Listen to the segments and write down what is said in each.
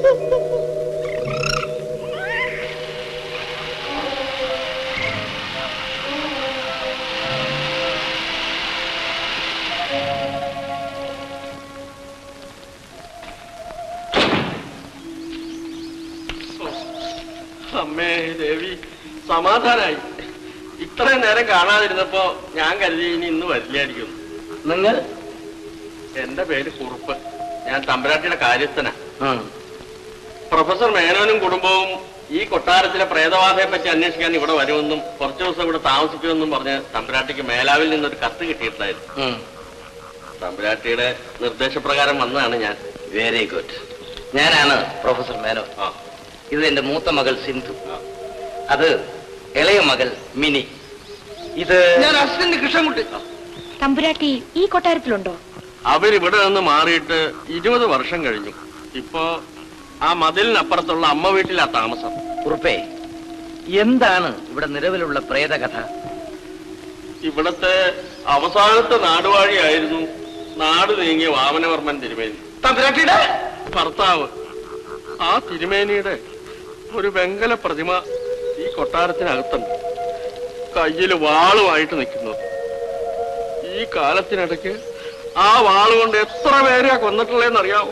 അമ്മേ ദേവി സമാധാനായി ഇത്രയും നേരം കാണാതിരുന്നപ്പോ ഞാൻ കരുതി ഇനി ഇന്ന് വരില്ലായിരിക്കും നിങ്ങൾ എന്റെ പേര് കുറുപ്പ് ഞാൻ തമ്പരാട്ടിയുടെ കാര്യസ്ഥനാ പ്രൊഫസർ മേനോനും കുടുംബവും ഈ കൊട്ടാരത്തിലെ പ്രേതബാധയെ പറ്റി അന്വേഷിക്കാൻ ഇവിടെ വരുമെന്നും കുറച്ചു ദിവസം ഇവിടെ താമസിക്കുമെന്നും പറഞ്ഞ് തമ്പരാട്ടിക്ക് മേലാവിൽ നിന്നൊരു കത്ത് കിട്ടിയിട്ടുണ്ടായിരുന്നു തമ്പരാട്ടിയുടെ നിർദ്ദേശപ്രകാരം വന്നതാണ് ഞാൻ വെരി ഗുഡ് ഞാനാണ് പ്രൊഫസർ മേനോ ആ ഇത് എന്റെ മൂത്ത മകൾ സിന്ധു അത് ഇളയ മകൾ മിനി ഇത് ഞാൻ അസിസ്റ്റന്റ് കൃഷ്ണൻകുട്ടി തമ്പുരാട്ടി ഈ കൊട്ടാരത്തിലുണ്ടോ അവരിവിടെ നിന്ന് മാറിയിട്ട് ഇരുപത് വർഷം കഴിഞ്ഞു ഇപ്പോ ആ മതിലിനപ്പുറത്തുള്ള അമ്മ വീട്ടിലാ താമസം കുറുപ്പേ എന്താണ് ഇവിടെ നിലവിലുള്ള പ്രേതകഥ ഇവിടത്തെ അവസാനത്തെ നാടുവാഴിയായിരുന്നു നാട് നീങ്ങിയ വാമനവർമ്മൻ തിരുമേനി തമ്പുരാട്ടിയുടെ ഭർത്താവ് ആ തിരുമേനിയുടെ ഒരു വെങ്കല പ്രതിമ ഈ കൊട്ടാരത്തിനകത്തുണ്ട് കയ്യിൽ വാളുമായിട്ട് നിൽക്കുന്നത് ഈ കാലത്തിനിടയ്ക്ക് ആ വാളുകൊണ്ട് എത്ര പേരെയാ കൊന്നിട്ടുള്ളതെന്ന് അറിയാവോ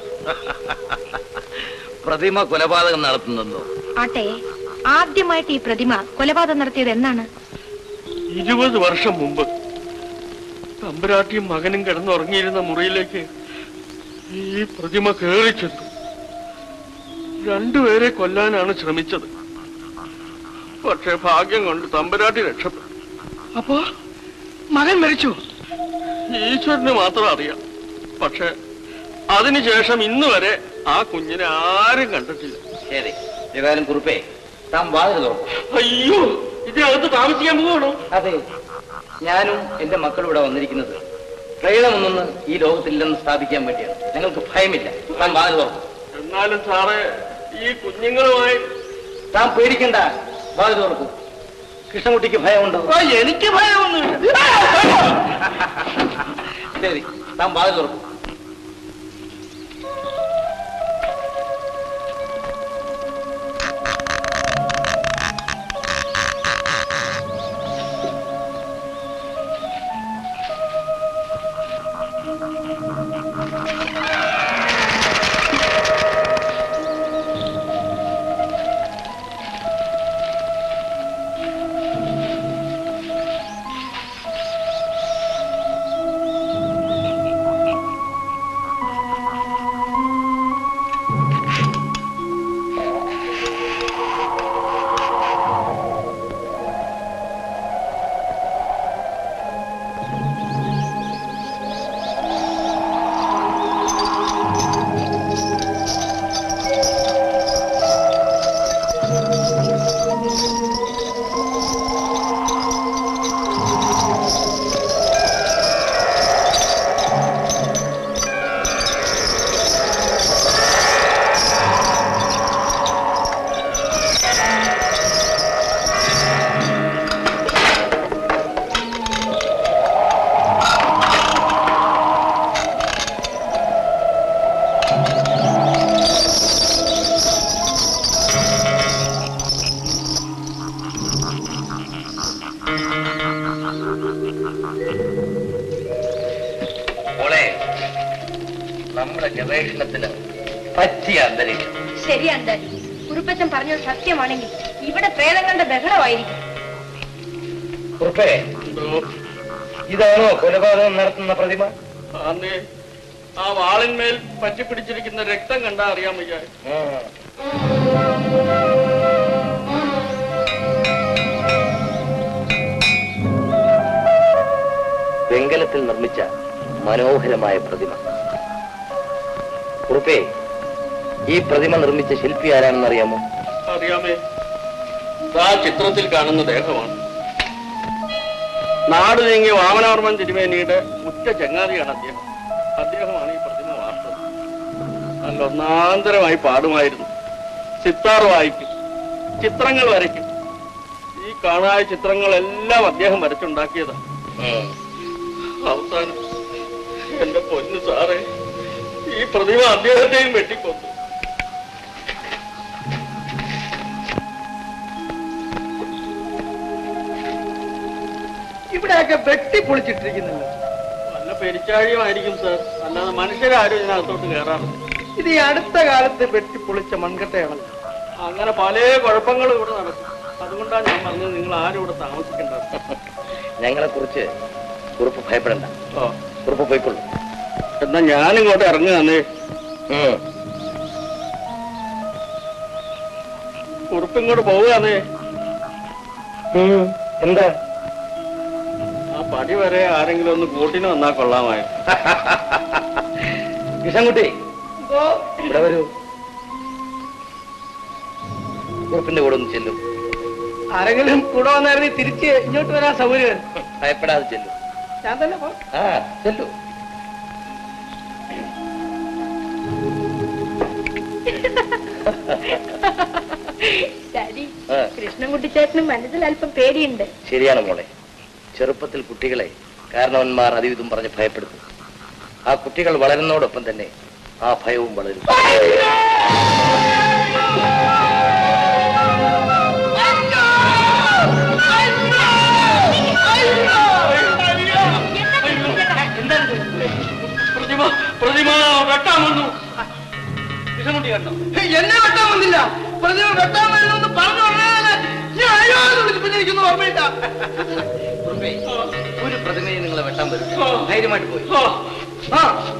പ്രതിമ കൊലപാതകം നടത്തുന്നെന്നോ ആട്ടെ ആദ്യമായിട്ട് ഈ പ്രതിമ കൊലപാതകം നടത്തിയത് എന്നാണ് ഇരുപത് വർഷം മുമ്പ് തമ്പുരാട്ടിയും മകനും കിടന്നുറങ്ങിയിരുന്ന മുറിയിലേക്ക് ഈ പ്രതിമ കയറി ചെന്നു രണ്ടുപേരെ കൊല്ലാനാണ് ശ്രമിച്ചത് പക്ഷെ ഭാഗ്യം കൊണ്ട് തമ്പുരാട്ടി രക്ഷപ്പെട്ടു അപ്പോ മകൻ മരിച്ചു ഈശ്വരന് മാത്രം അറിയാം പക്ഷെ അതിനുശേഷം ഇന്ന് വരെ ആ കുഞ്ഞിനെ ആരും കണ്ടിട്ടില്ല ശരി ഏതായാലും കുറുപ്പേ താൻ വാതിൽ തുറക്കും അയ്യോ ഇതിനകത്ത് താമസിക്കാൻ പോകണോ അതെ ഞാനും എന്റെ മക്കളും ഇവിടെ വന്നിരിക്കുന്നത് പ്രേതമൊന്നും ഈ ലോകത്തില്ലെന്ന് സ്ഥാപിക്കാൻ വേണ്ടിയാണ് ഞങ്ങൾക്ക് ഭയമില്ല താൻ വാതിൽ തുറക്കും എന്നാലും സാറേ ഈ കുഞ്ഞുങ്ങളുമായി താൻ പേടിക്കണ്ട വാതിൽ തുറക്കും കൃഷ്ണൻകുട്ടിക്ക് ഭയമുണ്ടോ ഓ, എനിക്ക് ഭയമൊന്നുമില്ല ശരി താൻ വാതിൽ തുറക്കും മോളെ നമ്മുടെ ഗവേഷണത്തിന് പറ്റിയ അന്തരീക്ഷം ശരിയാണ് കുറുപ്പച്ചൻ പറഞ്ഞത് സത്യമാണെങ്കിൽ ഇവിടെ പ്രേതങ്ങളുടെ ബഹളമായിരിക്കും കുറുപ്പേ ഇതാണോ കൊലപാതകം നടത്തുന്ന പ്രതിമ അന്നേ ആ വാളിന്മേൽ പറ്റിപ്പിടിച്ചിരിക്കുന്ന രക്തം കണ്ടാ അറിയാൻ വയ്യ വെങ്കലത്തിൽ നിർമ്മിച്ച മനോഹരമായ പ്രതിമ കുറുപ്പേ ഈ പ്രതിമ നിർമ്മിച്ച ശില്പി ആരാണെന്ന് അറിയാമോ അറിയാമേ ആ ചിത്രത്തിൽ കാണുന്ന ദേഹമാണ് നാട് നീങ്ങിയ വാമനവർമ്മൻ തിരുമേനിയുടെ ഉറ്റ ചങ്ങാതിയാണ് അദ്ദേഹം അദ്ദേഹമാണ് ഈ പ്രതിമ വാർത്തത് നല്ല ഒന്നാന്തരമായി പാടുമായിരുന്നു സിത്താർ വായിക്കും ചിത്രങ്ങൾ വരയ്ക്കും ഈ കാണായ ചിത്രങ്ങളെല്ലാം അദ്ദേഹം വരച്ചുണ്ടാക്കിയതാണ് അവസാനം എന്റെ പൊന്നു സാറേ ഈ പ്രതിമ അദ്ദേഹത്തെയും വെട്ടിക്കൊന്നു ഇവിടെയൊക്കെ വെട്ടി പൊളിച്ചിട്ടിരിക്കുന്നല്ലോ വല്ല പെരിച്ചാഴിയുമായിരിക്കും സാർ അല്ലാതെ മനുഷ്യരാരും ഇതിനകത്തോട്ട് കയറാറില്ല ഇത് ഈ അടുത്ത കാലത്ത് വെട്ടി പൊളിച്ച മൺകട്ടയാണല്ലോ അങ്ങനെ പല കുഴപ്പങ്ങളും ഇവിടെ നടക്കും അതുകൊണ്ടാണ് ഞാൻ പറഞ്ഞത് നിങ്ങൾ ആരും ഇവിടെ താമസിക്കേണ്ടത് ഞങ്ങളെ കുറിച്ച് കുറിപ്പ് ഭയപ്പെടണ്ട ഓ കുറിപ്പ് പോയിക്കൊള്ളു എന്നാ ഞാനിങ്ങോട്ട് ഇറങ്ങുകയെന്നേ കുറിപ്പിങ്ങോട്ട് പോവുകയാണേ എന്താ ആ പടി വരെ ആരെങ്കിലും ഒന്ന് കൂട്ടിന് വന്നാൽ കൊള്ളാമായിരുന്നു കൃഷ്ണൻകുട്ടി ഇവിടെ വരൂ കുറിപ്പിന്റെ കൂടെ ഒന്ന് ചെല്ലും ആരെങ്കിലും കൂടെ വന്നായിരുന്നു തിരിച്ച് ഇങ്ങോട്ട് വരാൻ സൗകര്യം ഭയപ്പെടാതെ ചെല്ലും ഞാൻ തന്നെ പോ ആ ചെല്ലു ഡാഡി ആ കൃഷ്ണൻകുട്ടിച്ചേട്ടനും മനസ്സിൽ അല്പം പേടിയുണ്ട് ശരിയാണ് മോളെ ചെറുപ്പത്തിൽ കുട്ടികളെ കാരണവന്മാർ അതിവിധം പറഞ്ഞ് ഭയപ്പെടുത്തും ആ കുട്ടികൾ വളരുന്നതോടൊപ്പം തന്നെ ആ ഭയവും വളരും പ്രതിമ പ്രതിമ വെട്ടാൻ വന്നു കൃഷ്ണൻകുട്ടി കണ്ടോ എന്നെ വെട്ടാൻ വന്നില്ല പ്രതിമ വെട്ടാൻ വരുന്നെന്ന് പറഞ്ഞു ഉടനെ ഞാൻ അയ്യോ എന്ന് വിളിച്ച് പിന്നെ എനിക്കൊന്നും ഓർമ്മയില്ല ഒരു പ്രതിമയെ നിങ്ങളെ വെട്ടാൻ വരും ധൈര്യമായിട്ട് പോയി ഓ ആ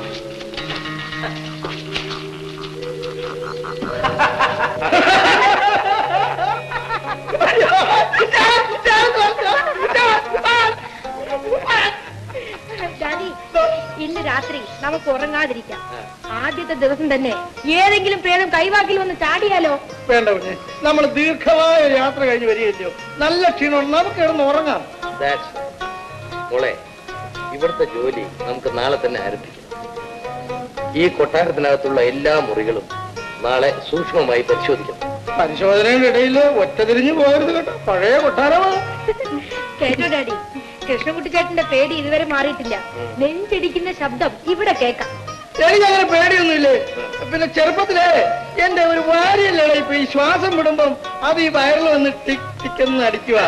ഡാഡി ഇന്ന് രാത്രി നമുക്ക് ഉറങ്ങാതിരിക്കാം ആദ്യത്തെ ദിവസം തന്നെ ഏതെങ്കിലും പ്രേതം കൈവാക്കിൽ വന്ന് ചാടിയാലോ വേണ്ട കുഞ്ഞെ നമ്മൾ ദീർഘമായ ഒരു യാത്ര കഴിഞ്ഞ് വരികയല്ലോ നല്ല ക്ഷീണമുണ്ട് നമുക്ക് കിടന്ന് ഉറങ്ങാം That's right. മോളെ ഇവിടുത്തെ ജോലി നമുക്ക് നാളെ തന്നെ ആരംഭിക്കാം ഈ കൊട്ടാരത്തിനകത്തുള്ള എല്ലാ മുറികളും നാളെ സൂക്ഷ്മമായി പരിശോധിക്കണം പരിശോധനയുടെ ഇടയിൽ ഒറ്റ തിരിഞ്ഞു പോകരുത് കേട്ടോ പഴയ കൊട്ടാരമാണ് കേട്ടോ ഡാഡി കൃഷ്ണൻകുട്ടിച്ചേട്ടന്റെ പേടി ഇതുവരെ മാറിയിട്ടില്ല നെഞ്ചിടിക്കുന്ന ശബ്ദം ഇവിടെ കേൾക്കാം എനിക്കങ്ങനെ പേടിയൊന്നുമില്ലേ പിന്നെ ചെറുപ്പത്തിലേ എന്റെ ഒരു വാരിയല്ലേ ഇപ്പൊ ഈ ശ്വാസം വിടുമ്പം അത് ഈ വയറിൽ വന്ന് ടിക് ടിക് എന്ന് അടിക്കുക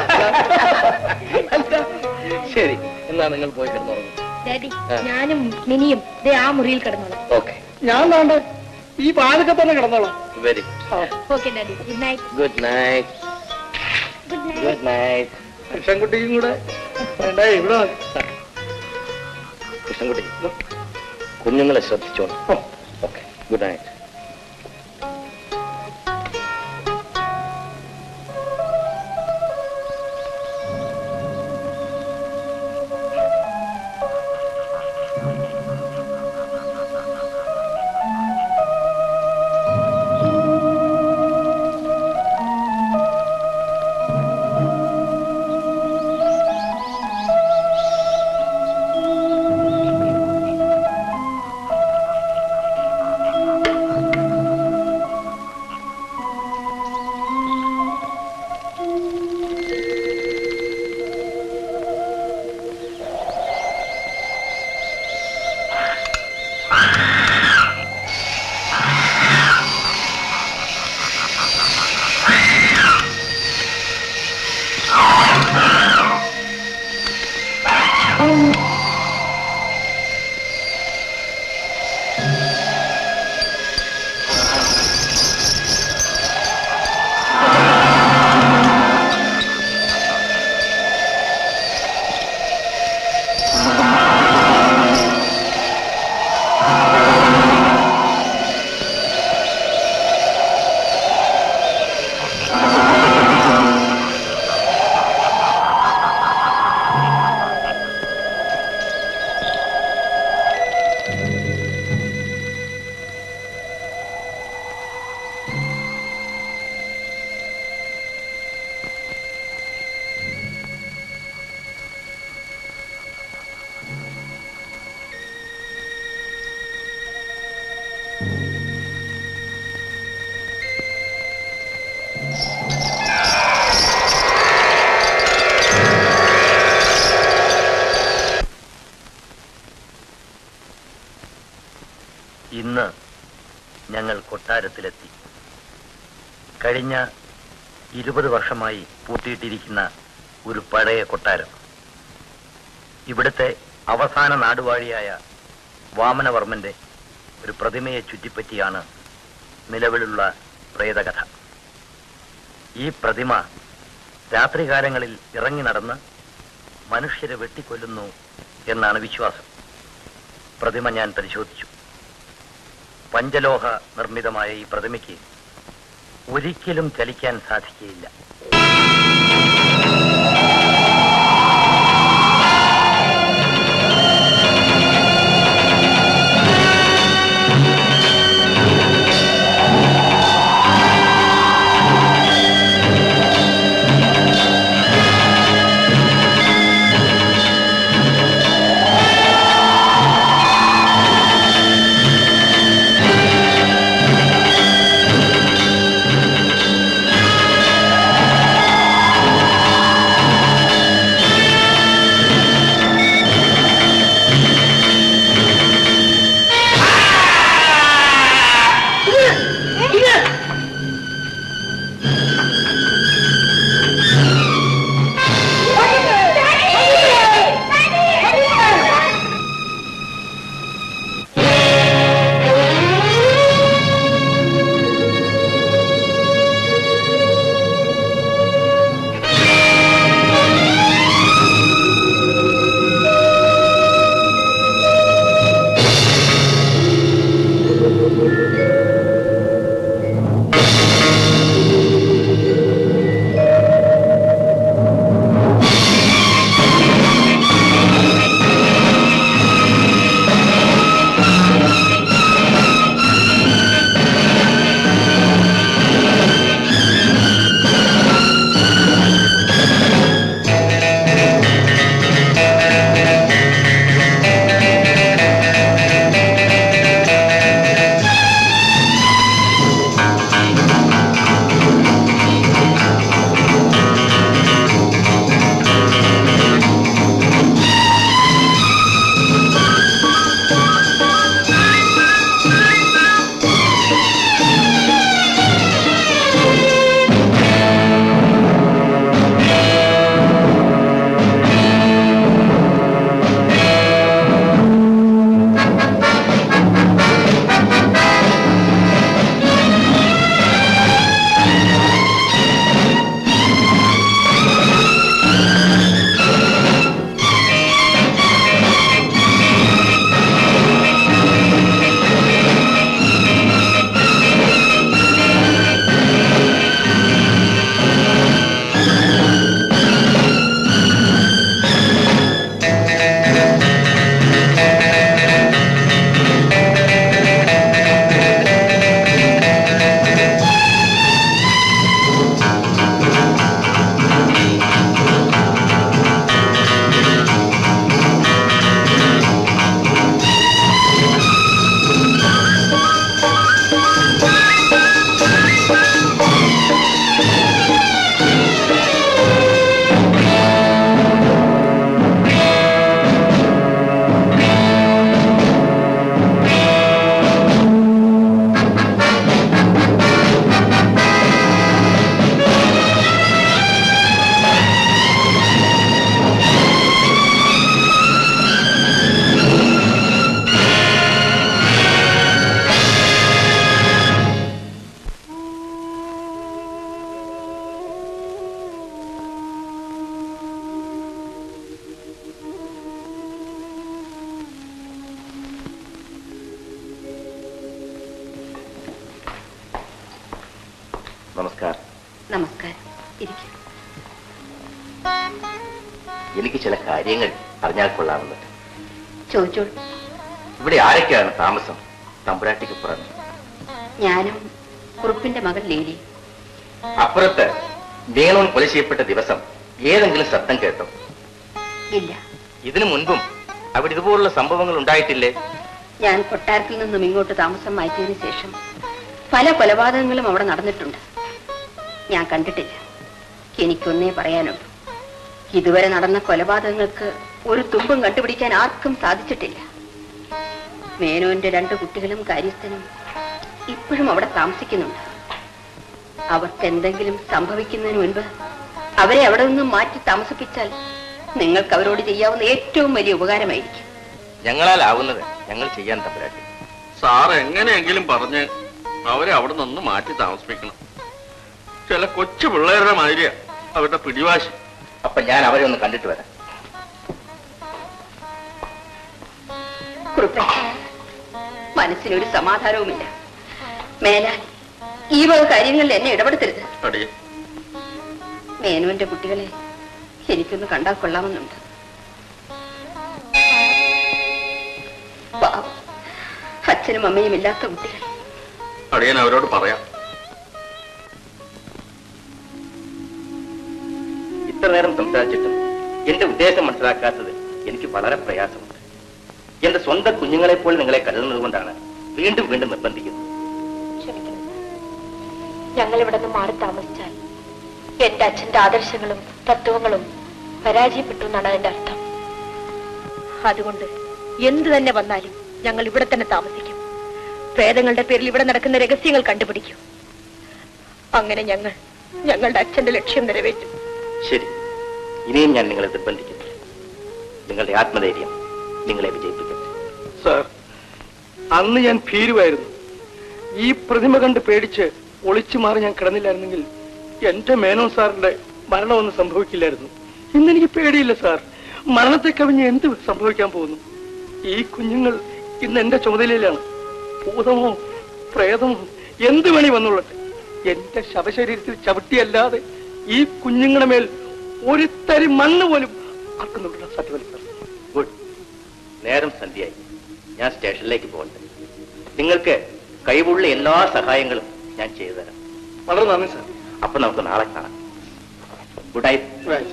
ശരി എന്നാ നിങ്ങൾ പോയി കിടന്നുറങ്ങും ഡാഡി ഞാനും മിനിയും ദേ ആ മുറിയിൽ കിടന്നോളാം ഓക്കെ ഞാൻ താണ്ട് ഈ പാതൊക്കെ തന്നെ കിടന്നോളാം very okay daddy good night good night good night good night കൃഷ്ണൻകുട്ടിയും കൂടെ വേണ്ട ഇവിടെ വന്ന്. കൃഷ്ണൻകുട്ടി കുഞ്ഞുങ്ങളെ ശ്രദ്ധിച്ചോണം ഓക്കെ ഗുഡ് നൈറ്റ് ഇന്ന് ഞങ്ങൾ കൊട്ടാരത്തിലെത്തി കഴിഞ്ഞ ഇരുപത് വർഷമായി പൂട്ടിയിട്ടിരിക്കുന്ന ഒരു പഴയ കൊട്ടാരം ഇവിടുത്തെ അവസാന നാടുവാഴിയായ വാമനവർമ്മന്റെ ഒരു പ്രതിമയെ ചുറ്റിപ്പറ്റിയാണ് നിലവിലുള്ള പ്രേതകഥ ഈ പ്രതിമ രാത്രികാലങ്ങളിൽ ഇറങ്ങി നടന്ന് മനുഷ്യരെ വെട്ടിക്കൊല്ലുന്നു എന്നാണ് വിശ്വാസം പ്രതിമ ഞാൻ പരിശോധിച്ചു പഞ്ചലോഹ നിർമ്മിതമായ ഈ പ്രതിമയ്ക്ക് ഒരിക്കലും ചലിക്കാൻ സാധിക്കുകയില്ല നമസ്കാരം നമസ്കാരം ഇരിക്കും എനിക്ക് ചില കാര്യങ്ങൾ അറിഞ്ഞാൽ കൊള്ളാമെന്നുണ്ട് ചോദിച്ചോളൂ ഇവിടെ ആരൊക്കെയാണ് താമസം തമ്പുരാട്ടിക്ക് പുറമെ ഞാനും കുറുപ്പിന്റെ മകൾ ലേലി അപ്പുറത്ത് വേണോൻ കൊല ചെയ്യപ്പെട്ട ദിവസം ഏതെങ്കിലും ശബ്ദം കേട്ടോ ഇല്ല ഇതിനു മുൻപും അവിടെ ഇതുപോലുള്ള സംഭവങ്ങൾ ഉണ്ടായിട്ടില്ലേ ഞാൻ കൊട്ടാരത്തിൽ നിന്നും ഇങ്ങോട്ട് താമസം മാറ്റിയതിനു ശേഷം പല കൊലപാതകങ്ങളും അവിടെ നടന്നിട്ടുണ്ട് ഞാൻ കണ്ടിട്ടില്ല എനിക്കൊന്നേ പറയാനുള്ളൂ ഇതുവരെ നടന്ന കൊലപാതകങ്ങൾക്ക് ഒരു തുമ്പും കണ്ടുപിടിക്കാൻ ആർക്കും സാധിച്ചിട്ടില്ല മേനോന്റെ രണ്ട് കുട്ടികളും കാര്യസ്ഥനും ഇപ്പോഴും അവിടെ താമസിക്കുന്നുണ്ട് അവർക്ക് എന്തെങ്കിലും സംഭവിക്കുന്നതിന് മുൻപ് അവരെ അവിടെ നിന്നും മാറ്റി താമസിപ്പിച്ചാൽ നിങ്ങൾക്ക് അവരോട് ചെയ്യാവുന്ന ഏറ്റവും വലിയ ഉപകാരമായിരിക്കും ഞങ്ങളാലാവുന്നത് ഞങ്ങൾ ചെയ്യാൻ തമ്പുരാട്ടി സാർ എങ്ങനെയെങ്കിലും പറഞ്ഞ് അവരെ അവിടെ നിന്ന് മാറ്റി താമസിപ്പിക്കണം ചില കൊച്ചു പിള്ളേരുടെ മാതിരിയാ അവരുടെ പിടിവാശി അപ്പൊ ഞാൻ അവരെ ഒന്ന് കണ്ടിട്ട് വരാം കുറുപ്പ മനസ്സിനൊരു സമാധാനവുമില്ല മേലാൽ ഈ വക കാര്യങ്ങളിൽ എന്നെ ഇടപെടുത്തരുത് അടിയെ മേനുവിന്റെ കുട്ടികളെ എനിക്കൊന്ന് കണ്ടാൽ കൊള്ളാമെന്നുണ്ട് പാവം. അച്ഛനും അമ്മയും ഇല്ലാത്ത കുട്ടികൾ അടിയൻ അവരോട് പറയാം ഇത്ര നേരം സംസാരിച്ചിട്ടും എന്റെ ഉദ്ദേശം മനസ്സിലാക്കാത്തത് എനിക്ക് വളരെ പ്രയാസമുണ്ട് എന്റെ സ്വന്തം കുഞ്ഞുങ്ങളെ പോലെ നിങ്ങളെ കരുതുന്നത് കൊണ്ടാണ് വീണ്ടും വീണ്ടും നിർബന്ധിക്കുന്നത് ക്ഷമിക്കണം ഞങ്ങൾ ഇവിടെ നിന്ന് മാറി താമസിച്ചാൽ എന്റെ അച്ഛന്റെ ആദർശങ്ങളും തത്വങ്ങളും പരാജയപ്പെട്ടു എന്നാണ് അതിന്റെ അർത്ഥം അതുകൊണ്ട് എന്തു തന്നെ വന്നാലും ഞങ്ങൾ ഇവിടെ തന്നെ താമസിക്കും പ്രേതങ്ങളുടെ പേരിൽ ഇവിടെ നടക്കുന്ന രഹസ്യങ്ങൾ കണ്ടുപിടിക്കും അങ്ങനെ ഞങ്ങൾ ഞങ്ങളുടെ അച്ഛന്റെ ലക്ഷ്യം നിറവേറ്റും ശരി ഇനിയും ഞാൻ നിങ്ങളെ നിർബന്ധിക്കുന്നു നിങ്ങളുടെ ആത്മധൈര്യം നിങ്ങളെ വിജയിപ്പിക്കട്ടെ സാർ അന്ന് ഞാൻ ഭീരുവായിരുന്നു ഈ പ്രതിമ കണ്ട് പേടിച്ച് ഒളിച്ചു മാറി ഞാൻ കിടന്നില്ലായിരുന്നെങ്കിൽ എന്റെ മേനോൻ സാറിന്റെ മരണമൊന്നും സംഭവിക്കില്ലായിരുന്നു ഇന്ന് എനിക്ക് പേടിയില്ല സാർ മരണത്തെ കവിഞ്ഞ് എന്ത് സംഭവിക്കാൻ പോകുന്നു ഈ കുഞ്ഞുങ്ങൾ ഇന്ന് എന്റെ ചുമതലയിലാണ് ഭൂതമോ പ്രേതമോ എന്ത് വേണി വന്നുള്ളട്ടെ എന്റെ ശവശരീരത്തിൽ ചവിട്ടിയല്ലാതെ ഈ കുഞ്ഞുങ്ങളുടെ മേൽ ഒരു തരി മണ്ണ് പോലും ആക്കുന്നുണ്ട് സത്യമല്ല സാർ ഗുഡ് നേരം സന്ധ്യയായി ഞാൻ സ്റ്റേഷനിലേക്ക് പോകട്ടെ നിങ്ങൾക്ക് കഴിവുള്ള എല്ലാ സഹായങ്ങളും ഞാൻ ചെയ്തു തരാം വളരെ നന്ദി സാർ അപ്പൊ നമുക്ക് നാളെ കാണാം ഗുഡ് നൈറ്റ് Right.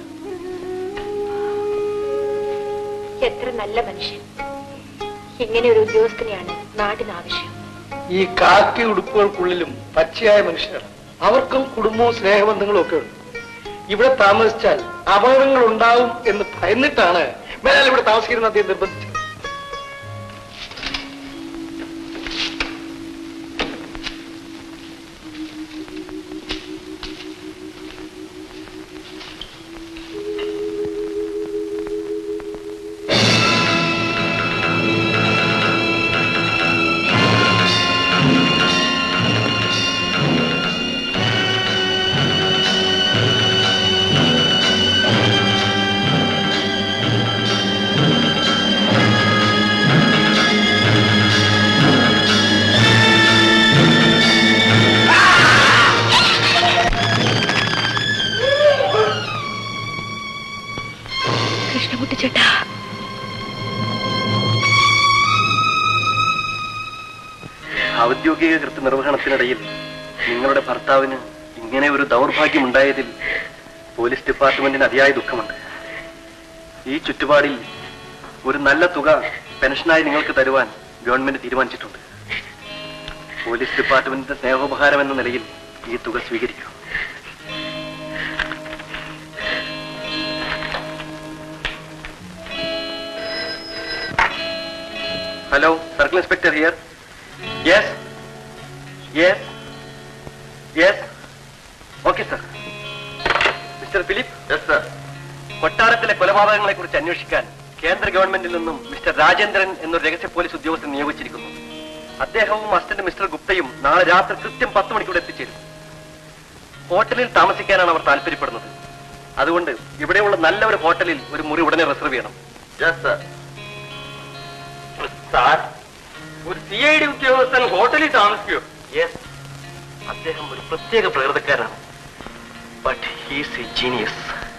എത്ര നല്ല മനുഷ്യൻ ഇങ്ങനെ ഒരു ഉദ്യോഗസ്ഥനെയാണ് നാടിന് ആവശ്യം ഈ കാക്കി ഉടുപ്പുകൾക്കുള്ളിലും പച്ചയായ മനുഷ്യർ അവർക്കും കുടുംബവും സ്നേഹബന്ധങ്ങളും ഒക്കെ ഉണ്ട് ഇവിടെ താമസിച്ചാൽ അപകടങ്ങൾ ഉണ്ടാവും എന്ന് ഭയന്നിട്ടാണ് മേലാൽ ഇവിടെ താമസിക്കുന്ന അദ്ദേഹം നിർബന്ധിച്ചത് കൃഷ്ണകുട്ടി ചേട്ടാ ഔദ്യോഗിക കൃത്യനിർവഹണത്തിനിടയിൽ നിങ്ങളുടെ ഭർത്താവിന് ഇങ്ങനെ ഒരു ദൗർഭാഗ്യമുണ്ടായതിൽ പോലീസ് ഡിപ്പാർട്ട്മെന്റിന് അതിയായ ദുഃഖമുണ്ട് ഈ ചുറ്റുപാടിൽ ഒരു നല്ല തുക പെൻഷനായി നിങ്ങൾക്ക് തരുവാൻ ഗവൺമെന്റ് തീരുമാനിച്ചിട്ടുണ്ട് പോലീസ് ഡിപ്പാർട്ട്മെന്റിന്റെ സ്നേഹോപഹാരം എന്ന നിലയിൽ ഈ തുക സ്വീകരിക്കൂ hello circle inspector here yes yes yes okay sir mister Philip yes sir കൊട്ടാരത്തിലെ കൊലപാതകങ്ങളെ കുറിച്ച് അന്വേഷിക്കാൻ കേന്ദ്ര ഗവൺമെന്റിൽ നിന്നും മിസ്റ്റർ രാജേന്ദ്രൻ എന്നൊരു രഹസ്യ പോലീസ് ഉദ്യോഗസ്ഥൻ നിയോഗിച്ചിരിക്കുന്നു അദ്ദേഹവും അസിസ്റ്റന്റ് മിസ്റ്റർ ഗുപ്തയും നാളെ രാത്രി കൃത്യം പത്ത് മണിക്കൂടെ എത്തിച്ചേരും ഹോട്ടലിൽ താമസിക്കാനാണ് അവർ താല്പര്യപ്പെടുന്നത് അതുകൊണ്ട് ഇവിടെയുള്ള നല്ല ഒരു ഹോട്ടലിൽ ഒരു മുറി ഉടനെ റിസർവ് ചെയ്യണം യെസ് സർ സാർ ഒരു സി ഐ ഡി ഉദ്യോഗസ്ഥൻ ഹോട്ടലിൽ താമസിക്കോ യെസ് അദ്ദേഹം ഒരു പ്രത്യേക പ്രകൃതക്കാരാണ് ബട്ട് ഹീസ് എ ജീനിയസ്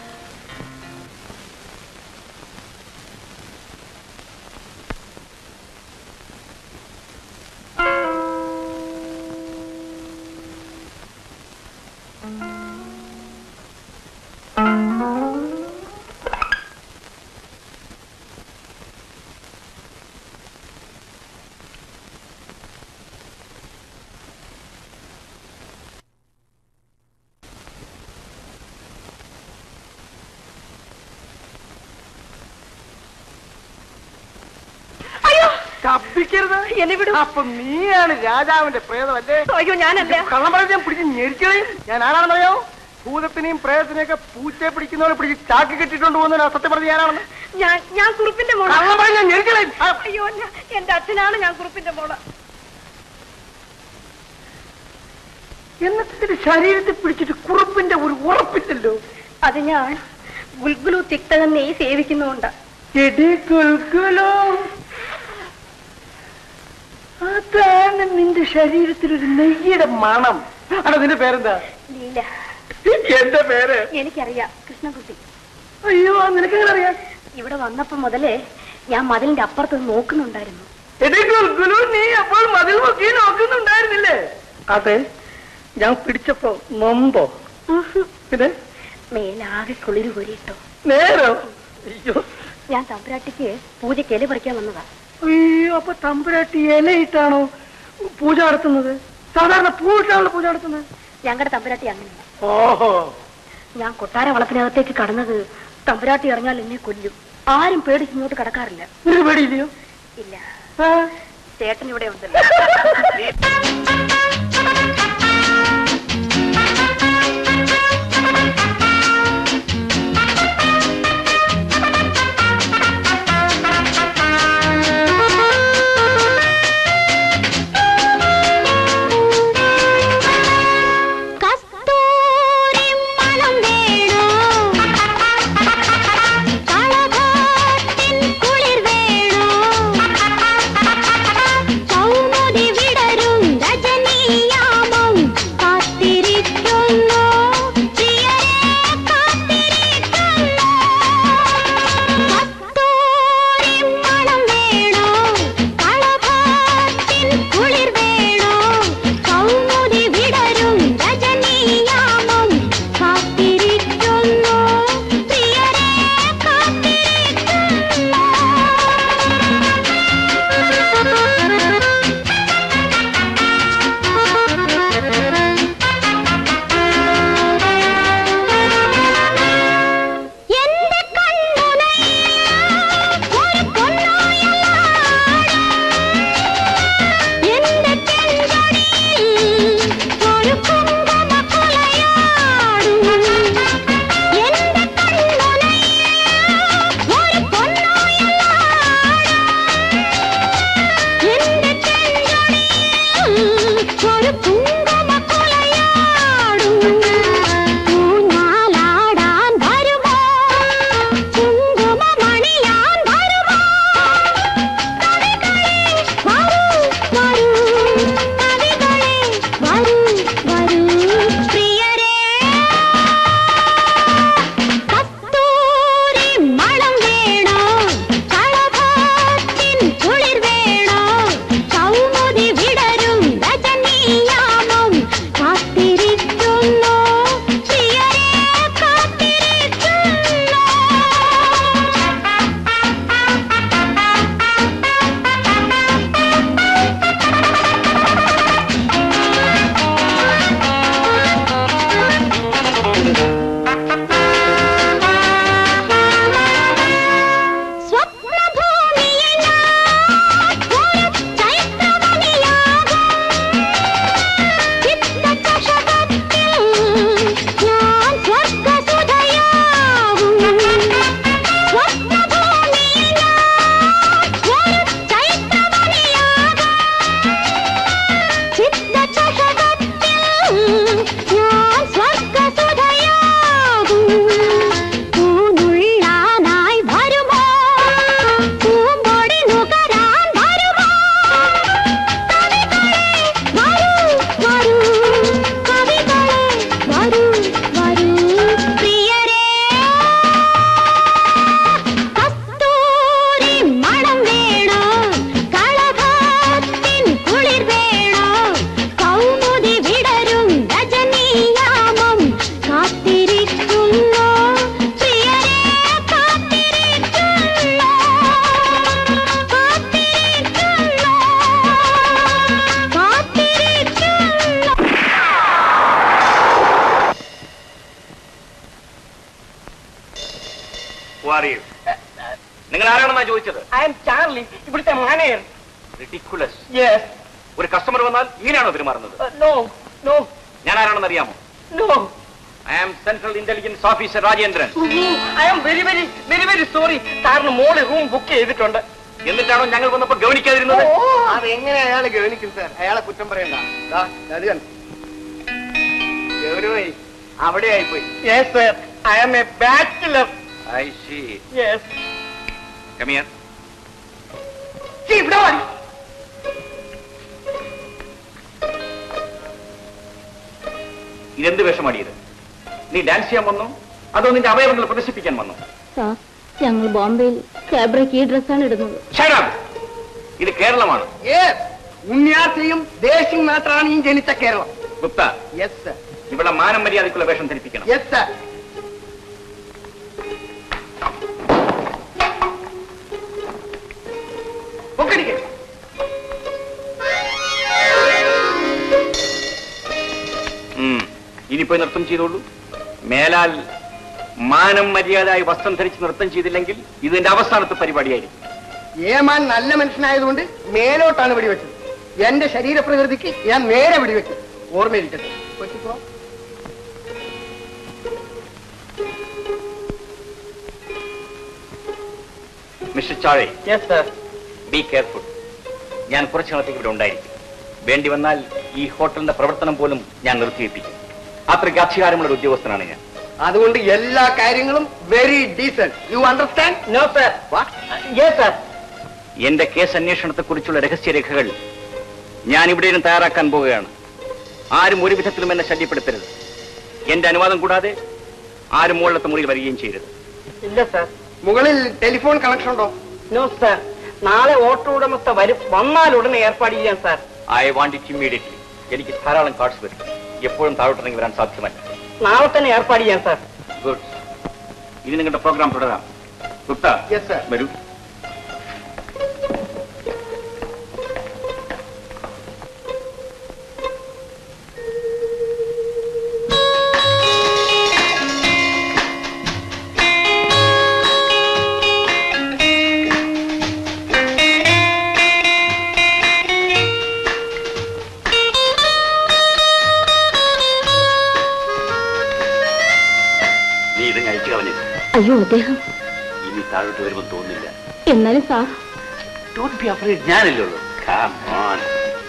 ശബ്ദിക്കരുത് എന്നെ വിടൂ അപ്പൊ നീയാണ് രാജാവിന്റെ പ്രേതമല്ലേ അയ്യോ ഞാനല്ല കള്ളം പറഞ്ഞ് ഞാൻ പിടിച്ച് ഞെരിക്കളയും ഞാൻ ആരാണെന്നറിയോ ഭൂതത്തിനെയും പ്രേതത്തിനെയൊക്കെ പൂച്ചയെ പിടിക്കുന്നവരെ പിടിച്ച് ചാക്കി കെട്ടിക്കൊണ്ട് പോകുന്നതിന് സത്യം പറഞ്ഞ ഞാനാണെന്ന് ഞാൻ ഞാൻ കുറുപ്പിന്റെ മോള കള്ളം പറഞ്ഞ ഞാൻ ഞെരിക്കളയും. ആ, അയ്യോ ഞാൻ- എന്റെ അച്ഛനാണ് ഞാൻ കുറുപ്പിന്റെ മോള് എന്നിട്ട് ഇതിന്റെ ശരീരത്തിൽ പിടിച്ചിട്ട് കുറുപ്പിന്റെ ഒരു ഉറപ്പില്ലല്ലോ അത് ഞാൻ ഗുൽഗുലു തിക്തകം നെയ് സേവിക്കുന്നുണ്ട് എടി കുൽക്കുലോ അതാണ് നിന്റെ ശരീരത്തിൽ ഒരു നെയ്യുടെ മണം അടാ നിന്റെ പേരെന്താ ലീല എന്റെ പേര് എനിക്കറിയാം കൃഷ്ണകുട്ടി അയ്യോ നിനക്കെങ്ങനെ അറിയാം ഇവിടെ വന്നപ്പോ മുതലേ ഞാൻ മതിലിന്റെ അപ്പുറത്ത് നിന്ന് നോക്കുന്നുണ്ടായിരുന്നു എടി കുൽക്കുലു നീ അപ്പോൾ മതിൽ നോക്കി നോക്കുന്നുണ്ടായിരുന്നില്ലേ അതെ ഞാൻ പിടിച്ചപ്പോ നൊമ്പോ പിന്നെ മേലാകെ കുളിര് കോരിയിട്ടോ നേരോ അയ്യോ ഞാൻ തമ്പുരാട്ടിക്ക് പൂജയ്ക്ക് എലി പറിക്കാൻ വന്നതാ അയ്യോ അപ്പൊ തമ്പുരാട്ടി ഇലയിട്ടാണോ പൂജ നടത്തുന്നത് സാധാരണ പൂവിട്ടാണല്ലോ പൂജ നടത്തുന്നത് ഞങ്ങളുടെ തമ്പുരാട്ടി അങ്ങനെയാണ് ഓഹോ ഞാൻ കൊട്ടാര വളപ്പിനകത്തേക്ക് കടന്നത് തമ്പുരാട്ടി ഇറങ്ങിയാൽ എന്നെ കൊല്ലും ആരും പേടിച്ച് ഇങ്ങോട്ട് കടക്കാറില്ല നിനക്ക് പേടിയില്ലയോ ഇല്ല ആ ചേട്ടൻ ഇവിടെ ഉണ്ടല്ലോ കസ്തൂരി മണം വേണോ കളഭാത്തിൻ കുളിർ വേണോ കൗമുദി വിടരും രജനീയാമം കാത്തിരിക്കുന്നു പ്രിയരെ കാത്തിരിക്കുന്നു കസ്തൂരി മണം വേണോ കളഭാത്തിൻ കുളിർ വേണോ കൗമുദി വിടരും രജനീയാമം കാത്തിരിക്കുന്നു പ്രിയരെ കാത്തിരിക്കുന്നു എന്റെ കണ്ണുനയിൽ ഒരു പൊന്നായലാടും എന്റെ ചെഞ്ചൊടിയിൽ ഒരു കുങ്കുമക്കുലയാടും എന്റെ കണ്ണുനയിൽ ഒരു പൊന്നായലാടും എന്റെ ചെഞ്ചൊടിയിൽ ഒരു കുങ്കുമക്കുലയാടും ഊഞ്ഞാലാടാൻ വരുമോ കുങ്കുമമണിയാൻ വരുമോ വരൂ വരൂ കവികളെ വരൂ വരൂ പ്രിയരെ കസ്തൂരി മണം വേണോ കളഭാത്തിൻ കുളിർ വേണോ കൗമുദി വിടരും രജനീയാമം കാത്തിരിക്കുന്നു പ്രിയരെ സ്വപ്നഭൂമിയെ ഞാൻ ഒരു ചൈത്രവനിയാകും ചിത്തചഷകത്തിൽ ഞാൻ സ്വർഗസുധയാകും സ്വപ്നഭൂമിയെ ഞാൻ ഒരു ചൈത്രവനിയാകും ചിത്തചഷകത്തിൽ ഞാൻ സ്വർഗസുധയാകും പൂനുള്ളാനായി വരുമോ പൂമ്പൊടി നുകരാൻ വരുമോ വരൂ വരൂ കവികളെ വരൂ വരൂ പ്രിയരെ കസ്തൂരി മണം വേണോ കളഭാത്തിൻ കുളിർ വേണോ കൗമുദി വിടരും രജനീയാമം കാത്തിരിക്കുന്നു പ്രിയരെ കാത്തിരിക്കുന്നു കാത്തിരിക്കുന്നു കാത്തിരിക്കുന്നു നിങ്ങൾ ആരാണെന്നാ ചോദിച്ചത് ഐ എം ചാർലി ഇവിടുത്തെ മാനേജർ റിഡിക്കുലസ് യെസ് ഒരു കസ്റ്റമർ വന്നാൽ ഇങ്ങനെയാണോ പെരുമാറുന്നത് നോ നോ ഞാൻ ആരാണെന്ന് അറിയാമോ no I am central intelligence officer Rajendran I am very very very very sorry സാറിന് മോള് റൂം ബുക്ക് ചെയ്തിട്ടുണ്ട് എന്നിട്ടാണോ ഞങ്ങൾ വന്നപ്പോ ഗവനിക്കാതിരുന്നത് അതെങ്ങനെ അയാള് ഗവനിക്കും സാർ അയാളെ കുറ്റം പറയണ്ട ദാ, അത് കണ്ടോ. ഗൗരവായി അവിടെ ആയിപ്പോയി yes sir I am a bachelor I see yes come here ഇവിടെ മതി ഇതെന്ത് വേഷമാടിയത് നീ ഡാൻസ് ചെയ്യാൻ വന്നോ അതോ നിന്റെ അവയവങ്ങൾ പ്രദർശിപ്പിക്കാൻ വന്നോ സാർ ഞങ്ങൾ ബോംബെയിൽ ക്യാബ്രയ്ക്ക് ഈ ഡ്രസ്സാണ് ഇടുന്നത് Shut up! ഇത് കേരളമാണ് യെസ് ഉണ്ണിയാർച്ചയും ദേശിയും മാത്രമാണ് ഈ ജനിച്ച കേരളം ഗുപ്ത യെസ് സർ ഇവിടെ മാനം മര്യാദക്കുള്ള വേഷം ധരിപ്പിക്കണം യെസ് സർ ഒക്കടിക്കേ ഉം. ഇനി പോയി നൃത്തം ചെയ്തോളൂ മേലാൽ മാനം മര്യാദയായി വസ്ത്രം ധരിച്ച് നൃത്തം ചെയ്തില്ലെങ്കിൽ ഇതിന്റെ അവസാനത്തെ പരിപാടിയായിരിക്കും ഏമാൻ നല്ല മനുഷ്യനായതുകൊണ്ട് മേലോട്ടാണ് വെടിവെച്ചത് എന്റെ ശരീരപ്രകൃതിക്ക് ഞാൻ നേരെ വെടിവെക്കും ഓർമ്മയിരിക്കട്ടെ കൊച്ചിപ്പോ മിസ്റ്റർ ചാഴെ യെസ് സർ ബി കെയർഫുൾ ഞാൻ കുറച്ചു നാളത്തേക്ക് ഇവിടെ ഉണ്ടായിരിക്കും വേണ്ടി വന്നാൽ ഈ ഹോട്ടലിന്റെ പ്രവർത്തനം പോലും ഞാൻ നിർത്തിവെപ്പിക്കും അത്രയ്ക്ക് അധികാരമുള്ള ഒരു ഉദ്യോഗസ്ഥനാണ് ഞാൻ അതുകൊണ്ട് എല്ലാ കാര്യങ്ങളും very decent you understand no sir yes sir എന്റെ കേസ് അന്വേഷണത്തെക്കുറിച്ചുള്ള രഹസ്യരേഖകൾ ഞാൻ ഇവിടെ ഇരുന്ന് തയ്യാറാക്കാൻ പോവുകയാണ് ആരും ഒരു വിധത്തിലും എന്നെ ശല്യപ്പെടുത്തരുത് എന്റെ അനുവാദം കൂടാതെ ആരും മുകളിലത്തെ മുറിയിൽ വരികയും ചെയ്യരുത് ഇല്ല സർ മുകളിൽ ടെലിഫോൺ കണക്ഷൻ ഉണ്ടോ നോ സർ നാളെ ഓട്ടോ ഉടമസ്ഥ വരും വന്നാൽ ഉടനെ ഏർപ്പാട് ചെയ്യാം sir I want it immediately എനിക്ക് ധാരാളം കാർഡ്സ് വരും എപ്പോഴും താഴോട്ടിറങ്ങി വരാൻ സാധ്യമല്ല നാളെ തന്നെ ഏർപ്പാട് ചെയ്യാം സാർ ഗുഡ് ഇനി നിങ്ങളുടെ പ്രോഗ്രാം തുടരാം ഗുപ്ത യെസ് സർ വരൂ നീ ഇത് കഴിച്ചു കളഞ്ഞില്ല അയ്യോ അദ്ദേഹം ഇനി താഴോട്ട് വരുമ്പോൾ തോന്നില്ല എന്നാലും സാർ ഡോണ്ട് ബി അഫ്രൈഡ് ഞാനല്ലേ ഉള്ളൂ Come on.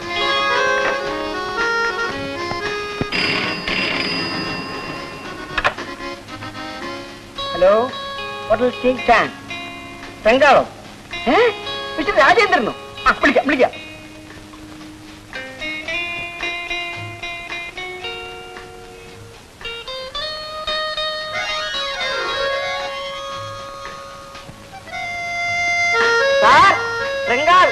ഹലോ ഹോട്ടൽ സ്റ്റേക്ക് ചാൻ ബംഗാളോ ഏ മിസ്റ്റർ രാജേന്ദ്രനോ ആ വിളിക്കാം വിളിക്കാം സാർ ബംഗാൾ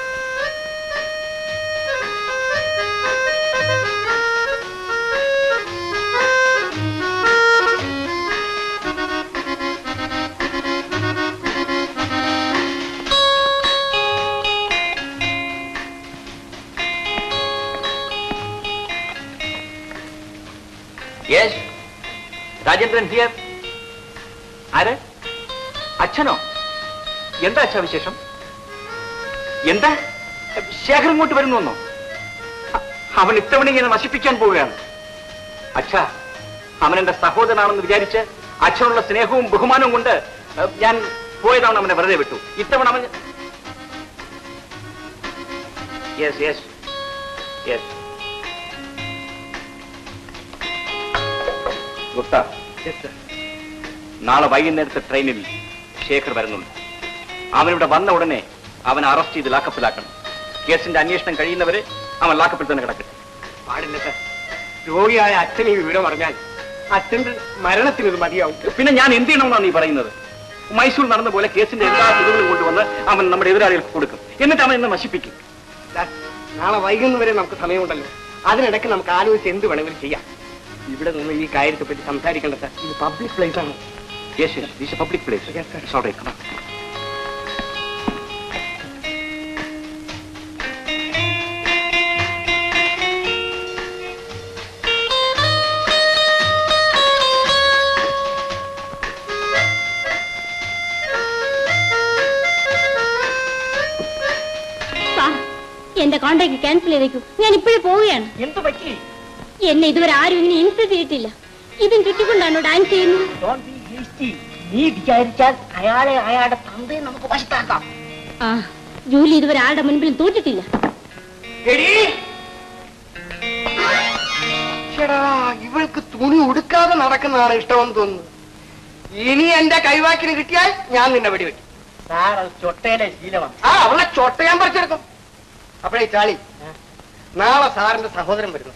യെസ് രാജേന്ദ്രൻ ഹിയർ ആര് അച്ഛനോ എന്താ അച്ഛാ വിശേഷം എന്താ ശേഖർ ഇങ്ങോട്ട് വരുന്നുവെന്നോ അ- അവൻ ഇത്തവണ ഇങ്ങനെ നശിപ്പിക്കാൻ പോവുകയാണ് അച്ഛാ അവൻ എന്റെ സഹോദരനാണെന്ന് വിചാരിച്ച് അച്ഛനുള്ള സ്നേഹവും ബഹുമാനവും കൊണ്ട് അ, ഞാൻ പോയതാണ് അവനെ വെറുതെ വിട്ടു ഇത്തവണ അവൻ യെസ് യെസ് യെസ് ഗുപ്ത നാളെ വൈകുന്നേരത്തെ ട്രെയിനിൽ ശേഖർ വരുന്നുണ്ട് അവനിവിടെ വന്ന ഉടനെ അവനെ അറസ്റ്റ് ചെയ്ത് ലാക്കപ്പിലാക്കണം കേസിന്റെ അന്വേഷണം കഴിയുന്നവരെ അവൻ ലാക്കപ്പിൽ തന്നെ കിടക്കട്ടെ പാടില്ല സാർ രോഗിയായ അച്ഛനെ ഈ വിവരം അറിഞ്ഞാൽ അച്ഛന്റെ മരണത്തിന് ഇത് മതിയാവും പിന്നെ ഞാൻ എന്ത് ചെയ്യണമെന്നാണ് നീ പറയുന്നത് മൈസൂർ നടന്ന പോലെ കേസിന്റെ എല്ലാ തെളിവുകളും കൊണ്ടുവന്ന് അവൻ നമ്മുടെ എതിരാളികൾക്ക് കൊടുക്കും എന്നിട്ട് അവൻ എന്നെ നശിപ്പിക്കും ദാ, നാളെ വൈകുന്നവരെ നമുക്ക് സമയമുണ്ടല്ലോ അതിനിടയ്ക്ക് നമുക്ക് ആലോചിച്ച് എന്ത് വേണമെങ്കിലും ചെയ്യാം ഇവിടെ നിന്ന് ഈ കാര്യത്തെ പറ്റി സംസാരിക്കേണ്ട സാർ ഇത് പബ്ലിക് പ്ലേസ് ആണ് Yes, yes, this is a public place. Yes, sir. It's all right, come on. Sir എന്റെ കോൺട്രാക്ട് ക്യാൻസൽ ചെയ്തേക്കൂ ഞാൻ ഇപ്പോഴും പോവുകയാണ് എന്ത് പറ്റി എന്നെ ഇതുവരെ ആരും ഇങ്ങനെ ഇൻസൾട്ട് ചെയ്തിട്ടില്ല ഇതും ചുറ്റിക്കൊണ്ടാണോ ഡാൻസ് ചെയ്യുന്നത് Don't be hasty. നീ വിചാരിച്ചാൽ അയാളെ അയാളുടെ തന്തയെ നമുക്ക് വശത്താക്കാം ആ ജൂലി ഇതുവരെ ആളുടെ മുൻപിൽ തോറ്റിട്ടില്ല ചേടാ ഇവൾക്ക് തുണി ഉടുക്കാതെ നടക്കുന്നതാണ് ഇഷ്ടമെന്ന് തോന്നുന്നു ഇനി എന്റെ കൈവാക്കിന് കിട്ടിയാൽ ഞാൻ നിന്നെ വെടിവെക്കും സാർ അത് ചൊട്ടയിലെ ശീലമാണ് ആ അവളെ ചൊട്ട ഞാൻ പറിച്ചെടുക്കും അപ്പോഴേ ചാളി നാളെ സാറിന്റെ സഹോദരൻ വരുന്നു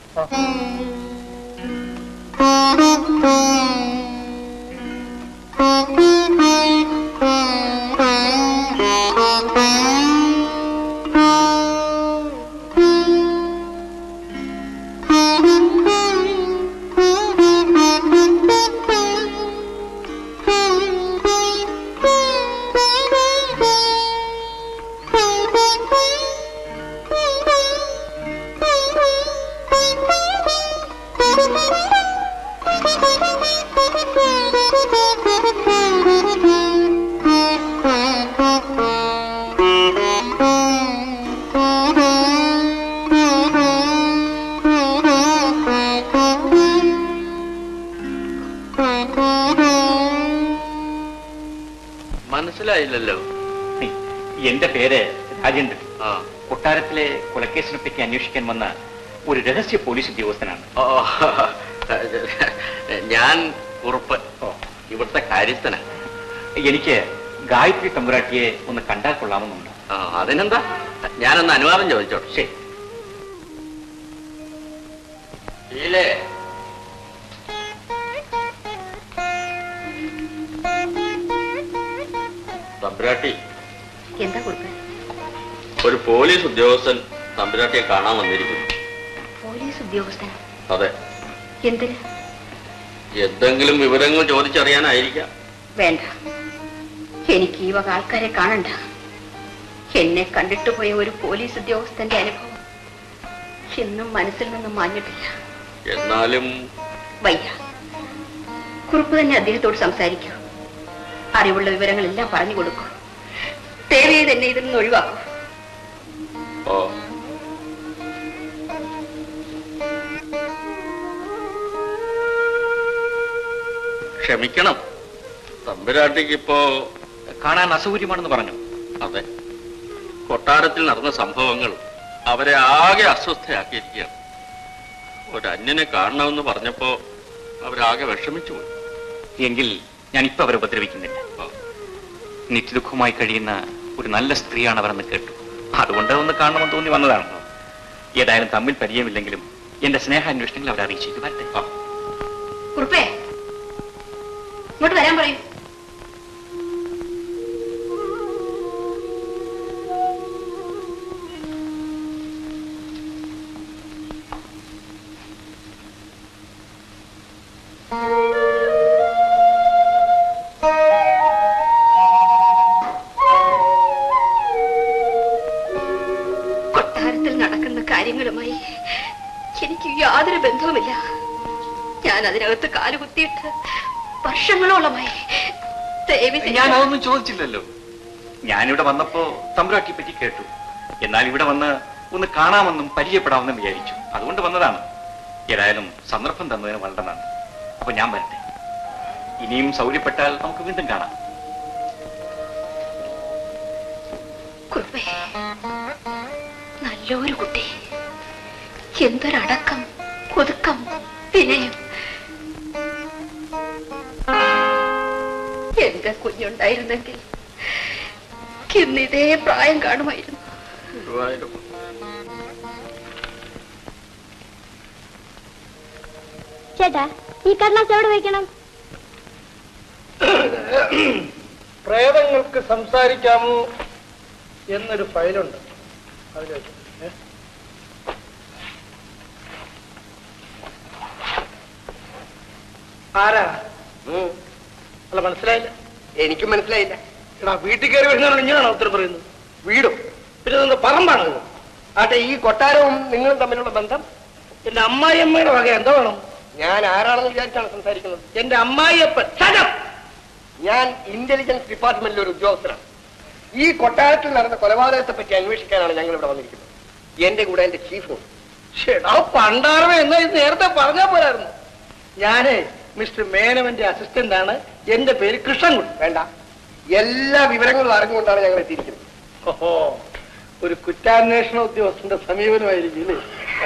മനസ്സിലായില്ലല്ലോ എന്റെ പേര് രാജേന്ദ്രൻ ആ കൊട്ടാരത്തിലെ കൊലക്കേസിനെ പറ്റി അന്വേഷിക്കാൻ വന്ന ഒരു രഹസ്യ പോലീസ് ഉദ്യോഗസ്ഥനാണ് ഓ ഞാൻ ഉറപ്പ് ഇവിടുത്തെ കാര്യസ്ഥന എനിക്ക് ഗായത്രി തമ്പുരാട്ടിയെ ഒന്ന് കണ്ടാൽ കൊള്ളാമെന്നുണ്ട് ആ അതിനെന്താ ഞാനൊന്ന് അനുവാദം ചോദിച്ചോട്ടെ ശരി ഇല്ലേ തമ്പുരാട്ടി എന്താ കുറുപ്പ് ഒരു പോലീസ് ഉദ്യോഗസ്ഥൻ തമ്പുരാട്ടിയെ കാണാൻ വന്നിരിക്കുന്നു പോലീസ് ഉദ്യോഗസ്ഥൻ അതെ എന്തിന് എന്തെങ്കിലും വിവരങ്ങൾ ചോദിച്ചറിയാനായിരിക്കാം വേണ്ട എനിക്ക് ഈ വക ആൾക്കാരെ കാണണ്ട എന്നെ കണ്ടിട്ട് പോയ ഒരു പോലീസ് ഉദ്യോഗസ്ഥന്റെ അനുഭവം ഇന്നും മനസ്സിൽ നിന്നും മാഞ്ഞിട്ടില്ല എന്നാലും വയ്യ കുറുപ്പ് തന്നെ അദ്ദേഹത്തോട് സംസാരിക്കൂ അറിവുള്ള വിവരങ്ങളെല്ലാം പറഞ്ഞു കൊടുക്കൂ ദേവിയെ തന്നെ ഇതിൽ നിന്ന് ഒഴിവാക്കൂ ഓ ക്ഷമിക്കണം തമ്പുരാട്ടിക്ക് ഇപ്പോ കാണാൻ അസൗകര്യമാണെന്ന് പറഞ്ഞു അതെ കൊട്ടാരത്തിൽ നടന്ന സംഭവങ്ങൾ അവരെ ആകെ അസ്വസ്ഥയാക്കിയിരിക്കുകയാണ് ഒരു അന്യനെ കാണണമെന്ന് പറഞ്ഞപ്പോ അവരാകെ വിഷമിച്ചു പോയി എങ്കിൽ ഞാൻ ഇപ്പൊ അവരെ ഉപദ്രവിക്കുന്നില്ല ആ. നിത്യദുഃഖമായി കഴിയുന്ന ഒരു നല്ല സ്ത്രീയാണ് അവരെന്ന് കേട്ടു അതുകൊണ്ട് ഒന്ന് കാണണമെന്ന് തോന്നി വന്നതാണ് ഏതായാലും തമ്മിൽ പരിചയമില്ലെങ്കിലും എന്റെ സ്നേഹാന്വേഷണങ്ങൾ അവരെ അറിയിച്ചേക്ക് വരട്ടെ ആ. കുറുപ്പേ ഇങ്ങോട്ട് വരാൻ പറയൂ കൊട്ടാരത്തിൽ നടക്കുന്ന കാര്യങ്ങളുമായി എനിക്ക് യാതൊരു ബന്ധവുമില്ല ഞാൻ അതിനകത്ത് കാലുകുത്തിയിട്ട് വർഷങ്ങളോളമായി ദയവ് ചെയ്ത് ഞാൻ അതൊന്നും ചോദിച്ചില്ലല്ലോ ഞാനിവിടെ വന്നപ്പോ തമ്പുരാട്ടിയെ പറ്റി കേട്ടു എന്നാൽ ഇവിടെ വന്ന് ഒന്ന് കാണാമെന്നും പരിചയപ്പെടാമെന്നും വിചാരിച്ചു അതുകൊണ്ട് വന്നതാണ് ഏതായാലും സന്ദർഭം തന്നതിന് വളരെ നന്ദി അപ്പൊ ഞാൻ വരട്ടെ ഇനിയും സൗകര്യപ്പെട്ടാൽ നമുക്ക് വീണ്ടും കാണാം കുറുപ്പേ നല്ലൊരു കുട്ടി എന്തൊരടക്കം ഒതുക്കം വിനയം എന്റെ കുഞ്ഞുണ്ടായിരുന്നെങ്കിൽ ഇന്ന് ഇതേ പ്രായം കാണുമായിരുന്നു ഗുരുവായൂരപ്പ. ചേട്ടാ ഈ കടലാസ് എവിടെ വെക്കണം പ്രേതങ്ങൾക്ക് സംസാരിക്കാമോ എന്നൊരു ഫയലുണ്ട് അതിൽ വെച്ചു. ഏ? ആരാ അല്ല മനസ്സിലായില്ല എനിക്കും മനസ്സിലായില്ല എടാ വീട്ടിൽ കയറി വരുന്നതിനോട് ഇങ്ങനെയാണോ ഉത്തരം പറയുന്നത് വീടും പിന്നെ ഇതെന്താ പറമ്പാണ് ഇത് ആട്ടെ ഈ കൊട്ടാരവും നിങ്ങളും തമ്മിലുള്ള ബന്ധം എന്റെ അമ്മായിയമ്മയുടെ വക എന്താ വേണം ഞാൻ ആരാണെന്ന് വിചാരിച്ചാണ് സംസാരിക്കുന്നത് എന്റെ അമ്മായിയപ്പൻ Shut up! ഞാൻ ഇന്റലിജൻസ് ഡിപ്പാർട്ട്മെന്റിലെ ഒരു ഉദ്യോഗസ്ഥനാണ് ഈ കൊട്ടാരത്തിൽ നടന്ന കൊലപാതകത്തെ പറ്റി അന്വേഷിക്കാനാണ് ഞങ്ങൾ ഇവിടെ വന്നിരിക്കുന്നത് എന്റെ കൂടെ എന്റെ ചീഫും ഷെടാ പണ്ടാറവ എന്നാ ഇത് നേരത്തെ പറഞ്ഞാ പോരായിരുന്നു ഞാനേ മിസ്റ്റർ മേനവന്റെ അസിസ്റ്റന്റ് ആണ് എന്റെ പേര് കൃഷ്ണൻകുട്ടി വേണ്ട എല്ലാ വിവരങ്ങളും അറിഞ്ഞുകൊണ്ടാണ് ഞങ്ങൾ എത്തിയിരിക്കുന്നത് ഓഹോ ഒരു കുറ്റാന്വേഷണ ഉദ്യോഗസ്ഥന്റെ സമീപനമായിരിക്കും അല്ലേ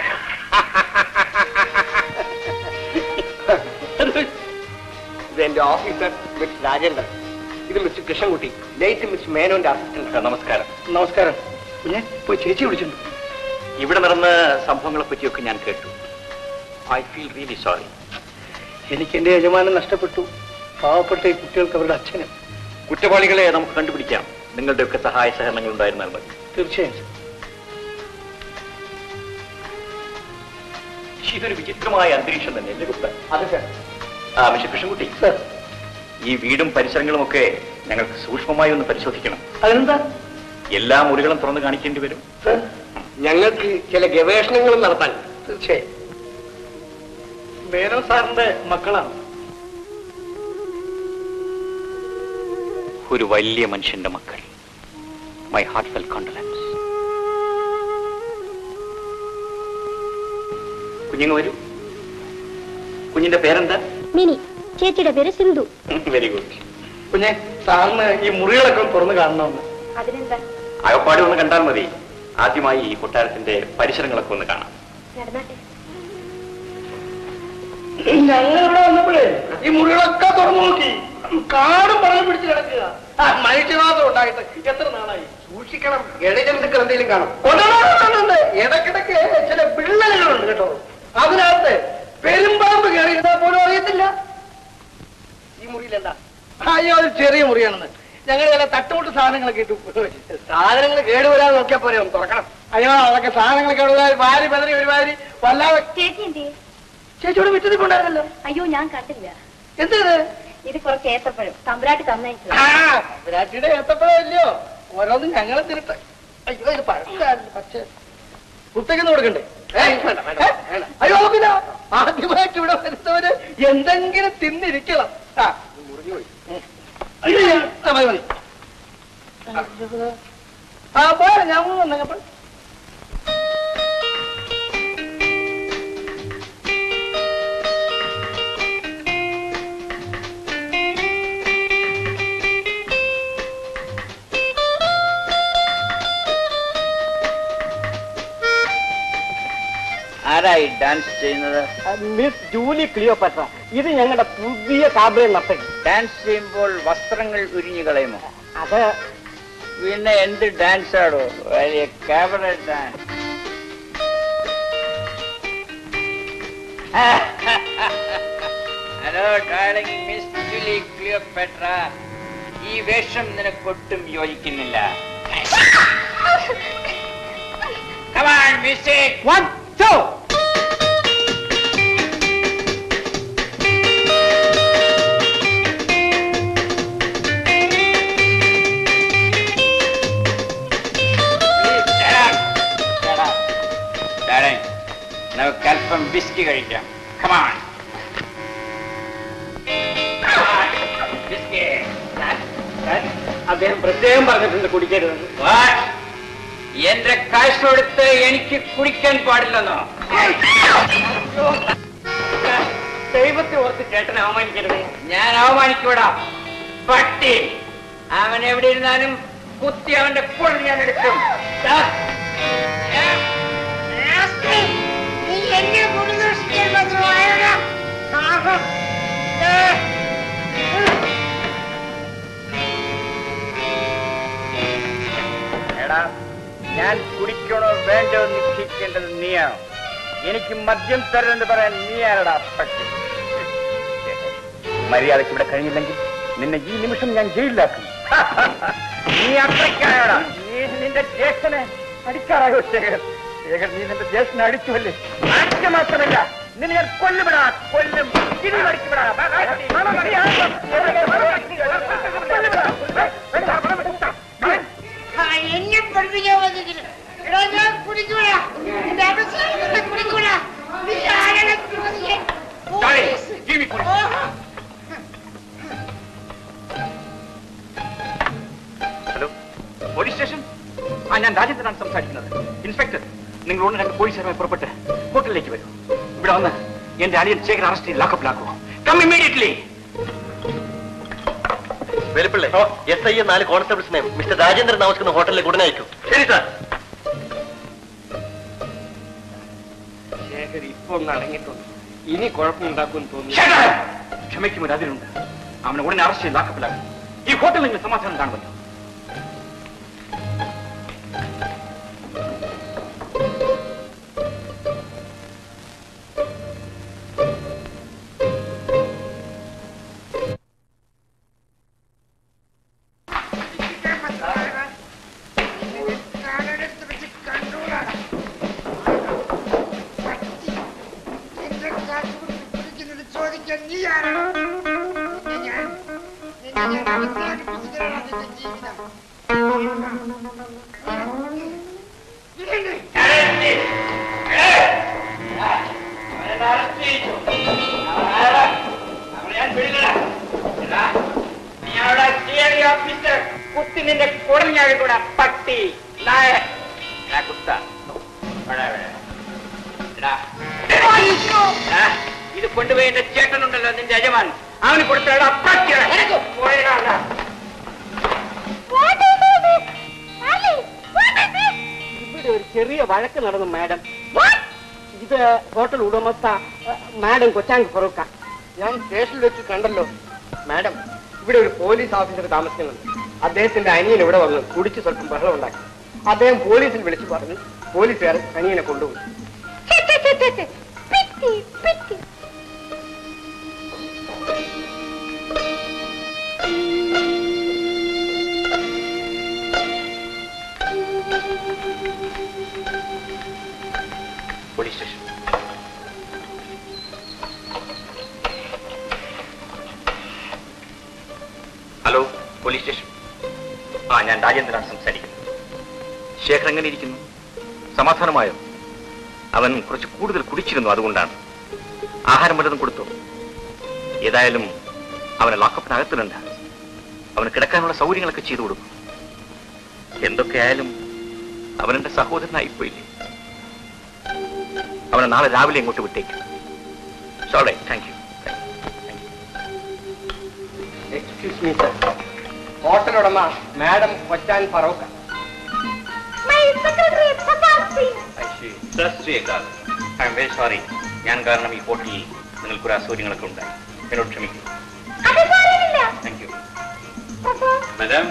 ഇത് എന്റെ ഓഫീസർ മിസ്റ്റർ രാജേന്ദ്രൻ ഇത് മിസ്റ്റർ കൃഷ്ണൻകുട്ടി ലേറ്റ് മിസ്റ്റർ മേനോന്റെ അസിസ്റ്റന്റ് നമസ്കാരം നമസ്കാരം കുഞ്ഞെ പോയി ചേച്ചി വിളിച്ചിട്ടുണ്ട് ഇവിടെ നടന്ന സംഭവങ്ങളെ പറ്റിയൊക്കെ ഞാൻ കേട്ടു ഐ ഫീൽ റിയലി സോറി എനിക്ക് എന്റെ യജമാനം നഷ്ടപ്പെട്ടു പാവപ്പെട്ട ഈ കുട്ടികൾക്ക് അവരുടെ അച്ഛനും കുറ്റവാളികളെ നമുക്ക് കണ്ടുപിടിക്കാം നിങ്ങളുടെയൊക്കെ സഹായ സഹകരണങ്ങൾ ഉണ്ടായിരുന്നാൽ മതി തീർച്ചയായും ഇതൊരു വിചിത്രമായ അന്തരീക്ഷം തന്നെ അല്ലേ ഗുപ്ത അതെ സാർ ആ മിസ്റ്റർ കൃഷ്ണൻകുട്ടി സാർ ഈ വീടും പരിസരങ്ങളും ഒക്കെ ഞങ്ങൾക്ക് സൂക്ഷ്മമായി ഒന്ന് പരിശോധിക്കണം അതിനെന്താ എല്ലാ മുറികളും തുറന്ന് കാണിക്കേണ്ടി വരും സാർ ഞങ്ങൾക്ക് ചില ഗവേഷണങ്ങളും നടത്താൻ തീർച്ചയായും മേനോ സാറിന്റെ മക്കളാണ് ഒരു വലിയ മനുഷ്യന്റെ മക്കൾ മൈ ഹാർട്ട് ഫെൽ കോണ്ടലൻസ് കുഞ്ഞുങ്ങ വരൂ കുഞ്ഞിന്റെ പേരെന്താ മിനി ചേച്ചിയുടെ പേര് സിന്ധു വെരി ഗുഡ് കുഞ്ഞെ സാറിന് ഈ മുറികളൊക്കെ ഒന്ന് തുറന്ന് കാണണമെന്ന് അതിനെന്താ അകപ്പാടി ഒന്ന് കണ്ടാൽ മതി ആദ്യമായി ഈ കൊട്ടാരത്തിന്റെ പരിസരങ്ങളൊക്കെ ഒന്ന് കാണാം നടന്നാട്ടെ ഞങ്ങൾ ഇവിടെ വന്നപ്പോഴേ ഈ മുറികളൊക്കെ തുറന്നു നോക്കി കാടും പടം പിടിച്ച് കിടക്കുക ആ, മനുഷ്യവാദം ഉണ്ടായിട്ട് എത്ര നാളായി സൂക്ഷിക്കണം ഇഴജന്തുക്കൾ എന്തെങ്കിലും കാണും കൊണ്ടുവന്നിട്ടുണ്ട്. ഇടയ്ക്കിടയ്ക്ക് ചില വിള്ളലുകളുണ്ട് കേട്ടോ അതിനകത്ത് പെരുമ്പാമ്പ് കയറി ഇരുന്നാൽ പോലും അറിയത്തില്ല ഈ മുറിയിലെന്താ അയ്യോ അത് ചെറിയ മുറിയാണെന്ന് ഞങ്ങൾ ചില തട്ടുമുട്ട് സാധനങ്ങളൊക്കെ ഇട്ടു സാധനങ്ങൾ കേടുവരാതെ നോക്കിയാൽ പോരെ ഒന്ന് തുറക്കണം അയ്യോ അതൊക്കെ സാധനങ്ങൾ കേടുവാരി വാരി പതറി ഒരുമാതിരി വല്ലാതെ ചേച്ചി എന്തിയെ ചേച്ചിയോട് വിറ്റതിപ്പുണ്ടായിരുന്നല്ലോ അയ്യോ ഞാൻ കണ്ടില്ല എന്തത് ഇത് കുറച്ച് ഏത്തപ്പഴം തമ്പുരാട്ടി തന്നയച്ചത് ആ വിരാട്ടിയുടെ ഏത്തപ്പഴം ഇല്ലയോ ഓരോന്നും ഞങ്ങളെ തിരുത്ത അയ്യോ ഇത് പഴക്കാരില്ല പക്ഷേ കുത്തയ്ക്കൊന്നും കൊടുക്കണ്ടേ ഏയ്, വേണ്ട, വേണ്ട, ഏ? വേണ്ട. അയ്യോ നോക്കില്ല ആദ്യമായിട്ട് ഇവിടെ വരുന്നവര് എന്തെങ്കിലും തിന്നിരിക്കണം ആ ഉം. അയ്യോ, ആ, മതി മതി ആ പോരാ ഞാൻ വന്നപ്പോൾ ആരായി ഡാൻസ് ചെയ്യുന്നത് മിസ് ജൂലി ക്ലിയോപട്ര ഇത് ഞങ്ങളുടെ പുതിയ കാബറേ നർത്തകി ഡാൻസ് ചെയ്യുമ്പോൾ വസ്ത്രങ്ങൾ ഉരിഞ്ഞു കളയുമോ അത് പിന്നെ എന്ത് ഡാൻസ് ആടോ വലിയ camera dance hello darling miss Julie Cleopatra ഈ വേഷം നിനക്കൊട്ടും യോജിക്കുന്നില്ല Come on, music! One, two. Darling, നമുക്ക് അല്പം വിസ്കി കഴിക്കാം കമാൺ വിസ്കി അദ്ദേഹം പ്രത്യേകം പറഞ്ഞിട്ടുണ്ട് കുടിക്കരുതെന്ന് എന്റെ കാശ് കൊടുത്ത് എനിക്ക് കുടിക്കാൻ പാടില്ലെന്നോ ദൈവത്തെ ഓർത്ത് ചേട്ടനെ അവമാനിക്കരുത് ഞാൻ അവമാനിക്കൂടാ പട്ടി അവൻ എവിടെ ഇരുന്നാലും കുത്തി അവന്റെ പൊള്ളി ഞാൻ എടുക്കും ദാ. എടാ ഞാൻ കുടിക്കണോ വേണ്ടോ എന്ന് നിശ്ചയിക്കേണ്ടത് നീയാണോ എനിക്ക് മദ്യം തരുമെന്ന് പറയാൻ നീയാണടാ പട്ടി മര്യാദയ്ക്ക് ഇവിടെ കഴിയില്ലെങ്കിൽ നിന്നെ ഈ നിമിഷം ഞാൻ ജയിലിലാക്കും നീ അത്രയ്ക്കായോടാ നീ നിന്റെ ജ്യേഷ്ഠനെ അടിക്കാറായോ ശേഖർ ശേഖർ നീ നിന്റെ ജ്യേഷ്ഠനെ അടിച്ചുവല്ലേ അടിച്ചു മാത്രമല്ല നിന്നെ ഞാൻ കൊല്ലുവിടാ കൊല്ലും ഇനി മടിക്കുവിടാ എന്നെ പഠിപ്പിക്കാൻ വന്നിട്ടില്ല എടാ ഞാൻ കുടിക്കൂല എന്റെ അവസാനത്തെ കുടിക്കൂല നീ ആരാണ് കുടിക്കാൻ? പോലീസ്. ഓഹോ. ഹലോ പോലീസ് സ്റ്റേഷൻ ആ ഞാൻ രാജേന്ദ്രനാണ് സംസാരിക്കുന്നത് ഇൻസ്പെക്ടർ നിങ്ങൾ ഉടനെ രണ്ട് പോലീസുകാരുമായി പുറപ്പെട്ട് ഹോട്ടലിലേക്ക് വരൂ ഇവിടെ വന്ന് എന്റെ അളിയൻ ശേഖർ അറസ്റ്റ് ചെയ്ത് ലാക്കപ്പിലാക്കൂ കം ഇമ്മീഡിയറ്റ്ലി വെളുപ്പിള്ളേ എസ് ഐ നാല് കോൺസ്റ്റബിൾസിനെ മിസ്റ്റർ രാജേന്ദ്രൻ താമസിക്കുന്ന ഹോട്ടലിലേക്ക് ഉടനെ അയക്കും ശരി സാർ ശേഖർ ഇപ്പൊ ഒന്ന് അടങ്ങിയിട്ടുണ്ട് ഇനി കുഴപ്പമുണ്ടാക്കുമെന്ന് തോന്നി ക്ഷമയ്ക്കും ഒരു അതിരുണ്ട് അവനെ ഉടനെ അറസ്റ്റ് ചെയ്ത് ലാക്കപ്പിലാക്കും ഈ ഹോട്ടലിൽ നിങ്ങൾ സമാധാനം കാണുമല്ലോ ചോദിക്കാൻ നീ ആരാണ് നിന്നെ ഞാൻ നിന്നെ ഞാൻ അവസാനിപ്പിച്ചിട്ടാണ് നിന്റെ ജീവിതം കുത്തി നിന്റെ കുടഞ്ഞാഴി കൂടെ പട്ടി നായ എടാ, കുത്ത ഇവിടെ, ഇവിടെ. എടാ. എടാ, ഇത് കൊണ്ടുപോയി എന്റെ ചേട്ടനുണ്ടല്ലോ നിന്റെ യജമാൻ അവന് കൊടുത്തടാ പട്ടി പോയടാ ഇവിടെ ഒരു ചെറിയ വഴക്ക് നടന്നു മാഡം ഇത് ഹോട്ടൽ ഉടമസ്ഥ മാഡം കൊച്ചാങ്ക് ഫറൂക്ക ഞാൻ സ്റ്റേഷനിൽ വെച്ച് കണ്ടല്ലോ മാഡം ഇവിടെ ഒരു പോലീസ് ഓഫീസർ താമസിക്കുന്നുണ്ട് അദ്ദേഹത്തിന്റെ അനിയൻ ഇവിടെ വന്ന് കുടിച്ച് സ്വല്പം ബഹളം ഉണ്ടാക്കി അദ്ദേഹം പോലീസിൽ വിളിച്ചു പറഞ്ഞു പോലീസുകാർ അനിയനെ കൊണ്ടുപോയി police station hello police station ആ ഞാൻ രാജേന്ദ്രനാണ് സംസാരിക്കുന്നത് ശേഖർ എങ്ങനെ ഇരിക്കുന്നു സമാധാനമായോ അവൻ കുറച്ച് കൂടുതൽ കുടിച്ചിരുന്നു അതുകൊണ്ടാണ് ആഹാരം വല്ലതും കൊടുത്തു ഏതായാലും അവനെ ലോക്കപ്പിനകത്തിലുണ്ട് അവന് കിടക്കാനുള്ള സൗകര്യങ്ങളൊക്കെ ചെയ്തു കൊടുക്കും എന്തൊക്കെയായാലും അവനെന്റെ സഹോദരനായിപ്പോയില്ലേ അവനെ നാളെ രാവിലെ ഇങ്ങോട്ട് വിട്ടേക്കും സോളെ thank you excuse me sir hotel ഉടമ മാഡം കൊച്ചാൻ ഫറൂക്ക ഐ എം വെരി സോറി ഞാൻ കാരണം ഈ ഹോട്ടലിൽ നിങ്ങൾക്കൊരു അസൗകര്യങ്ങളൊക്കെ ഉണ്ടായി എന്നോട് ക്ഷമിക്കും താങ്ക് യു മാഡം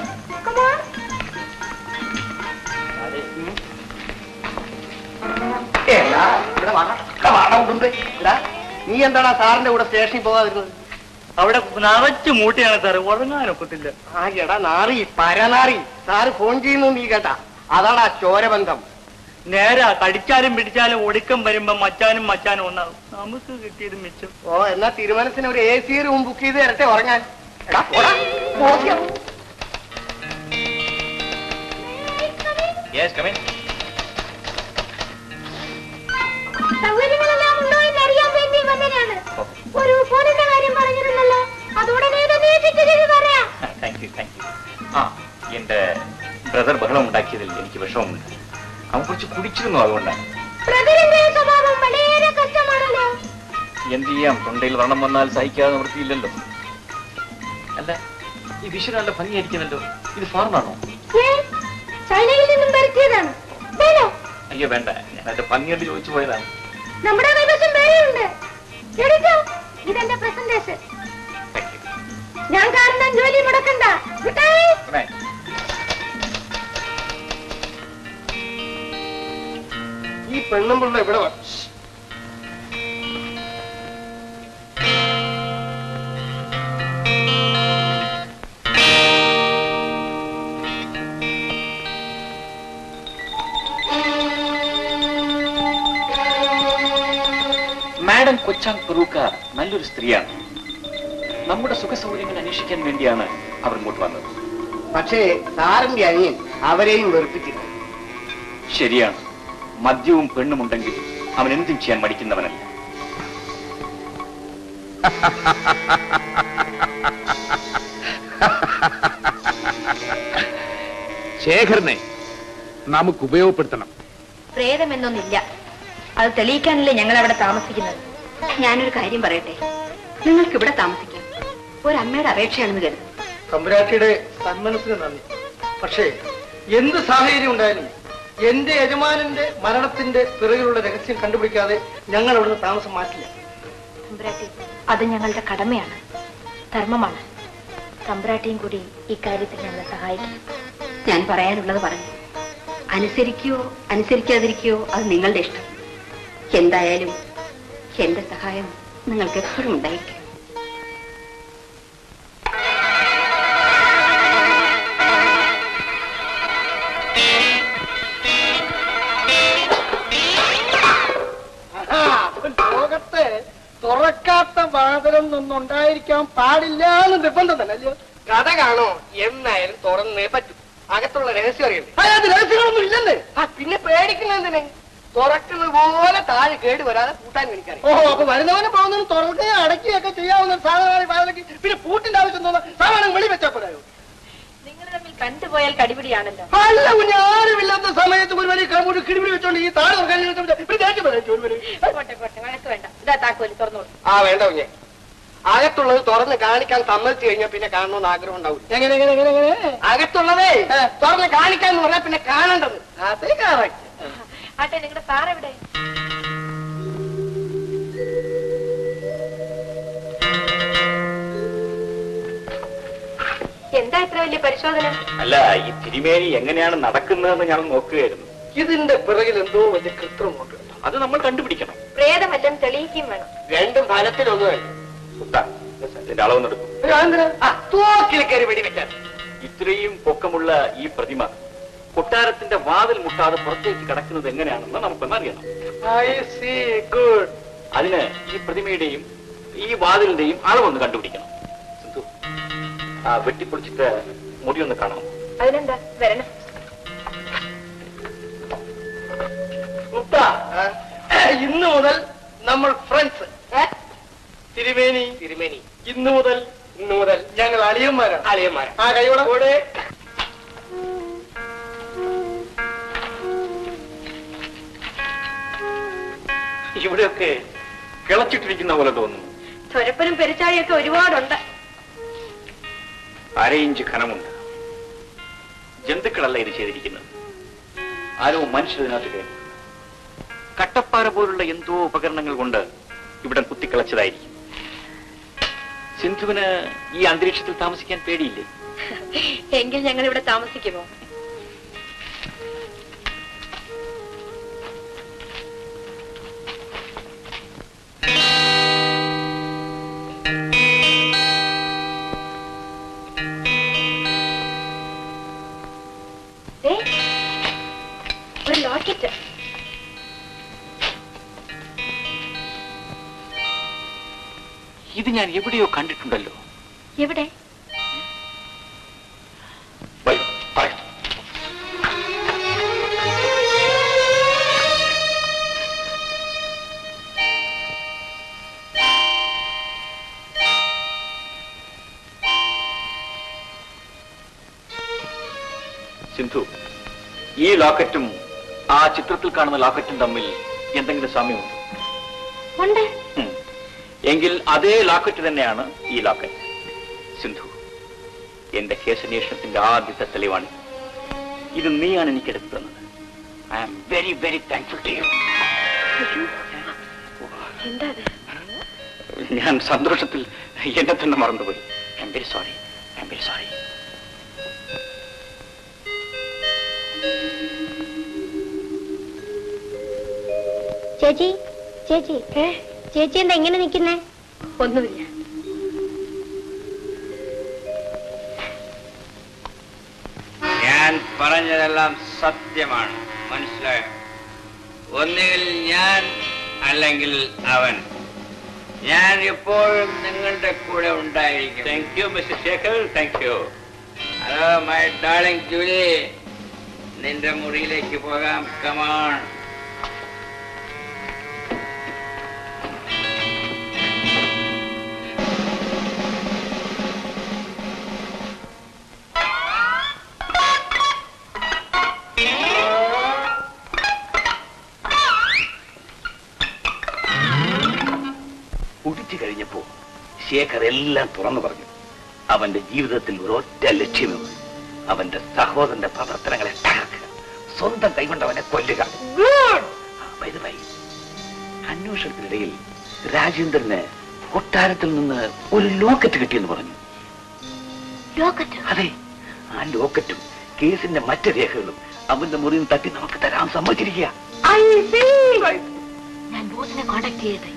എടാ, ഇവിടെ വാടാ. ഇവിടെ വാടാ, ഉടുമ്പേ. എടാ, നീ എന്താണ് സാറിന്റെ കൂടെ സ്റ്റേഷനിൽ പോകാതിരുന്നത് അവിടെ നിറച്ച് മൂട്ടയാണ് സാറ് ഉറങ്ങാനൊക്കത്തില്ല ആ എടാ നാറി പരനാറി സാറ് ഫോൺ ചെയ്യുന്നു നീ കേട്ടാ അതാണ് ആ ചോരബന്ധം നേരാ കടിച്ചാലും പിടിച്ചാലും ഒടുക്കം വരുമ്പോ മച്ചാനും മച്ചാനും ഒന്നാകും നമുക്ക് കിട്ടിയത് മിച്ചം ഓ എന്നാ തീരുമാനത്തിന് ഒരു എ സി റൂം ബുക്ക് ചെയ്ത് തരട്ടെ ഉറങ്ങാൻ എടാ, പോടാ. ബോധ്യം. യെസ് കമിൻ സൗകര്യങ്ങളെല്ലാം ഉണ്ടോ എന്ന് അറിയാൻ വേണ്ടി വന്നതാണ് ഒരു ഫോണിന്റെ കാര്യം പറഞ്ഞിരുന്നല്ലോ അതുടനെ തന്നെ ഫിറ്റ് ചെയ്ത് പറയാം താങ്ക് യു താങ്ക് യു ആ എന്റെ ബ്രദർ ബഹളം ഉണ്ടാക്കിയതിൽ എനിക്ക് വിഷമമുണ്ട് അവൻ കുറച്ച് കുടിച്ചിരുന്നു അതുകൊണ്ടാണ് ബ്രദറിന്റെ സ്വഭാവം വളരെ കഷ്ടമാണല്ലോ എന്ത് ചെയ്യാം തൊണ്ടയിൽ വ്രണം വന്നാൽ സഹിക്കാതെ നിവൃത്തിയില്ലല്ലോ അല്ല ഈ വിഷു നല്ല ഭംഗിയായിരിക്കുന്നല്ലോ ഇത് ഫാർമാണോ ഏ, ചൈനയിൽ നിന്നും വരുത്തിയതാണ് വേണോ അയ്യോ വേണ്ട ഞാൻ അതിന്റെ ഭംഗിയായിട്ട് ചോദിച്ചു പോയതാണ് നമ്മുടെ കൈവശം വേറെയുണ്ട് എടുത്തോ ഇതെന്റെ പ്രസന്റേഷൻ താങ്ക് യു ഞാൻ കാരണം ജോലി മുടക്കണ്ട മിഠായി ഗുഡ് നൈറ്റ് ഈ പെണ്ണുമ്പിള്ള ഇവിടെ വാ. മാഡം കൊച്ചാൻ പെറൂക്ക നല്ലൊരു സ്ത്രീയാണ് നമ്മുടെ സുഖ സൗകര്യങ്ങൾ അന്വേഷിക്കാൻ വേണ്ടിയാണ് അവർ ഇങ്ങോട്ട് വന്നത് പക്ഷേ സാറിന്റെ അനിയൻ അവരെയും വെറുപ്പിച്ചില്ല ശരിയാണ് മദ്യവും പെണ്ണും ഉണ്ടെങ്കിൽ അവൻ എന്തും ചെയ്യാൻ മടിക്കുന്നവനല്ല ശേഖരനെ നമുക്ക് ഉപയോഗപ്പെടുത്തണം പ്രേതമെന്നൊന്നില്ല അത് തെളിയിക്കാനല്ലേ ഞങ്ങൾ അവിടെ താമസിക്കുന്നത് ഞാനൊരു കാര്യം പറയട്ടെ നിങ്ങൾക്ക് ഇവിടെ താമസിക്കാം ഒരമ്മയുടെ അപേക്ഷയാണെന്ന് കരുതും തമ്പുരാട്ടിയുടെ സന്മനസ്സിന് നന്ദി പക്ഷേ എന്ത് സാഹചര്യം ഉണ്ടായാലും എന്റെ യജമാനന്റെ മരണത്തിന്റെ പിറകിലുള്ള രഹസ്യം കണ്ടുപിടിക്കാതെ ഞങ്ങൾ അവിടുന്ന് താമസം മാറ്റില്ല തമ്പുരാട്ടി അത് ഞങ്ങളുടെ കടമയാണ് ധർമ്മമാണ് തമ്പുരാട്ടിയും കൂടി ഇക്കാര്യത്തിൽ ഞങ്ങളെ സഹായിക്കണം ഞാൻ പറയാനുള്ളത് പറഞ്ഞു അനുസരിക്കുകയോ അനുസരിക്കാതിരിക്കുകയോ അത് നിങ്ങളുടെ ഇഷ്ടം എന്തായാലും എന്റെ സഹായം നിങ്ങൾക്ക് എപ്പോഴും ഉണ്ടായിരിക്കും ലോകത്ത് തുറക്കാത്ത വാതിലും ഒന്നുണ്ടായിരിക്കാൻ പാടില്ല എന്ന് നിർബന്ധം തന്നെ അല്ലയോ കഥ കാണോ എന്നായാലും തുറന്നേ പറ്റും അകത്തുള്ള രഹസ്യം അറിയണ്ടേ അതിനകത്ത് രഹസ്യങ്ങളൊന്നും ഇല്ലെന്നേ ആ പിന്നെ പേടിക്കുന്നതിനെ തുറക്കുന്നത് പോലെ താഴെ കേട് വരാതെ കൂട്ടാൻ എനിക്കറിയാം ഓഹോ അപ്പൊ വരുന്നവന് പോകുന്നതിന് തുറക്കുകയും അടയ്ക്കുകയൊക്കെ ചെയ്യാവുന്ന സാധനമാണ് വാതിലേക്ക് പിന്നെ പൂട്ടിന്റെ ആവശ്യം തോന്നുന്ന സാധനം വെളി വെച്ചാൽ പോരായോ നിങ്ങൾ തമ്മിൽ കണ്ടുപോയാൽ കടിപിടിയാണല്ലോ അല്ല കുഞ്ഞ് ആരുമില്ലാത്ത സമയത്ത് ഒരു വലിയ കമ്പൂട്ട് കിടിപിടി വെച്ചോണ്ട് ഈ താഴെ തുറക്കാൻ ഇരുന്നിട്ട് പിന്നെ ദേഷ്യം വരാം ഒരു വലിയ പോട്ടെ പോട്ടെ വഴക്ക് വേണ്ട ഇതാ താക്കോല് തുറന്നോളൂ ആ വേണ്ട കുഞ്ഞെ അകത്തുള്ളത് തുറന്ന് കാണിക്കാൻ സമ്മതിച്ചു കഴിഞ്ഞാൽ പിന്നെ കാണണമെന്ന് ആഗ്രഹം ഉണ്ടാവും എങ്ങനെ എങ്ങനെ എങ്ങനെ എങ്ങനെ അകത്തുള്ളതേ തുറന്ന് കാണിക്കാന്ന് പറഞ്ഞാൽ പിന്നെ കാണേണ്ടത് അതേ കറക്റ്റ് ആട്ടെ നിങ്ങളുടെ സാർ എവിടെ എന്താ ഇത്ര വലിയ പരിശോധന അല്ല ഈ തിരുമേനി എങ്ങനെയാണ് നടക്കുന്നതെന്ന് ഞാൻ നോക്കുകയായിരുന്നു ഇതിന്റെ പിറകിൽ എന്തോ വലിയ കൃത്രിമുണ്ട് അത് നമ്മൾ കണ്ടുപിടിക്കണം പ്രേതമല്ലെന്ന് തെളിയിക്കുകയും വേണം രണ്ടും ഫലത്തിലൊന്നുമല്ല സുൽത്താൻ, ഇതിന്റെ അളവെന്നെടുക്കും തോക്കിൽ കയറി വെടിവെച്ചാൽ ഇത്രയും പൊക്കമുള്ള ഈ പ്രതിമ കൊട്ടാരത്തിന്റെ വാതിൽ മുട്ടാതെ പുറത്തേക്ക് കിടക്കുന്നത് എങ്ങനെയാണെന്ന് നമുക്കൊന്ന് അറിയണം ഐ സി ഗുഡ് അതിന് ഈ പ്രതിമയുടെയും ഈ വാതിലിന്റെയും അളവൊന്ന് കണ്ടുപിടിക്കണം സിന്ധു ആ വെട്ടിപ്പൊളിച്ചിട്ട് മുടിയൊന്ന് കാണണം അതിനെന്താ വരണം മുത്ത ഇന്ന് മുതൽ നമ്മൾ ഫ്രണ്ട്സ് തിരുമേനി തിരുമേനി ഇന്ന് മുതൽ ഇന്ന് മുതൽ ഞങ്ങൾ അളിയന്മാരാണ് അളിയന്മാർ ആ കൈയോടെ കൂടെ ഇവിടെയൊക്കെ കിളച്ചിട്ടിരിക്കുന്ന പോലെ തോന്നുന്നു തൊരപ്പനും പെരിച്ചാഴിയൊക്കെ ഒരുപാടുണ്ട് അര ഇഞ്ച് ഖനമുണ്ട് ജന്തുക്കളല്ല ഇത് ചെയ്തിരിക്കുന്നത് ആരോ മനുഷ്യതിനകത്ത് കയറി കട്ടപ്പാറ പോലുള്ള എന്തോ ഉപകരണങ്ങൾ കൊണ്ട് ഇവിടെ കുത്തിക്കളച്ചതായിരിക്കും സിന്ധുവിന് ഈ അന്തരീക്ഷത്തിൽ താമസിക്കാൻ പേടിയില്ലേ എങ്കിൽ ഞങ്ങൾ ഇവിടെ താമസിക്കുമോ ദേ, ഒരു ലോക്കറ്റ് ഇത് ഞാൻ എവിടെയോ കണ്ടിട്ടുണ്ടല്ലോ എവിടെ വരൂ, പറയൂ. സിന്ധു ഈ ലോക്കറ്റും ആ ചിത്രത്തിൽ കാണുന്ന ലോക്കറ്റും തമ്മിൽ എന്തെങ്കിലും സാമ്യമുണ്ടോ ഉണ്ട് ഉം. എങ്കിൽ അതേ ലോക്കറ്റ് തന്നെയാണ് ഈ ലോക്കറ്റ് സിന്ധു എന്റെ കേസന്വേഷണത്തിന്റെ ആദ്യത്തെ തെളിവാണ് ഇത് നീയാണ് എനിക്ക് എടുത്തു തന്നത് I am very very thankful to you എന്താ അത് ഞാൻ സന്തോഷത്തിൽ എന്നെ തന്നെ മറന്നുപോയി I'm very sorry I'm very sorry ചേച്ചി ചേച്ചി ചേച്ചി എന്താ ഇങ്ങനെ നിൽക്കുന്നേ ഒന്നുമില്ല ഞാൻ പറഞ്ഞതെല്ലാം സത്യമാണ് മനസ്സിലായോ ഒന്നുകിൽ ഞാൻ അല്ലെങ്കിൽ അവൻ ഞാൻ എപ്പോഴും നിങ്ങളുടെ കൂടെ ഉണ്ടായിരിക്കും thank you mister Shekhar thank you hello my darling Julie നിന്റെ മുറിയിലേക്ക് പോകാം കമാൺ കുടിച്ചു കഴിഞ്ഞപ്പോ ശേഖർ എല്ലാം തുറന്നു പറഞ്ഞു അവന്റെ ജീവിതത്തിൽ ഒരൊറ്റ ലക്ഷ്യമേ അവന്റെ സഹോദരന്റെ പ്രവർത്തനങ്ങളെ തകർക്കുക സ്വന്തം കൈകൊണ്ടവനെ കൊല്ലുക By the way, അന്വേഷണത്തിനിടയിൽ രാജേന്ദ്രന് കൊട്ടാരത്തിൽ നിന്ന് ഒരു ലോക്കറ്റ് കിട്ടിയെന്ന് പറഞ്ഞു ലോക്കറ്റ് അതെ ആ ലോക്കറ്റും കേസിന്റെ മറ്റ് രേഖകളും അവന്റെ മുറിയിൽ നിന്ന് തട്ടി നമുക്ക് തരാൻ സമ്മതിച്ചിരിക്കുക ഞാൻ ബോസിനെ കോണ്ടാക്ട് ചെയ്തത്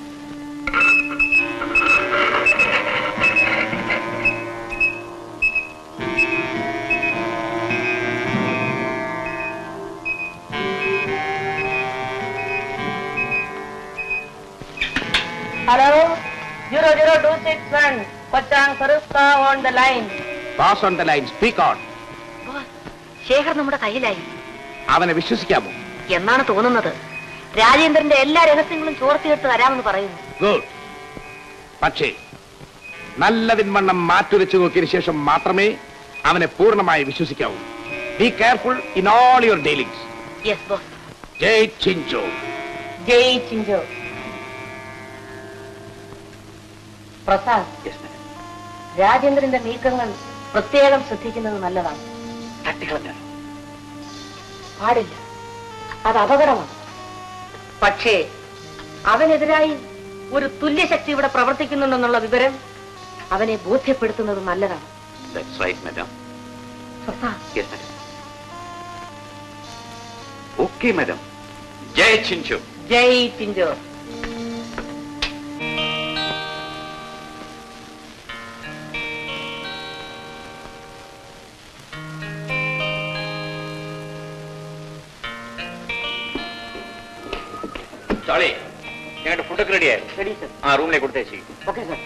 hello zero zero two six one കൊച്ചാങ് ഫെറുസ്ക on the line pass on the line speak on Shekhar നമ്മുടെ കയ്യിലായി അവനെ വിശ്വസിക്കാമോ എന്നാണ് തോന്നുന്നത് രാജേന്ദ്രന്റെ എല്ലാ രഹസ്യങ്ങളും ചോർത്തിയെടുത്ത് തരാമെന്ന് പറയുന്നു ഗുഡ് പക്ഷേ നല്ല വിൻവണ്ണം മാറ്റുരച്ചു നോക്കിയതിനു ശേഷം മാത്രമേ അവനെ പൂർണ്ണമായി വിശ്വസിക്കാവൂ be careful in all your dealings yes boss ജയ് ചിഞ്ചോ ജയ് ചിഞ്ചോ പ്രസാദ് രാജേന്ദ്രന്റെ നീക്കങ്ങൾ പ്രത്യേകം ശ്രദ്ധിക്കുന്നത് നല്ലതാണ് തട്ടിക്കളഞ്ഞാൽ പാടില്ല അത് അപകടമാണ് പക്ഷേ അവനെതിരായി ഒരു തുല്യശക്തി ഇവിടെ പ്രവർത്തിക്കുന്നുണ്ടെന്നുള്ള വിവരം അവനെ ബോധ്യപ്പെടുത്തുന്നത് നല്ലതാണ് that's right madam Prasad yes madam okay madam ജയ് ചിഞ്ചോ ജയ് ചിഞ്ചോ ചോളി ഞങ്ങളുടെ ഫുഡൊക്കെ റെഡിയായി ആ റൂമിലേക്ക് കൊടുത്തേച്ചി ഓക്കെ സാർ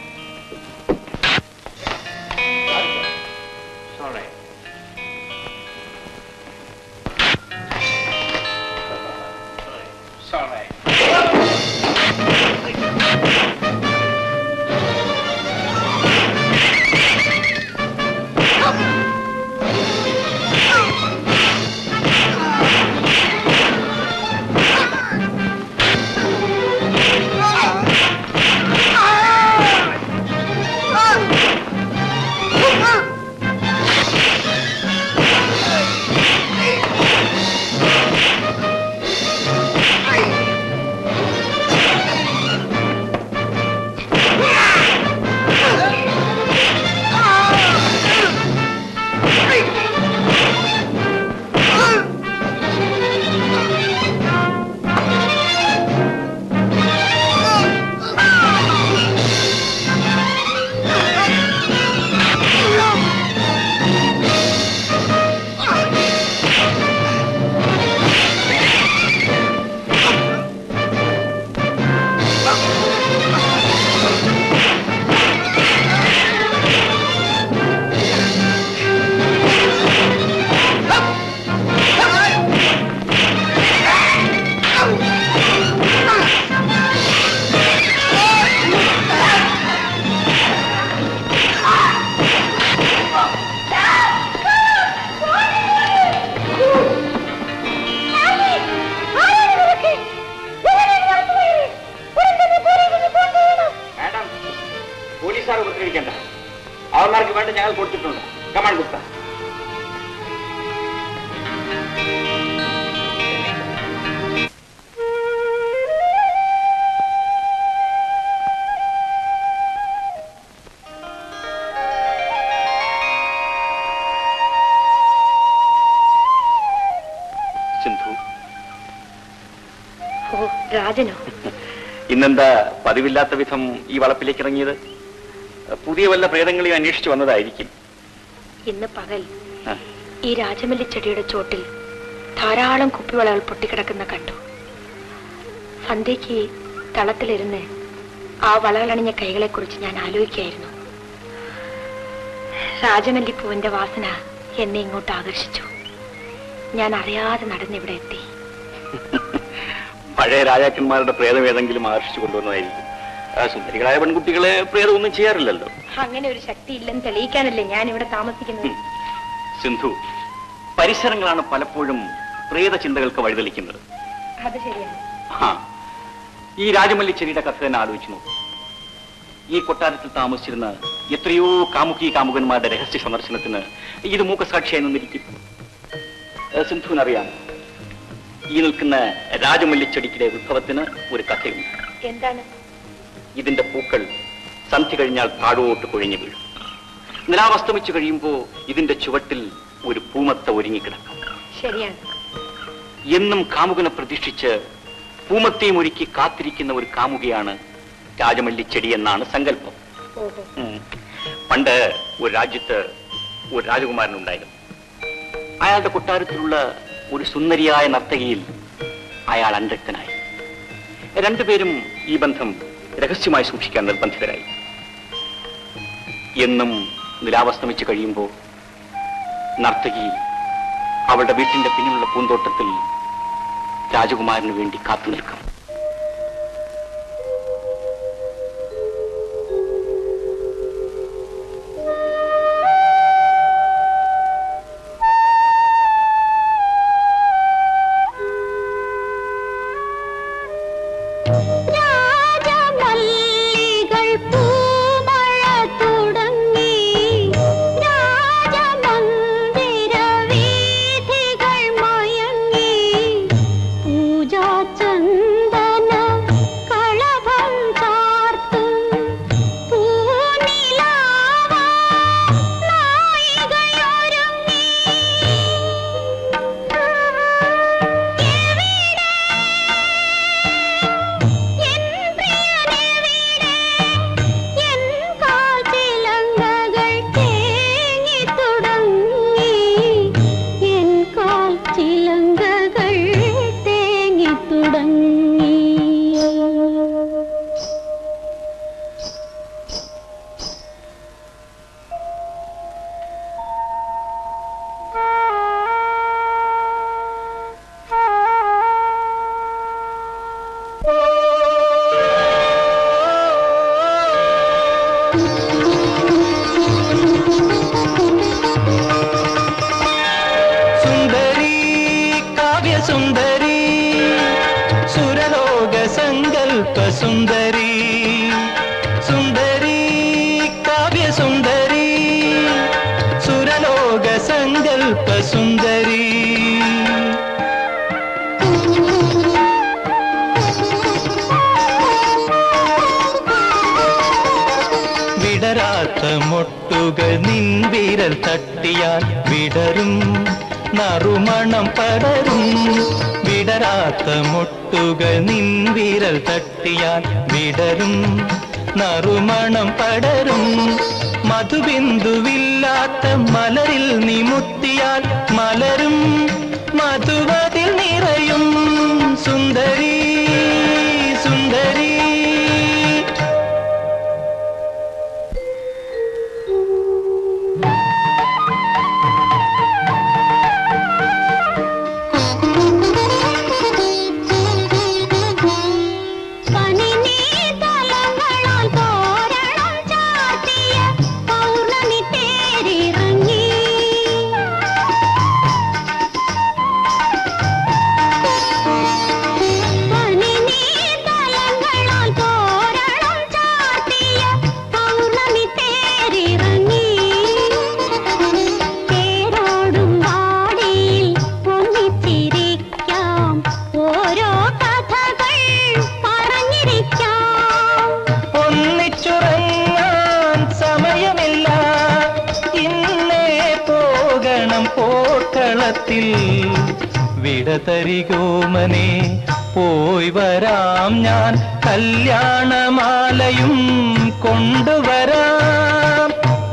മാഡം പോലീസുകാർ ഉപദ്രവിക്കണ്ട അവന്മാർക്ക് വേണ്ട ഞങ്ങൾ കൊടുത്തിട്ടുണ്ട് കമാൻ ഗുപ്ത സിന്ധു ഓ രാജനോ ഇന്നെന്താ പതിവില്ലാത്ത വിധം ഈ വളപ്പിലേക്ക് ഇറങ്ങിയത് പുതിയ വല്ല പ്രേതങ്ങളെയും അന്വേഷിച്ചു വന്നതായിരിക്കും ഇന്ന് പകൽ ആ. ഈ രാജമല്ലി ചെടിയുടെ ചോട്ടിൽ ധാരാളം കുപ്പിവളകൾ പൊട്ടിക്കിടക്കുന്ന കണ്ടു സന്ധ്യയ്ക്ക് തളത്തിലിരുന്ന് ആ വളകളണിഞ്ഞ കൈകളെക്കുറിച്ച് ഞാൻ ആലോചിക്കായിരുന്നു രാജമല്ലിപ്പൂവിന്റെ വാസന എന്നെ ഇങ്ങോട്ട് ആകർഷിച്ചു ഞാൻ അറിയാതെ നടന്നിവിടെ എത്തി പഴയ രാജാക്കന്മാരുടെ പ്രേതം ഏതെങ്കിലും ആകർഷിച്ചു കൊണ്ടുവന്നതായിരിക്കും ആ, സുന്ദരികളായ പെൺകുട്ടികളെ പ്രേതം ഒന്നും ചെയ്യാറില്ലല്ലോ അങ്ങനെ ഒരു ശക്തി ഇല്ലെന്ന് തെളിയിക്കാനല്ലേ ഞാൻ ഇവിടെ താമസിക്കുന്നത് സിന്ധു പരിസരങ്ങളാണ് പലപ്പോഴും പ്രേത ചിന്തകൾക്ക് വഴിതെളിക്കുന്നത് അത് ശരിയാണ് ആ ഈ രാജമല്ലി ചെടിയുടെ കഥ തന്നെ ആലോചിച്ചു നോക്കൂ ഈ കൊട്ടാരത്തിൽ താമസിച്ചിരുന്ന എത്രയോ കാമുകി കാമുകന്മാരുടെ രഹസ്യ സന്ദർശനത്തിന് ഇത് മൂക്കസാക്ഷിയായി നിന്നിരിക്കും ഏഹ് സിന്ധുവിനറിയാം ഈ നിൽക്കുന്ന രാജമല്ലിച്ചെടിക്കിടെ ഉത്ഭവത്തിന് ഒരു കഥയുണ്ട് എന്താണ് ഇതിന്റെ പൂക്കൾ സന്ധ്യ കഴിഞ്ഞാൽ താഴോട്ട് കൊഴിഞ്ഞു വീഴും നിലാവസ്തമിച്ചു കഴിയുമ്പോൾ ഇതിന്റെ ചുവട്ടിൽ ഒരു പൂമത്ത ഒരുങ്ങിക്കിടക്കും ശരിയാണ് എന്നും കാമുകനെ പ്രതീക്ഷിച്ച് പൂമത്തെയും ഒരുക്കി കാത്തിരിക്കുന്ന ഒരു കാമുകയാണ് രാജമല്ലിച്ചെടി എന്നാണ് സങ്കല്പം ഓഹോ ഉം. പണ്ട് ഒരു രാജ്യത്ത് ഒരു രാജകുമാരൻ ഉണ്ടായിരുന്നു അയാളുടെ കൊട്ടാരത്തിലുള്ള ഒരു സുന്ദരിയായ നർത്തകിയിൽ അയാൾ അനുരക്തനായി രണ്ടുപേരും ഈ ബന്ധം രഹസ്യമായി സൂക്ഷിക്കാൻ നിർബന്ധിതരായി എന്നും നിലാവസ്തമിച്ച് കഴിയുമ്പോൾ നർത്തകി അവളുടെ വീട്ടിന്റെ പിന്നിലുള്ള പൂന്തോട്ടത്തിൽ രാജകുമാരന് വേണ്ടി കാത്തു നിൽക്കും രാജമല്ലികൾ പൂമഴ തുടങ്ങി രാജമന്ദിര വീഥികൾ മയങ്ങി പൂജാചന്ദന കളഭം ചാർത്തും പൂനിലാവ നായികയൊരുങ്ങി എൻ കാൽച്ചിലങ്കകൾ തേങ്ങി തുടങ്ങി എൻ കാൽച്ചിലങ്കകൾ തേങ്ങി തുടങ്ങി സുന്ദരി കാവ്യസുന്ദരി സുരലോക സങ്കൽപ്പ സുന്ദരി സുന്ദരി കാവ്യസുന്ദരി സുരലോക സങ്കൽപ്പ സുന്ദരി വിടരാത്ത മൊട്ടുകൾ നിൻവിരൽ തട്ടിയാൽ വിടരും നറുമണം പടരും വിടരാത്ത മൊട്ടുകൾ നിൻവിരൽ തട്ടിയാൽ വിടരും നറുമണം പടരും മധുബിന്ദുവില്ലാത്ത മലരിൽ നിമുത്തിയാൽ മലരും മധുവതിൽ നിറയും സുന്ദരി സുന്ദരി പനിനീതലങ്ങളാൽ തോരണം ചാർത്തിയ പൗർണമി തേരിറങ്ങി പനിനീതലങ്ങളാൽ തോരണം ചാർത്തിയ പൗർണമി തേരിറങ്ങി തേരോടും വാടിയിൽ ഒന്നിച്ചിരിക്കാം ഓരോ കഥകൾ പറഞ്ഞിരിക്കാം ഒന്നിച്ചുറങ്ങാൻ സമയമില്ല ഇന്നേ പോകണം പോർക്കളത്തിൽ വിടതരികോമനെ പോയി വരാം ഞാൻ കല്യാണമാലയും കൊണ്ടുവരാം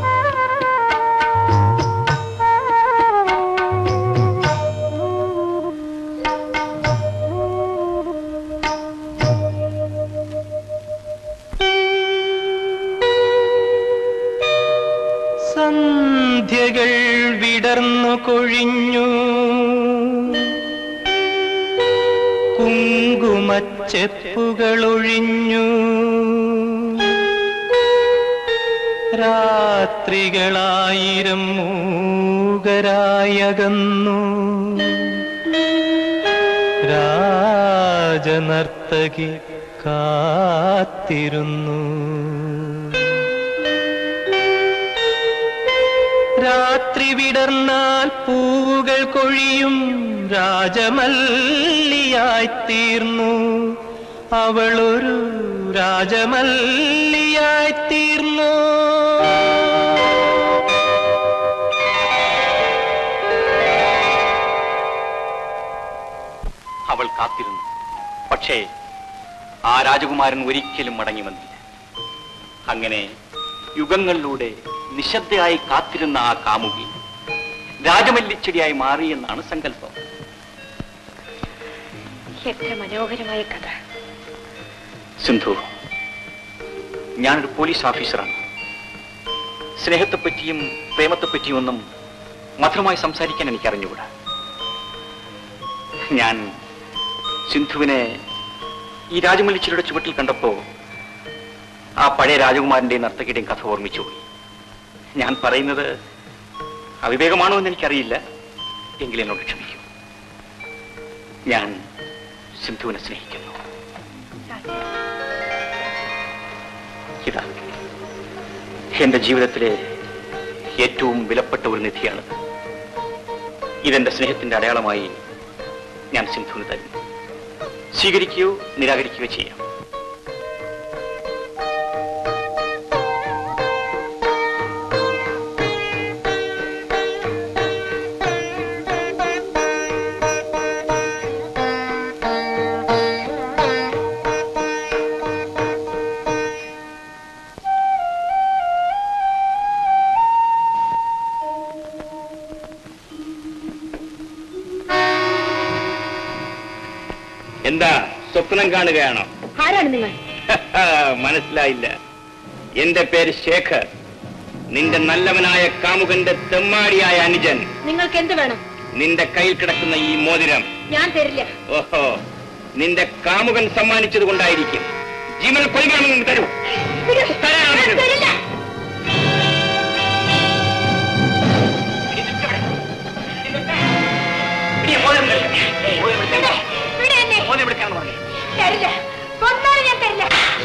സന്ധ്യകൾ വിടർന്നു കൊഴിഞ്ഞു കുങ്കുമച്ചെപ്പുകൾ ഒഴിഞ്ഞു രാത്രികളായിരം മൂകരായകന്നു രാജനർത്തകി കാത്തിരുന്നു വിടർന്നാൽ പൂവുകൾ കൊഴിയും രാജമല്ലിയായി തീർന്നു അവളൊരു രാജമല്ലിയായി തീർന്നു അവൾ കാത്തിരുന്നു പക്ഷേ ആ രാജകുമാരൻ ഒരിക്കലും മടങ്ങി വന്നില്ല അങ്ങനെ യുഗങ്ങളിലൂടെ നിശബ്ദയായി കാത്തിരുന്ന ആ കാമുകി രാജമല്ലിച്ചെടിയായി മാറി എന്നാണ് സങ്കല്പം എത്ര മനോഹരമായ കഥ സിന്ധു ഞാനൊരു പോലീസ് ഓഫീസറാണ് സ്നേഹത്തെപ്പറ്റിയും പ്രേമത്തെപ്പറ്റിയും ഒന്നും മധുരമായി സംസാരിക്കാൻ എനിക്ക് അറിഞ്ഞുകൂടാ ഞാൻ സിന്ധുവിനെ ഈ രാജമല്ലിച്ചിരിയുടെ ചുവട്ടിൽ കണ്ടപ്പോ ആ പഴയ രാജകുമാരന്റെയും നർത്തകിയുടെയും കഥ ഓർമ്മിച്ചു പോയി ഞാൻ പറയുന്നത് അവിവേകമാണോ എന്ന് എനിക്കറിയില്ല എങ്കിലും എന്നോട് ക്ഷമിക്കൂ ഞാൻ സിന്ധുവിനെ സ്നേഹിക്കുന്നു ഇതാ എന്റെ ജീവിതത്തിലെ ഏറ്റവും വിലപ്പെട്ട ഒരു നിധിയാണിത് ഇതെന്റെ സ്നേഹത്തിന്റെ അടയാളമായി ഞാൻ സിന്ധുവിന് തരുന്നു സ്വീകരിക്കുകയോ നിരാകരിക്കുകയോ ചെയ്യാം എന്താ സ്വപ്നം കാണുകയാണോ ആരാണ് നിങ്ങൾ മനസ്സിലായില്ല എന്റെ പേര് ശേഖർ നിന്റെ നല്ലവനായ കാമുകന്റെ തെമ്മാടിയായ അനുജൻ നിങ്ങൾക്ക് എന്ത് വേണം നിന്റെ കയ്യിൽ കിടക്കുന്ന ഈ മോതിരം ഞാൻ തരില്ല ഓഹോ നിന്റെ കാമുകൻ സമ്മാനിച്ചത് കൊണ്ടായിരിക്കും ജീവൻ കൊല്ലുകയാണെന്ന് തരൂ തരാമെന്ന്. തരില്ല ഇനി മോതിരം തരില്ല. മോതിരം എടുക്കാൻ. മോതിരം എടുക്കാന്ന് പറഞ്ഞു തരില്ല കൊന്നാലും ഞാൻ തരില്ല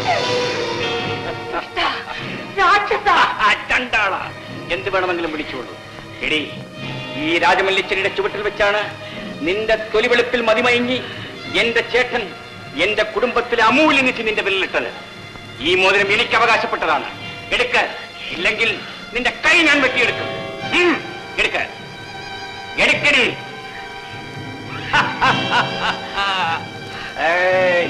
രാക്ഷസ ചണ്ടാള എന്ത് വേണമെങ്കിലും വിളിച്ചോളൂ എടി ഈ രാജമല്ലിച്ചെടിയുടെ ചുവട്ടിൽ വെച്ചാണ് നിന്റെ തൊലിവെളുപ്പിൽ മതിമയങ്ങി എന്റെ ചേട്ടൻ എന്റെ കുടുംബത്തിലെ അമൂല്യ നിധി നിന്റെ വിരലിട്ടത് ഈ മോതിരം എനിക്ക് അവകാശപ്പെട്ടതാണ് എടുക്ക ഇല്ലെങ്കിൽ നിന്റെ കൈ ഞാൻ വെട്ടിയെടുക്കും ഉം, എടുക്ക എടുക്കടി ഏയ്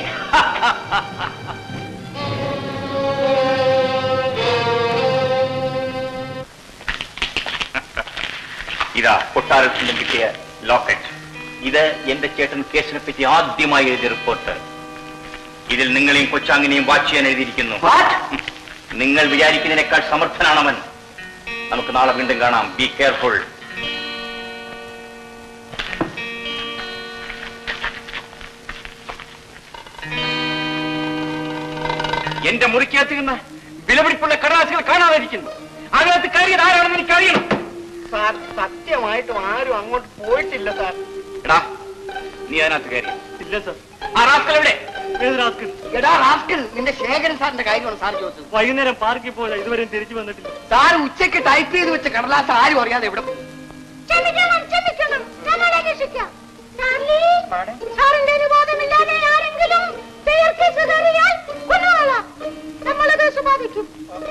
ഇതാ കൊട്ടാരത്തിൽ നിന്ന് കിട്ടിയ ലോക്കറ്റ് ഇത് എന്റെ ചേട്ടൻ കേസിനെ പറ്റി ആദ്യമായി എഴുതിയ റിപ്പോർട്ട് ഇതിൽ നിങ്ങളെയും കൊച്ചാങ്ങിനെയും വാച്ച് ചെയ്യാൻ എഴുതിയിരിക്കുന്നു നിങ്ങൾ വിചാരിക്കുന്നതിനേക്കാൾ സമർത്ഥനാണവൻ നമുക്ക് നാളെ വീണ്ടും കാണാം ബി കെയർഫുൾ എന്റെ മുറിക്കകത്ത് നിന്ന് വിലപിടിപ്പുള്ള കടലാസുകൾ കാണാതിരിക്കുന്നു അതിനകത്ത് കയറിയത് ആരാണെന്ന് എനിക്ക് അറിയണം സാർ സത്യമായിട്ടും ആരും അങ്ങോട്ട് പോയിട്ടില്ല സാർ എടാ നീ അതിനകത്ത് കയറി ഇല്ല സാർ ആ റാസ്കൽ എവിടെ എടാ റാസ്കൽ നിന്റെ ശേഖരൻ സാറിന്റെ കാര്യമാണ് സാർ ചോദിച്ചത് വൈകുന്നേരം പാർക്കിൽ പോയാൽ ഇതുവരെ തിരിച്ചു വന്നിട്ടില്ല സാർ ഉച്ചയ്ക്ക് ടൈപ്പ് ചെയ്ത് വെച്ച കടലാസ് ആരും അറിയാതെ എവിടെ പോയി ക്ഷമിക്കണം ക്ഷമിക്കണം ഞങ്ങൾ അന്വേഷിക്കാം ചാർലി സാറിന്റെ അനുവാദമില്ലാതെ ആരെങ്കിലും പേർക്കേസ് കയറിയാൽ കൊന്നുകൊള്ളാം നമ്മളത് സമ്പാദിക്കും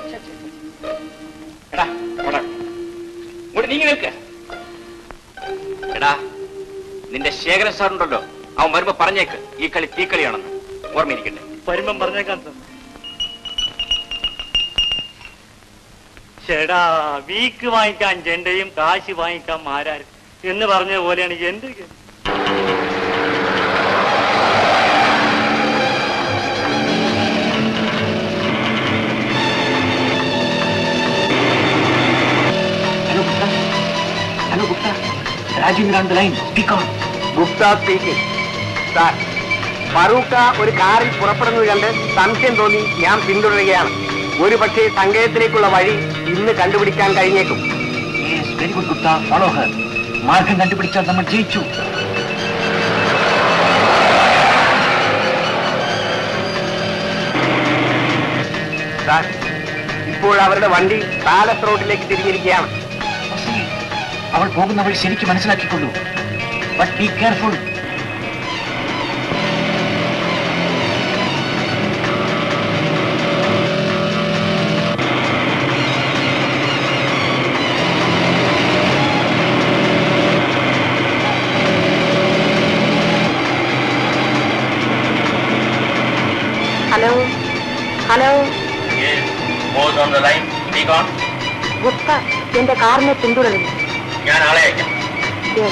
എടാ പോടാ. ഇങ്ങോട്ട് നീങ്ങി നിൽക്ക് എടാ നിന്റെ ശേഖരൻ സാറുണ്ടല്ലോ അവൻ വരുമ്പോ പറഞ്ഞേക്ക് ഈ കളി തീക്കളിയാണെന്ന് ഓർമ്മയിരിക്കട്ടെ വരുമ്പം പറഞ്ഞേക്കാം സാർ ചേടാ വീക്ക് വാങ്ങിക്കാൻ ചെണ്ടയും കാശ് വാങ്ങിക്കാൻ മാരാരും എന്ന് പറഞ്ഞ പോലെയാണ് എന്റെ കേസ്. Hello Gupta Rajeev on the line speak on Gupta speaking sir ഫറൂഖ ഒരു കാറിൽ പുറപ്പെടുന്നത് കണ്ട് സംശയം തോന്നി ഞാൻ പിന്തുടരുകയാണ് ഒരു പക്ഷേ സങ്കേതത്തിലേക്കുള്ള വഴി ഇന്ന് കണ്ടുപിടിക്കാൻ കഴിഞ്ഞേക്കും very good Gupta follow her മാർഗം കണ്ടുപിടിച്ചാൽ നമ്മൾ ജയിച്ചു സാർ ഇപ്പോൾ അവരുടെ വണ്ടി പാലസ് റോഡിലേക്ക് തിരിഞ്ഞിരിക്കുകയാണ് അവൾ പോകുന്ന വഴി ശരിക്ക് മനസ്സിലാക്കിക്കൊള്ളൂ but be careful hello hello on the line speak on Gupta എന്റെ കാറിനെ പിന്തുടരുന്നു ഞാൻ ആളെ അയക്കാം Yes.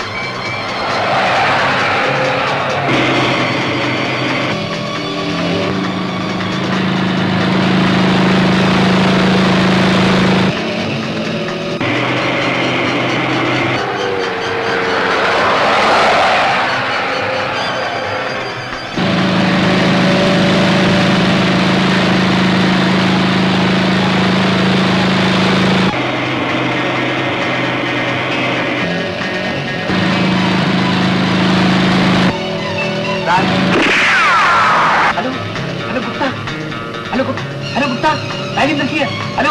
Hello hello Gupta hello Gupta hello Gupta Rajendran here hello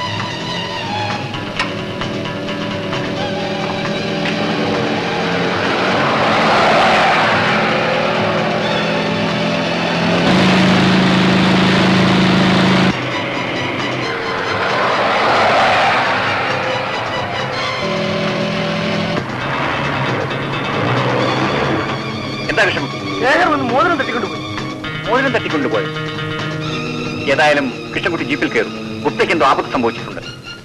എന്താ കൃഷ്ണൻകുട്ടി ശേഖർ വന്ന് മോതിരം തട്ടിക്കൊണ്ടുപോയി മോതിരം തട്ടിക്കൊണ്ടുപോയി ഏതായാലും കൃഷ്ണൻകുട്ടി ജീപ്പിൽ കയറും ഗുപ്തയ്ക്ക് എന്തോ ആപത്ത് സംഭവിച്ചിട്ടുണ്ട്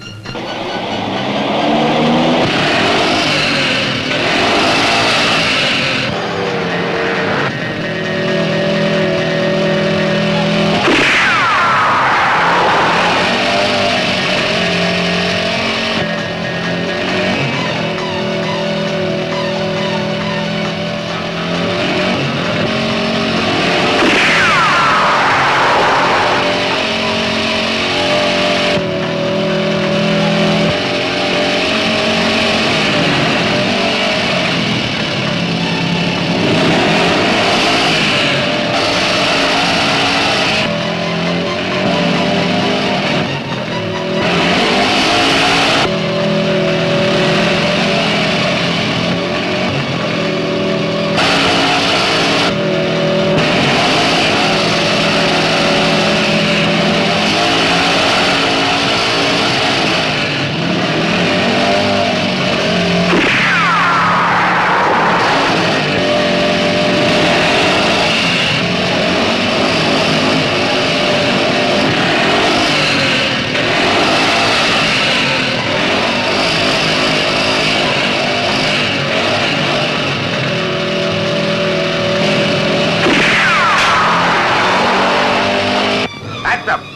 Hands up.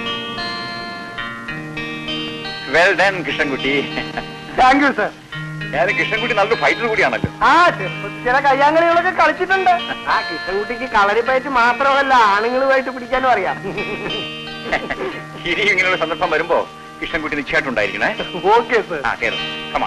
Well done Krishnankutty thank you sir ഏതായാലും കൃഷ്ണൻകുട്ടി നല്ലൊരു ഫൈറ്റർ കൂടിയാണല്ലോ ആ ചെറുപ്പത്തിൽ ചില കയ്യാങ്കളികളൊക്കെ കളിച്ചിട്ടുണ്ട് ആ കൃഷ്ണൻകുട്ടിക്ക് കളരിപ്പയറ്റ് മാത്രമല്ല ആണുങ്ങളുമായിട്ട് പിടിക്കാനും അറിയാം ഇനിയും ഇങ്ങനെയുള്ള സന്ദർഭം വരുമ്പോ കൃഷ്ണൻകുട്ടി നിശ്ചയമായിട്ട് ഉണ്ടായിരിക്കണേ ഓക്കെ സർ ആ കേറും കമാ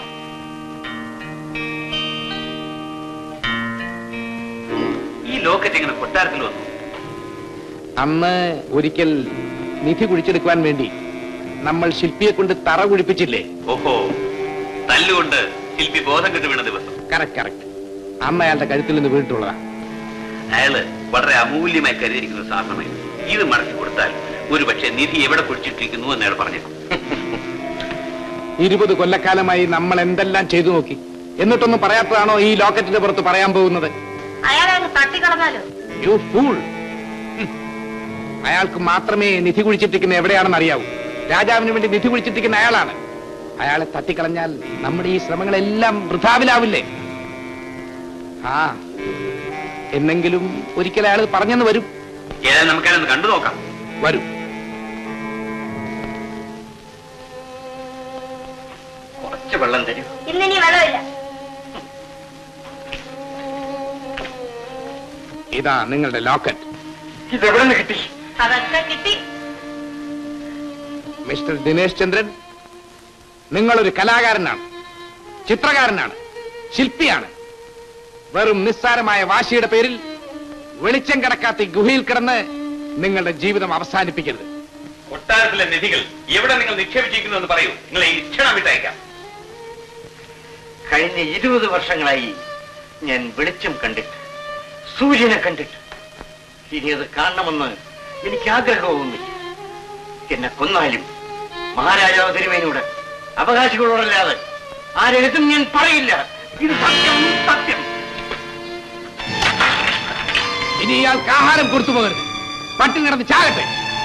ഈ ലോക്കറ്റ് എങ്ങനെ കൊട്ടാരത്തിൽ വന്നു അന്ന് ഒരിക്കൽ നിധി കുഴിച്ചെടുക്കുവാൻ വേണ്ടി നമ്മൾ ശില്പിയെ കൊണ്ട് തറ കുഴിപ്പിച്ചില്ലേ ഓഹോ തല്ലുകൊണ്ട് ശില്പി ബോധം കെട്ട് വീണ ദിവസം കറക്റ്റ് കറക്റ്റ് അന്ന് അയാളുടെ കഴുത്തിൽ നിന്ന് വീണിട്ടുള്ളതാ അയാള് വളരെ അമൂല്യമായി കരുതിയിരിക്കുന്ന സാധനമായിരുന്നു ഇത് മടക്കി കൊടുത്താൽ ഒരുപക്ഷെ നിധി എവിടെ കുഴിച്ചിട്ടിരിക്കുന്നു എന്ന് അയാൾ പറഞ്ഞു ഇരുപത് കൊല്ലക്കാലമായി നമ്മൾ എന്തെല്ലാം ചെയ്തു നോക്കി എന്നിട്ടൊന്നും പറയാത്തതാണോ ഈ ലോക്കറ്റിന്റെ പുറത്ത് പറയാൻ പോകുന്നത് അയാളെ അങ്ങ് തട്ടിക്കളഞ്ഞാലോ യു ഫൂൾ അയാൾക്ക് മാത്രമേ നിധി കുഴിച്ചിട്ടിരിക്കുന്ന എവിടെയാണെന്ന് അറിയാവൂ രാജാവിന് വേണ്ടി നിധി കുഴിച്ചിട്ടിരിക്കുന്ന അയാളാണ് അയാളെ തട്ടിക്കളഞ്ഞാൽ നമ്മുടെ ഈ ശ്രമങ്ങളെല്ലാം വൃഥാവിലാവില്ലേ ആ എന്നെങ്കിലും ഒരിക്കൽ അയാൾ പറഞ്ഞെന്ന് വരും ഏതായാലും നമുക്കതൊന്ന് കണ്ടു നോക്കാം വരും കുറച്ച് വെള്ളം തരും ഇന്നിനി വെള്ളമില്ല ഇതാ നിങ്ങളുടെ ലോക്കറ്റ് ഇതെവിടെ നിന്ന് കിട്ടി അതൊക്കെ കിട്ടി മിസ്റ്റർ ദിനേശ് ചന്ദ്രൻ നിങ്ങളൊരു കലാകാരനാണ് ചിത്രകാരനാണ് ശില്പിയാണ് വെറും നിസ്സാരമായ വാശിയുടെ പേരിൽ വെളിച്ചം കിടക്കാത്ത ഈ ഗുഹയിൽ കിടന്ന് നിങ്ങളുടെ ജീവിതം അവസാനിപ്പിക്കരുത് കൊട്ടാരത്തിലെ നിധികൾ എവിടെ നിങ്ങൾ നിക്ഷേപിച്ചിരിക്കുന്നു എന്ന് പറയൂ നിങ്ങളെ ഈ ക്ഷണം വിട്ടയക്കാം കഴിഞ്ഞ ഇരുപത് വർഷങ്ങളായി ഞാൻ വെളിച്ചം കണ്ടിട്ട് സൂര്യനെ കണ്ടിട്ട് ഇനി അത് കാണണമെന്ന് എനിക്ക് ആഗ്രഹവുമില്ല എന്നെ കൊന്നാലും മഹാരാജാവ് തിരുമേനോട് അവകാശികളോടല്ലാതെ ആരെഴുത്തും ഞാൻ പറയില്ല ഇത് സത്യം സത്യം ഇനി ഇയാൾക്ക് ആഹാരം കൊടുത്തു പോകരുത് പട്ടിണി കിടന്ന് ചാകട്ടെ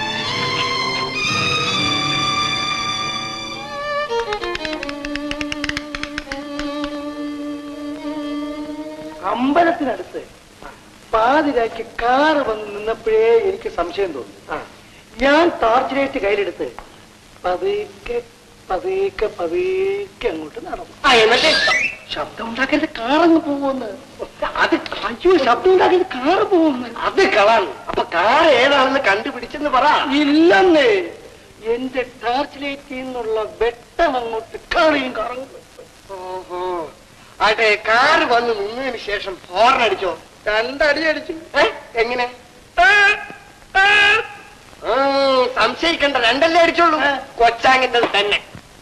അമ്പലത്തിനടുത്ത് പാതിരാക്കി കാറ് വന്ന് നിന്നപ്പോഴേ എനിക്ക് സംശയം തോന്നി ഞാൻ ടോർച്ച് ലൈറ്റ് കയ്യിലെടുത്ത് പതുക്കെ പതുക്കെ പതുക്കെ അങ്ങോട്ട് നടന്നു ആ എന്നിട്ട് ശബ്ദം ഉണ്ടാക്കരുത് കാറങ്ങ് പോകുമെന്ന് അത് അയ്യോ ശബ്ദം ഉണ്ടാക്കരുത് കാറ് പോകുമെന്ന് അത് കളാണ് അപ്പൊ കാർ ഏതാണെന്ന് കണ്ടുപിടിച്ചെന്ന് പറ ഇല്ലെന്നേ എന്റെ ടോർച്ച് ലൈറ്റിൽ നിന്നുള്ള വെട്ടം അങ്ങോട്ട് കാറിയും കറങ്ങും ഓഹോ ആട്ടെ കാറ് വന്ന് നിന്നതിന് ശേഷം ഹോർൺ അടിച്ചോ രണ്ടടി അടിച്ചു ഏ? എങ്ങനെ ആ, സംശയിക്കണ്ട രണ്ടല്ലേ അടിച്ചോളൂ കൊച്ചാങ്ങിന്റെ തന്നെ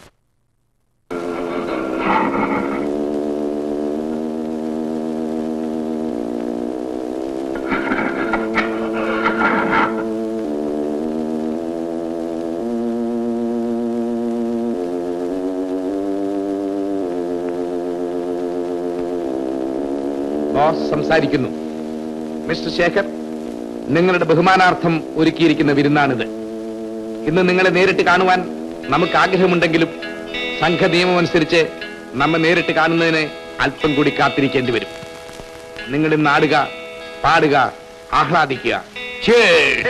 ബോസ് സംസാരിക്കുന്നു മിസ്റ്റർ ശേഖർ നിങ്ങളുടെ ബഹുമാനാർത്ഥം ഒരുക്കിയിരിക്കുന്ന വിരുന്നാണിത് ഇന്ന് നിങ്ങളെ നേരിട്ട് കാണുവാൻ നമുക്ക് ആഗ്രഹമുണ്ടെങ്കിലും സംഘ നിയമം അനുസരിച്ച് നമ്മെ നേരിട്ട് കാണുന്നതിന് അല്പം കൂടി കാത്തിരിക്കേണ്ടി വരും നിങ്ങൾ ഇന്ന് ആടുക പാടുക ആഹ്ലാദിക്കുക Cheers!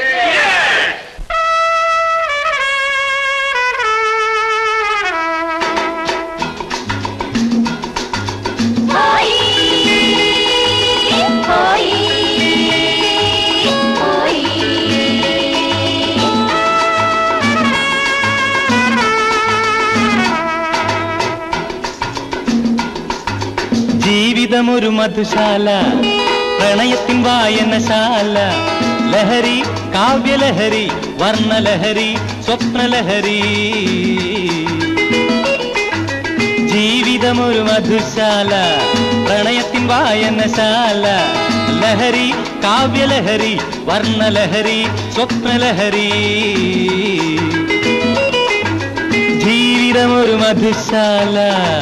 ജീവിതമൊരു മധുശാല പ്രണയത്തിൻ വായനശാല ലഹരി കാവ്യലഹരി വർണ്ണലഹരി സ്വപ്നലഹരി ജീവിതമൊരു മധുശാല പ്രണയത്തിൻ വായനശാല ലഹരി കാവ്യലഹരി വർണ്ണലഹരി സ്വപ്നലഹരി ജീവിതമൊരു മധുശാല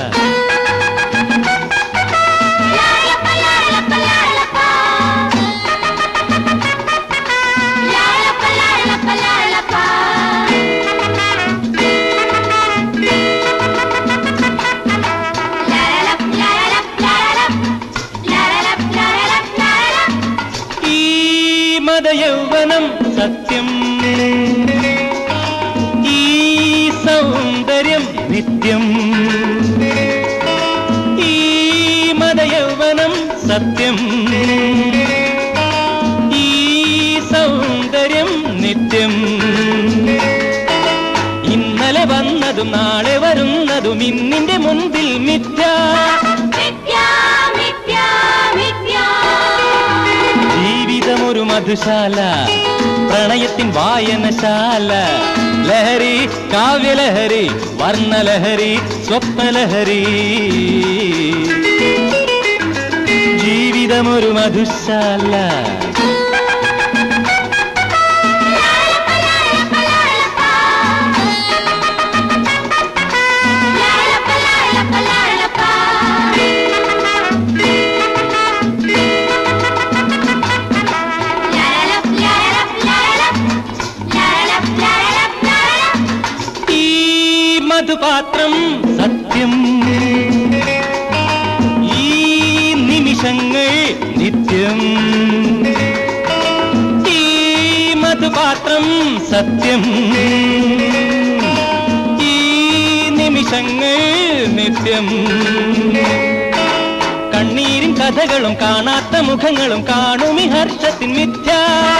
ഈ മതയൗവനം സത്യം ഈ സൗന്ദര്യം നിത്യം ഇന്നിന്റെ മുൻപിൽ മിഥ്യ ജീവിതമൊരു മധുശാല പ്രണയത്തിൻ വായനശാല ലഹരി കാവ്യലഹരി വർണ്ണലഹരി സ്വപ്നലഹരി ജീവിതമൊരു മധുശാല ഈ മധുപാത്രം സത്യം ഈ നിമിഷങ്ങൾ നിത്യം ഈ മധുപാത്രം സത്യം ഈ നിമിഷങ്ങൾ നിത്യം കണ്ണീരിൻ കഥകളും കാണാത്ത മുഖങ്ങളും കാണുമി ഹർഷത്തിൻ മിഥ്യ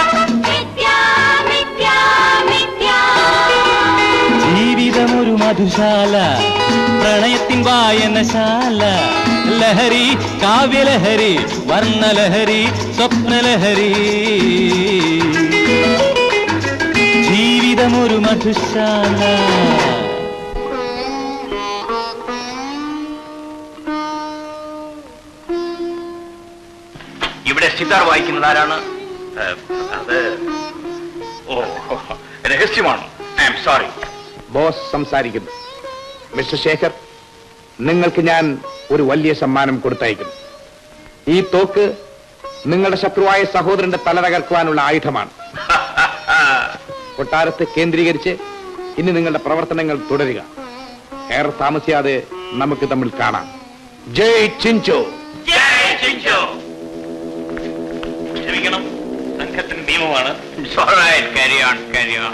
ജീവിതമൊരു മധുശാല പ്രണയത്തിൻ വായനശാല ലഹരി കാവ്യലഹരി വർണ്ണലഹരി സ്വപ്നലഹരി ജീവിതമൊരു മധുശാല ഇവിടെ സിതാർ വായിക്കുന്നത് ആരാണ് ഏഹ്, അത് ഓ രഹസ്യമാണ് ഐ എം സോറി ബോസ് സംസാരിക്കുന്നു മിസ്റ്റർ ശേഖർ നിങ്ങൾക്ക് ഞാൻ ഒരു വലിയ സമ്മാനം കൊടുത്തയക്കുന്നു ഈ തോക്ക് നിങ്ങളുടെ ശത്രുവായ സഹോദരന്റെ തല തകർക്കുവാനുള്ള ആയുധമാണ് കൊട്ടാരത്തെ കേന്ദ്രീകരിച്ച് ഇനി നിങ്ങളുടെ പ്രവർത്തനങ്ങൾ തുടരുക ഏറെ താമസിയാതെ നമുക്ക് തമ്മിൽ കാണാം ജയ് ചിഞ്ചോ ക്ഷമിക്കണം സംഘത്തിന് നിയമമാണ് ക്യാരി ഓൺ ക്യാരി ഓൺ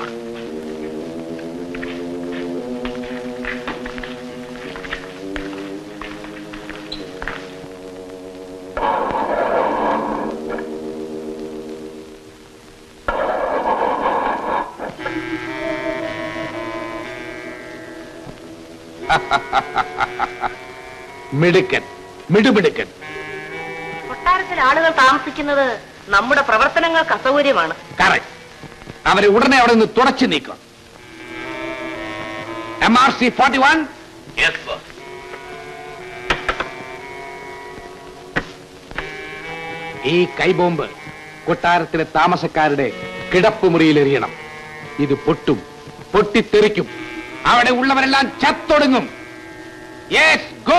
മിടുക്കൻ മിടുമിടുക്കൻ കൊട്ടാരത്തിൽ ആളുകൾ താമസിക്കുന്നത് നമ്മുടെ പ്രവർത്തനങ്ങൾക്ക് അസൗകര്യമാണ് കറക്റ്റ് അവരെ ഉടനെ അവിടെ നിന്ന് തുടച്ചു നീക്കണം M R C forty one yes boss ഈ കൈബോംബ് കൊട്ടാരത്തിലെ താമസക്കാരുടെ കിടപ്പുമുറിയിൽ എറിയണം ഇത് പൊട്ടും പൊട്ടിത്തെറിക്കും അവിടെ ഉള്ളവരെല്ലാം ചത്തൊടുങ്ങും യെസ് ഗോ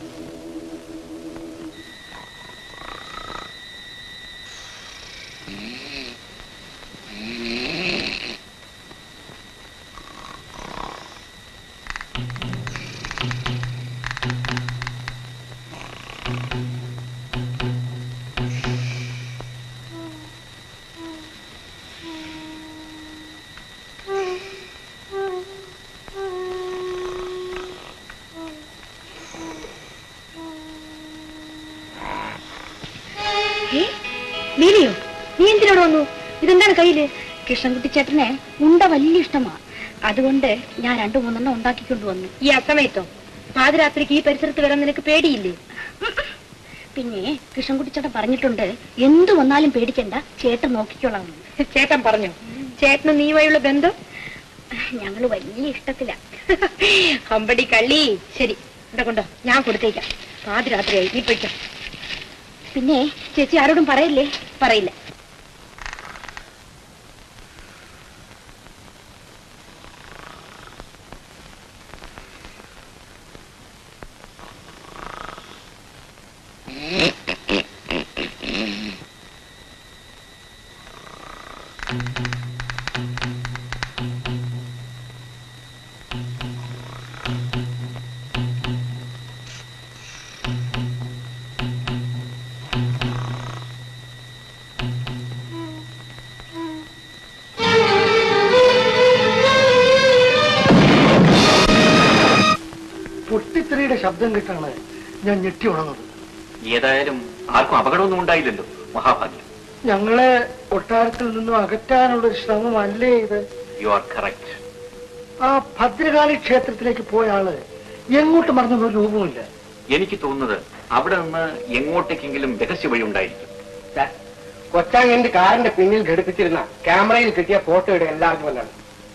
ഏ? നീലിയോ നീ എന്തിനോട് വന്നു ഇതെന്താണ് കയ്യില് കൃഷ്ണൻകുട്ടി ചേട്ടനെ ഉണ്ട വലിയ ഇഷ്ടമാ അതുകൊണ്ട് ഞാൻ രണ്ടു മൂന്നെണ്ണം ഉണ്ടാക്കിക്കൊണ്ട് വന്നു ഈ അസമയത്തോ പാതിരാത്രിക്ക് ഈ പരിസരത്ത് വരാൻ നിനക്ക് പേടിയില്ലേ പിന്നെ കൃഷ്ണൻകുട്ടി ചേട്ടൻ പറഞ്ഞിട്ടുണ്ട് എന്തു വന്നാലും പേടിക്കണ്ട ചേട്ടൻ നോക്കിക്കോളാം ചേട്ടൻ പറഞ്ഞു ചേട്ടന് നീയുമായുള്ള ബന്ധം ഞങ്ങള് വലിയ ഇഷ്ടത്തില അമ്പടി കള്ളി ശരി ഇവിടെ കൊണ്ടോ ഞാൻ കൊടുത്തേക്കാം പാതിരാത്രിയായി നീ പോയിക്കോ പിന്നെ ചേച്ചി ആരോടും പറയില്ലേ പറയില്ല പൊട്ടിത്തെറിയുടെ ശബ്ദം കേട്ടാണ് ഞാൻ ഞെട്ടി ഉണർന്നത് ഏതായാലും ആർക്കും അപകടമൊന്നും ഉണ്ടായില്ലല്ലോ മഹാഭാഗ്യം ഞങ്ങളെ കൊട്ടാരത്തിൽ നിന്നും അകറ്റാനുള്ള ഒരു ശ്രമമല്ലേ ഇത് യു ആർ കറക്റ്റ് ആ ഭദ്രകാളി ക്ഷേത്രത്തിലേക്ക് പോയ ആള് എങ്ങോട്ട് മറഞ്ഞ ഒരു രൂപമില്ല എനിക്ക് തോന്നുന്നത് അവിടെ നിന്ന് എങ്ങോട്ടേക്കെങ്കിലും രഹസ്യ വഴി ഉണ്ടായിരിക്കും കൊച്ചാങ്ങന്റെ കാറിന്റെ പിന്നിൽ ഘടിപ്പിച്ചിരുന്ന ക്യാമറയിൽ കിട്ടിയ ഫോട്ടോയുടെ എല്ലാവർക്കും വന്നാണ്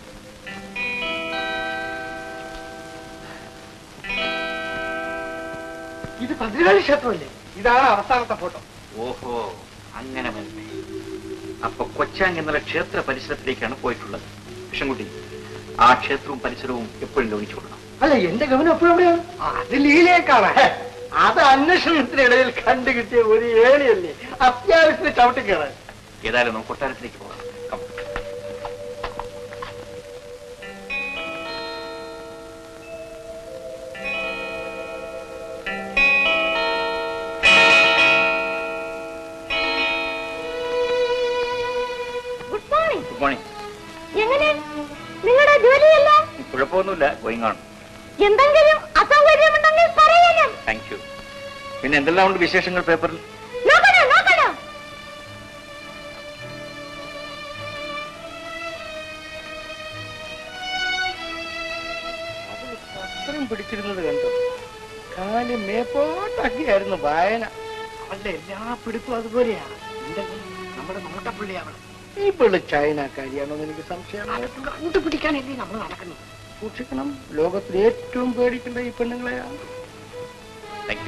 ഇത് ഭദ്രകാളി ക്ഷേത്രമല്ലേ ഇതാണ് അവസാനത്തെ ഫോട്ടോ ഓഹോ അങ്ങനെ തന്നെ അപ്പൊ കൊച്ചാങ് എന്നുള്ള ക്ഷേത്ര പരിസരത്തിലേക്കാണ് പോയിട്ടുള്ളത് കൃഷ്ണൻകുട്ടി ആ ക്ഷേത്രവും പരിസരവും എപ്പോഴും ഗവനിച്ചു കൊടുക്കണം അല്ല എന്റെ ഗമനം എപ്പോഴും എവിടെയാണ് അത് ലീലയേക്കാണ് അത് അന്വേഷണത്തിനിടയിൽ കണ്ടു കിട്ടിയ ഒരു ഏണിയല്ലേ അത്യാവശ്യത്തിന് ചവിട്ടിക്കേറാൻ ഏതായാലും നമുക്ക് കൊട്ടാരത്തിലേക്ക് പോകാം Come. Good morning good morning എങ്ങനെ നിങ്ങളുടെ ജോലിയല്ല കുഴപ്പമൊന്നുമില്ല ഗോയിങ് ഓൺ എന്തെങ്കിലും അസൗകര്യമുണ്ടെങ്കിൽ പറയണം താങ്ക് യു പിന്നെ എന്തെല്ലാം ഉണ്ട് വിശേഷങ്ങൾ പേപ്പറിൽ നോക്കണോ നോക്കണോ പത്രം പിടിച്ചിരുന്നത് കണ്ടു കാല് മേപ്പോട്ടാക്കിയായിരുന്നു വായന അവളുടെ എല്ലാ പിടിപ്പും അതുപോലെയാ നമ്മുടെ നോട്ടപ്പുള്ളിയാണ് ഈ പിള്ളി ചൈനക്കാരിയാണോ എന്ന് എനിക്ക് സംശയം കണ്ടുപിടിക്കാനല്ലേ നമ്മൾ നടക്കുന്നു സൂക്ഷിക്കണം ലോകത്തിൽ ഏറ്റവും പേടിക്കേണ്ട ഈ പെണ്ണുങ്ങളെയാണ് താങ്ക് യു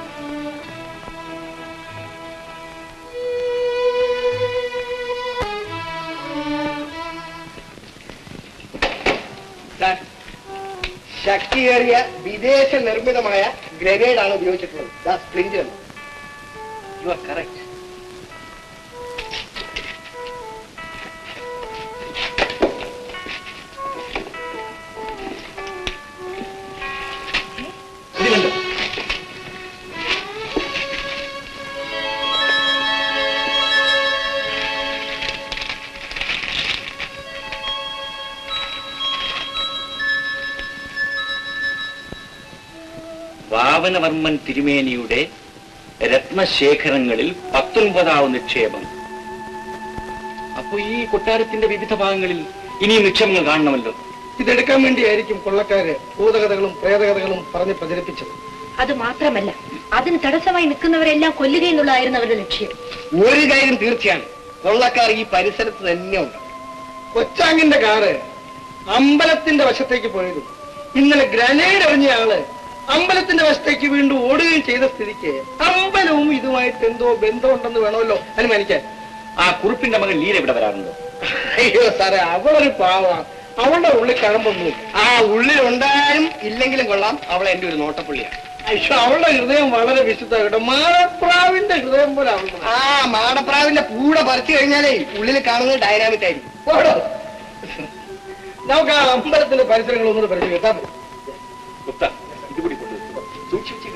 ശക്തിയേറിയ വിദേശ നിർമ്മിതമായ ഗ്രനേഡ് ആണ് ഉപയോഗിച്ചിട്ടുള്ളത് ദാ സ്പ്ലിന്റ് യു ആർ കറക്റ്റ് വാവനവർമ്മൻ തിരുമേനിയുടെ രത്നശേഖരങ്ങളിൽ പത്തൊൻപതാവ് നിക്ഷേപം അപ്പൊ ഈ കൊട്ടാരത്തിന്റെ വിവിധ ഭാഗങ്ങളിൽ ഇനിയും നിക്ഷേപങ്ങൾ കാണണമല്ലോ ഇതെടുക്കാൻ വേണ്ടിയായിരിക്കും കൊള്ളക്കാര് ഭൂതകഥകളും പ്രേതകഥകളും പറഞ്ഞ് പ്രചരിപ്പിച്ചത് അത് മാത്രമല്ല അതിന് തടസ്സമായി നിൽക്കുന്നവരെല്ലാം കൊല്ലുക എന്നുള്ളതായിരുന്നു അവരുടെ ലക്ഷ്യം ഒരു കാര്യം തീർച്ചയാണ് കൊള്ളക്കാർ ഈ പരിസരത്ത് തന്നെ ഉണ്ട് കൊച്ചാങ്ങിന്റെ കാറ് അമ്പലത്തിന്റെ വശത്തേക്ക് പോയത് ഇന്നലെ ഗ്രനേഡ് എറിഞ്ഞ ആള് അമ്പലത്തിന്റെ വശത്തേക്ക് വീണ്ടും ഓടുകയും ചെയ്ത സ്ഥിതിക്ക് അമ്പലവും ഇതുമായിട്ട് എന്തോ ബന്ധമുണ്ടെന്ന് വേണമല്ലോ അനുമാനിക്കാൻ ആ കുറിപ്പിന്റെ മകൻ ലീല ഇവിടെ വരാറുണ്ടോ അയ്യോ സാറേ അവളൊരു പാവ അവളുടെ ഉള്ളിൽ കഴമ്പൊന്നും ആ ഉള്ളിൽ ഉണ്ടായാലും ഇല്ലെങ്കിലും കൊള്ളാം അവളെ എന്റെ ഒരു നോട്ടപ്പുള്ളിയാണ് അയ്യോ അവളുടെ ഹൃദയം വളരെ വിശുദ്ധ കേട്ടോ മാടപ്രാവിന്റെ ഹൃദയം പോലെ അവളുടെ ആ മാടപ്രാവിന്റെ പൂട പറിച്ചു കഴിഞ്ഞാലേ ഉള്ളിൽ കാണുന്നത് ഡൈനാമിക് ആയിരിക്കും ഓടോ. നമുക്ക് ആ അമ്പലത്തിന്റെ പരിസരങ്ങളൊന്നും പരിചയം ഗുപ്ത ഇതുകൂടി കൊണ്ടുവച്ചു സൂക്ഷിച്ചു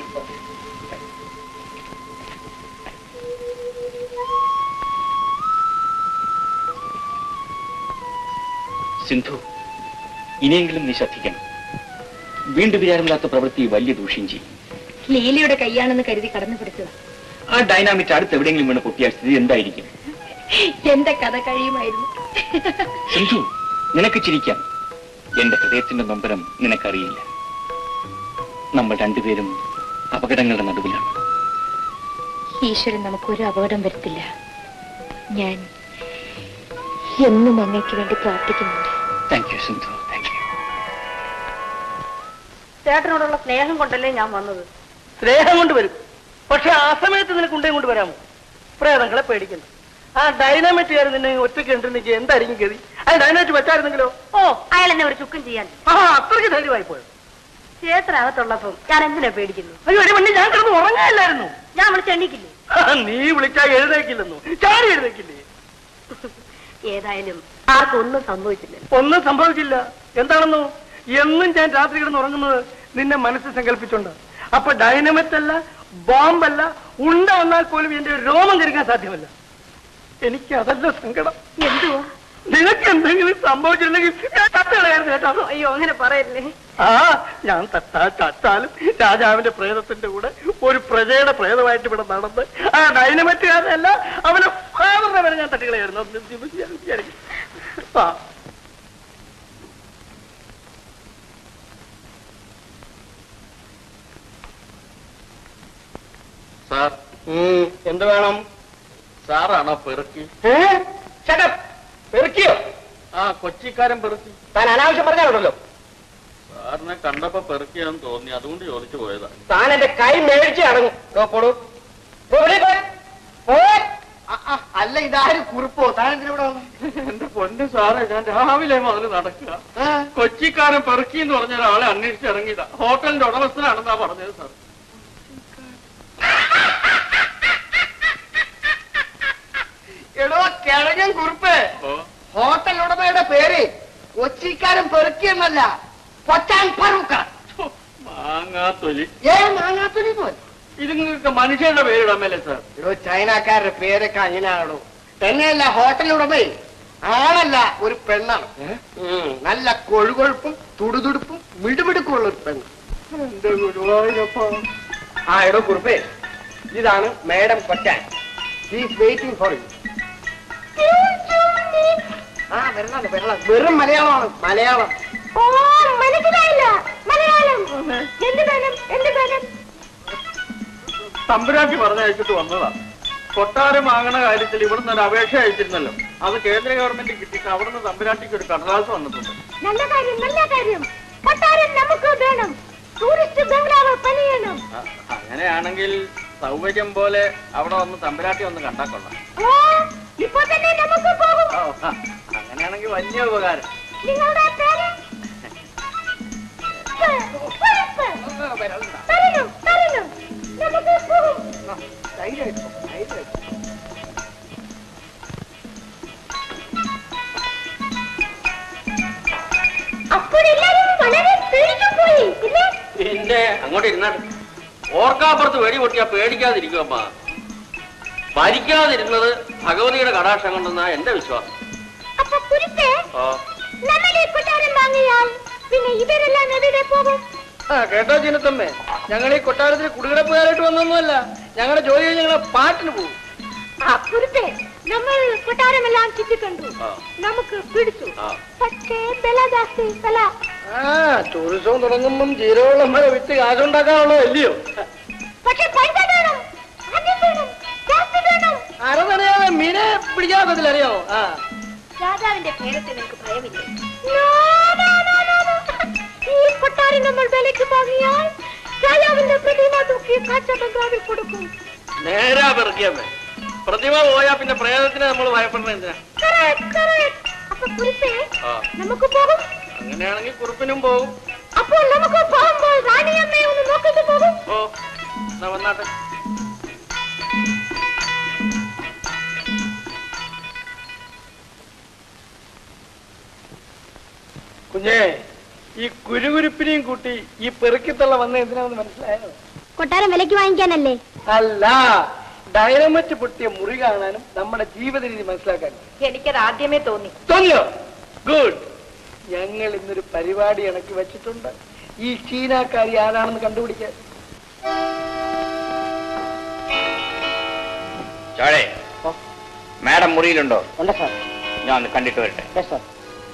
സിന്ധു ഇനിയെങ്കിലും നീ ശ്രദ്ധിക്കണം വീണ്ടും വിചാരമില്ലാത്ത പ്രവൃത്തി വലിയ ദൂഷ്യം ചെയ്യും ലീലയുടെ കൈയാണെന്ന് കരുതി കടന്നു പിടിച്ചത് ആ ഡൈനാമിറ്റ് അടുത്ത് എവിടെയെങ്കിലും വീണ് പൊട്ടിയാൽ സ്ഥിതി എന്തായിരിക്കും എന്റെ കഥ കഴിയുമായിരുന്നു സിന്ധു നിനക്ക് ചിരിക്കാം എന്റെ ഹൃദയത്തിന്റെ നൊമ്പരം നിനക്കറിയില്ല നമ്മൾ രണ്ടുപേരും അപകടങ്ങളുടെ നടുവിലാണ് ഈശ്വരൻ നമുക്കൊരു അപകടം വരുത്തില്ല ഞാൻ എന്നും അങ്ങയ്ക്ക് വേണ്ടി പ്രാർത്ഥിക്കുന്നുണ്ട് thank you Sindhu thank you ചേട്ടനോടുള്ള സ്നേഹം കൊണ്ടല്ലേ ഞാൻ വന്നത് സ്നേഹം കൊണ്ട് വരും പക്ഷെ ആ സമയത്ത് നിനക്ക് ഉണ്ടേ കൊണ്ട് വരാമോ പ്രേതങ്ങളെ പേടിക്കുന്നു ആ ഡൈനാമൈറ്റുകാർ നിന്നെ ഒറ്റയ്ക്ക് ഉണ്ടെന്നെങ്കിൽ എന്തായിരിക്കും ഗതി ആ ഡൈനാമൈറ്റ് വെച്ചായിരുന്നെങ്കിലോ ഓ അയാൾ എന്നെ ഒരു ചുക്കും ചെയ്യാൻ ആ അത്രയ്ക്ക് ധൈര്യമായി പോയോ ചേട്ടനകത്തുള്ളപ്പം ഞാൻ എന്തിനാ പേടിക്കുന്നു അയ്യോ എടി മണ്ണി ഞാൻ കിടന്ന് ഉറങ്ങാനില്ലായിരുന്നു ഞാൻ വിളിച്ച് എണ്ണിക്കില്ലേ ആ, നീ വിളിച്ചാൽ എഴുന്നേക്കില്ലെന്നു ചാടി എഴുന്നേക്കില്ലേ ഏതായാലും ആർക്കും ഒന്നും സംഭവിച്ചില്ല ഒന്നും സംഭവിച്ചില്ല എന്താണെന്നോ എന്നും ഞാൻ രാത്രി കിടന്ന് ഉറങ്ങുന്നത് നിന്നെ മനസ്സിൽ സങ്കല്പിച്ചുണ്ട് അപ്പൊ ഡൈനമറ്റ് അല്ല ബോംബല്ല ഉണ്ട വന്നാൽ പോലും എന്റെ രോമം കരിക്കാൻ സാധ്യമല്ല എനിക്ക് അതല്ല സങ്കടം എന്തുവാ നിനക്ക് എന്തെങ്കിലും സംഭവിച്ചിരുന്നെങ്കിൽ ഞാൻ തട്ടുകളയായിരുന്നു കേട്ടോ അയ്യോ അങ്ങനെ പറയല്ലേ ആ ഞാൻ തട്ടാ ചത്താലും രാജാവിന്റെ പ്രേതത്തിന്റെ കൂടെ ഒരു പ്രജയുടെ പ്രേതമായിട്ട് ഇവിടെ നടന്ന് ആ ഡൈനമറ്റുകാരനല്ല അവനെ ഫാദറിനെ വരെ ഞാൻ തട്ടുകളയായിരുന്നു അത് ഞാൻ വിചാരിക്കും. ആ സാർ എന്ത് വേണം സാറാണോ പെറുക്കി പെറുക്കിയോ ആ കൊച്ചിക്കാരൻ പെറുക്കി താൻ അനാവശ്യം പറഞ്ഞാലുണ്ടല്ലോ സാറിനെ കണ്ടപ്പോ പെറുക്കിയാന്ന് തോന്നി അതുകൊണ്ട് ചോദിച്ചു പോയതാ താൻ എന്റെ കൈ മേടിച്ച് അടങ്ങും ദോ പോടൂ. പോ, വെളിയിൽ പോ. പോ. ആ, ആ, അല്ല ഇതാരും കുറിപ്പോ താൻ എന്തിനാ വന്നു എന്റെ പൊന്ന് സാറേ ഞാൻ രാവിലെ മുതൽ നടക്കുക കൊച്ചിക്കാരൻ പെറുക്കി എന്ന് പറഞ്ഞ ഒരാളെ അന്വേഷിച്ച് ഇറങ്ങിയതാ ഹോട്ടലിന്റെ ഉടമസ്ഥനാണെന്നാ പറഞ്ഞത് സാർ എടോ കിഴങ്ങൻ കുറിപ്പ് ഹോട്ടൽ ഉടമയുടെ പേര് കൊച്ചിക്കാരൻ പെറുക്കിയെന്നല്ല കൊച്ചാൻ ഫറൂക്ക മാങ്ങാത്തൊലി ഏ മാങ്ങാത്തൊലി പോലെ ഇത് നിങ്ങൾക്ക് മനുഷ്യരുടെ പേരിടാമല്ലേ സാർ എടോ ചൈനക്കാരുടെ പേരൊക്കെ അങ്ങനെയാണോ തന്നെയല്ല ഹോട്ടൽ ഉടമേ ആണല്ല ഒരു പെണ്ണാണ് ഉം, നല്ല കൊഴുകൊഴുപ്പും തുടുതുടുപ്പും മിടുമിടുക്കുള്ള ഒരു പെണ്ണ് എന്റെ ഗുരുവായൂരപ്പ ആ എടോ കുറുപ്പേ ഇതാണ് മേഡം കൊച്ചാൻ ഹീസ് വെയിറ്റിംഗ് ഫോർ യു ആ വരണം വരണം വെറും മലയാളമാണ് മലയാളം ഓ മനസ്സിലായില്ല മലയാളം എന്ത് വേണം എന്ത് വേണം തമ്പുരാട്ടി പറഞ്ഞയച്ചിട്ട് വന്നതാ കൊട്ടാരം വാങ്ങണ കാര്യത്തിൽ ഇവിടുന്ന് ഒരു അപേക്ഷ അയച്ചിരുന്നല്ലോ അത് കേന്ദ്ര ഗവൺമെന്റ് കിട്ടിയിട്ട് അവിടുന്ന് തമ്പുരാട്ടിക്ക് ഒരു കടലാസ് വന്നിട്ടുണ്ട് നല്ല കാര്യം നല്ല കാര്യം കൊട്ടാരം നമുക്ക് വേണം ടൂറിസ്റ്റ് ബംഗ്ലാവ് പണിയണം ആ, അങ്ങനെയാണെങ്കിൽ സൗകര്യം പോലെ അവിടെ വന്ന് തമ്പുരാട്ടി ഒന്ന് കണ്ടാ കൊള്ളാം ഓ ഇപ്പൊ തന്നെ നമുക്ക് പോകും ഓ, ആ, അങ്ങനെയാണെങ്കിൽ വലിയ ഉപകാരം നിങ്ങളുടെ പേര് തരണം തരണം നമുക്ക് പോകും അപ്പോഴെല്ലാരും വളരെ പേടിച്ചു പോയി ഇല്ലേ പിന്നെ അങ്ങോട്ട് ഇരുന്നാട്ട് ഓർക്കാപ്പുറത്ത് വെടി പൊട്ടിയാ പേടിക്കാതിരിക്കും അമ്മ ഭരിക്കാതിരുന്നത് ഭഗവതിയുടെ കടാക്ഷം കൊണ്ടെന്നാ എന്റെ വിശ്വാസം അപ്പൊ കുരുത്തേ ഓ നമ്മൾ ഈ കൊട്ടാരം വാങ്ങിയാൽ പിന്നെ ഇവരെല്ലാം എവിടെ പോകും ആ കേട്ടോ ചിന്നത്തമ്മേ ഞങ്ങൾ ഈ കൊട്ടാരത്തിൽ കുടികിടപ്പുകാരായിട്ട് വന്നൊന്നുമല്ല ഞങ്ങളുടെ ജോലി കഴിഞ്ഞ് ഞങ്ങളെ പാട്ടിന് പോകും ആ കുരുത്തേ നമ്മൾ കൊട്ടാരമെല്ലാം ചുറ്റിക്കണ്ടു ആ. നമുക്ക് പിടിച്ചു ആ. പക്ഷേ വില ജാസ്തി വില ആ ടൂറിസം തുടങ്ങുമ്പം ജീരവെള്ളം വരെ വിറ്റ് കാശുണ്ടാക്കാനുള്ളോ അല്ലയോ പക്ഷെ പൈസ വേണം ആദ്യം വേണം ജാസ്തി വേണം അരതറിയാതെ മീനെ പിടിക്കാത്തതിൽ അറിയാമോ ആ രാജാവിന്റെ പേരത്തിൽ നിനക്ക് ഭയമില്ലേ No, no, no, no, no. ഈ കൊട്ടാരം നമ്മൾ വിലയ്ക്ക് വാങ്ങിയാൽ രാജാവിന്റെ പ്രതിമ തൂക്കി കാഴ്ച ബംഗ്ലാവിൽ കൊടുക്കും നേരാ പെറുക്കിയമ്മേ പ്രതിമ പോയാ പിന്നെ പ്രേതത്തിന് നമ്മൾ ഭയപ്പെടണ എന്തിനാ Correct, correct. അപ്പൊ കുരുത്തേ ആ നമുക്ക് പോകും അങ്ങനെയാണെങ്കിൽ കുറുപ്പിനും പോകും അപ്പോൾ നമുക്ക് പോകുമ്പോൾ റാണിയമ്മയെ ഒന്ന് നോക്കിട്ട് പോകും ഓ എന്നാ വന്നാട്ടെ കുഞ്ഞേ ഈ കുരുകുരുപ്പിനെയും കൂട്ടി ഈ പെറുക്കിത്തള്ള വന്ന എന്തിനാണെന്ന് മനസ്സിലായോ കൊട്ടാരം വിലയ്ക്ക് വാങ്ങിക്കാനല്ലേ അല്ല ഡൈനമറ്റ് പൊട്ടിയ മുറി കാണാനും നമ്മുടെ ജീവിത രീതി മനസ്സിലാക്കാനും എനിക്കത് ആദ്യമേ തോന്നി തോന്നിയോ ഗുഡ് ഞങ്ങൾ ഇന്നൊരു പരിപാടി ഇണക്കി വെച്ചിട്ടുണ്ട് ഈ ചീനാക്കാരി ആരാണെന്ന് കണ്ടുപിടിക്കാൻ ചോഴേ മാഡം മുറിയിലുണ്ടോ ഉണ്ട് സാർ ഞാൻ ഒന്ന് കണ്ടിട്ട് വരട്ടെ സാർ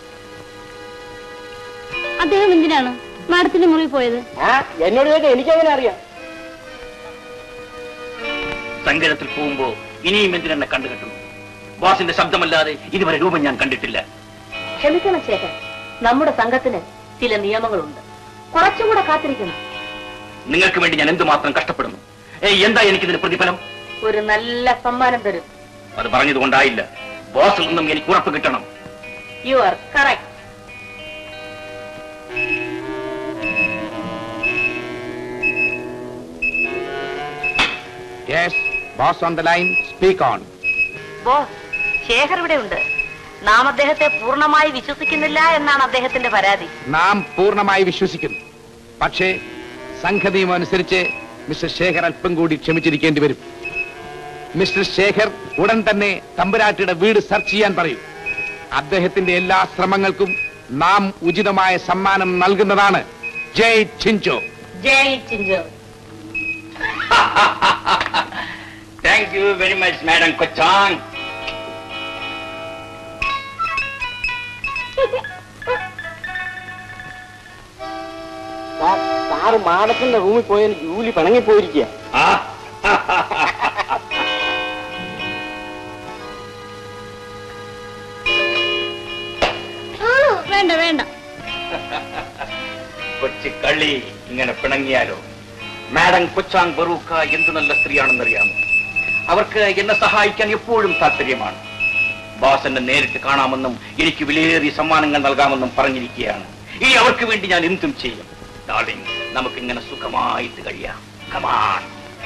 അദ്ദേഹം എന്തിനാണ് മാഡത്തിന്റെ മുറിയിൽ പോയത് ആ എന്നോട് ചോദിച്ചാൽ എനിക്കെങ്ങനെ അറിയാം സങ്കടത്തിൽ പോകുമ്പോ ഇനിയും എന്തിനെന്നെ കണ്ടുകിട്ടുന്നു ബോസിന്റെ ശബ്ദമല്ലാതെ ഇതുവരെ രൂപം ഞാൻ കണ്ടിട്ടില്ല ക്ഷമിക്കണം ശേഖർ നമ്മുടെ സംഘത്തിന് ചില നിയമങ്ങളുണ്ട് കുറച്ചുകൂടെ കാത്തിരിക്കണം നിങ്ങൾക്ക് വേണ്ടി ഞാൻ എന്തുമാത്രം കഷ്ടപ്പെടുന്നു ഏയ് എന്താ എനിക്കിതിന് പ്രതിഫലം ഒരു നല്ല സമ്മാനം തരും അത് പറഞ്ഞതുകൊണ്ടായില്ല ബോസിൽ നിന്നും എനിക്ക് ഉറപ്പ് കിട്ടണം you are correct yes boss on the line speak on boss Shekhar ഇവിടെ ഉണ്ട് നാം അദ്ദേഹത്തെ പൂർണ്ണമായി വിശ്വസിക്കുന്നില്ല എന്നാണ് അദ്ദേഹത്തിന്റെ പരാതി നാം പൂർണ്ണമായി വിശ്വസിക്കുന്നു പക്ഷേ സംഘനിയമം അനുസരിച്ച് മിസ്റ്റർ ശേഖർ അല്പം കൂടി ക്ഷമിച്ചിരിക്കേണ്ടി വരും മിസ്റ്റർ ശേഖർ ഉടൻ തന്നെ തമ്പുരാട്ടിയുടെ വീട് സെർച്ച് ചെയ്യാൻ പറയൂ അദ്ദേഹത്തിന്റെ എല്ലാ ശ്രമങ്ങൾക്കും നാം ഉചിതമായ സമ്മാനം നൽകുന്നതാണ് ജയ് ചിഞ്ചോ ജയ് ചിഞ്ചോ thank you very much madam കൊച്ചാൻ സാറ് മാഡത്തിന്റെ റൂമിൽ പോയതിന് ജൂലി പിണങ്ങി പോയിരിക്കുക ആ വേണ്ട വേണ്ട കൊച്ചു കള്ളി ഇങ്ങനെ പിണങ്ങിയാലോ മാഡം കൊച്ചാങ് ബറൂക്ക എന്ത് നല്ല സ്ത്രീയാണെന്നറിയാമോ അവർക്ക് എന്നെ സഹായിക്കാൻ എപ്പോഴും താല്പര്യമാണ് ബോസ് എന്നെ നേരിട്ട് കാണാമെന്നും എനിക്ക് വിലയേറിയ സമ്മാനങ്ങൾ നൽകാമെന്നും പറഞ്ഞിരിക്കുകയാണ് ഇനി അവർക്ക് വേണ്ടി ഞാൻ എന്തും ചെയ്യും ഡാർലിംഗ് നമുക്കിങ്ങനെ സുഖമായിട്ട് കഴിയാം കമാൺ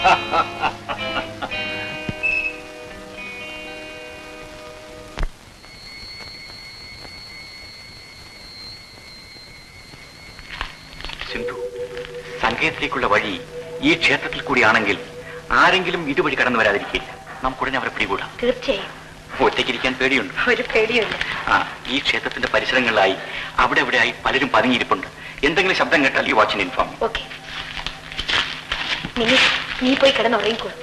സിന്ധു സങ്കേതത്തിലേക്കുള്ള വഴി ഈ ക്ഷേത്രത്തിൽ കൂടിയാണെങ്കിൽ ആരെങ്കിലും ഇതുവഴി കടന്നു വരാതിരിക്കില്ല നമുക്കുടനെ അവരെ പിടികൂടാം തീർച്ചയായും ഒറ്റയ്ക്കിരിക്കാൻ പേടിയുണ്ട് ഒരു പേടിയുമില്ല ആ ഈ ക്ഷേത്രത്തിന്റെ പരിസരങ്ങളിലായി അവിടെ എവിടെയായി പലരും പതുങ്ങിയിരിപ്പുണ്ട് എന്തെങ്കിലും ശബ്ദം കേട്ടാൽ ഈ വാച്ചിന് ഇൻഫോം ഓക്കെ മിനി നീ പോയി കിടന്നുറങ്ങിക്കോ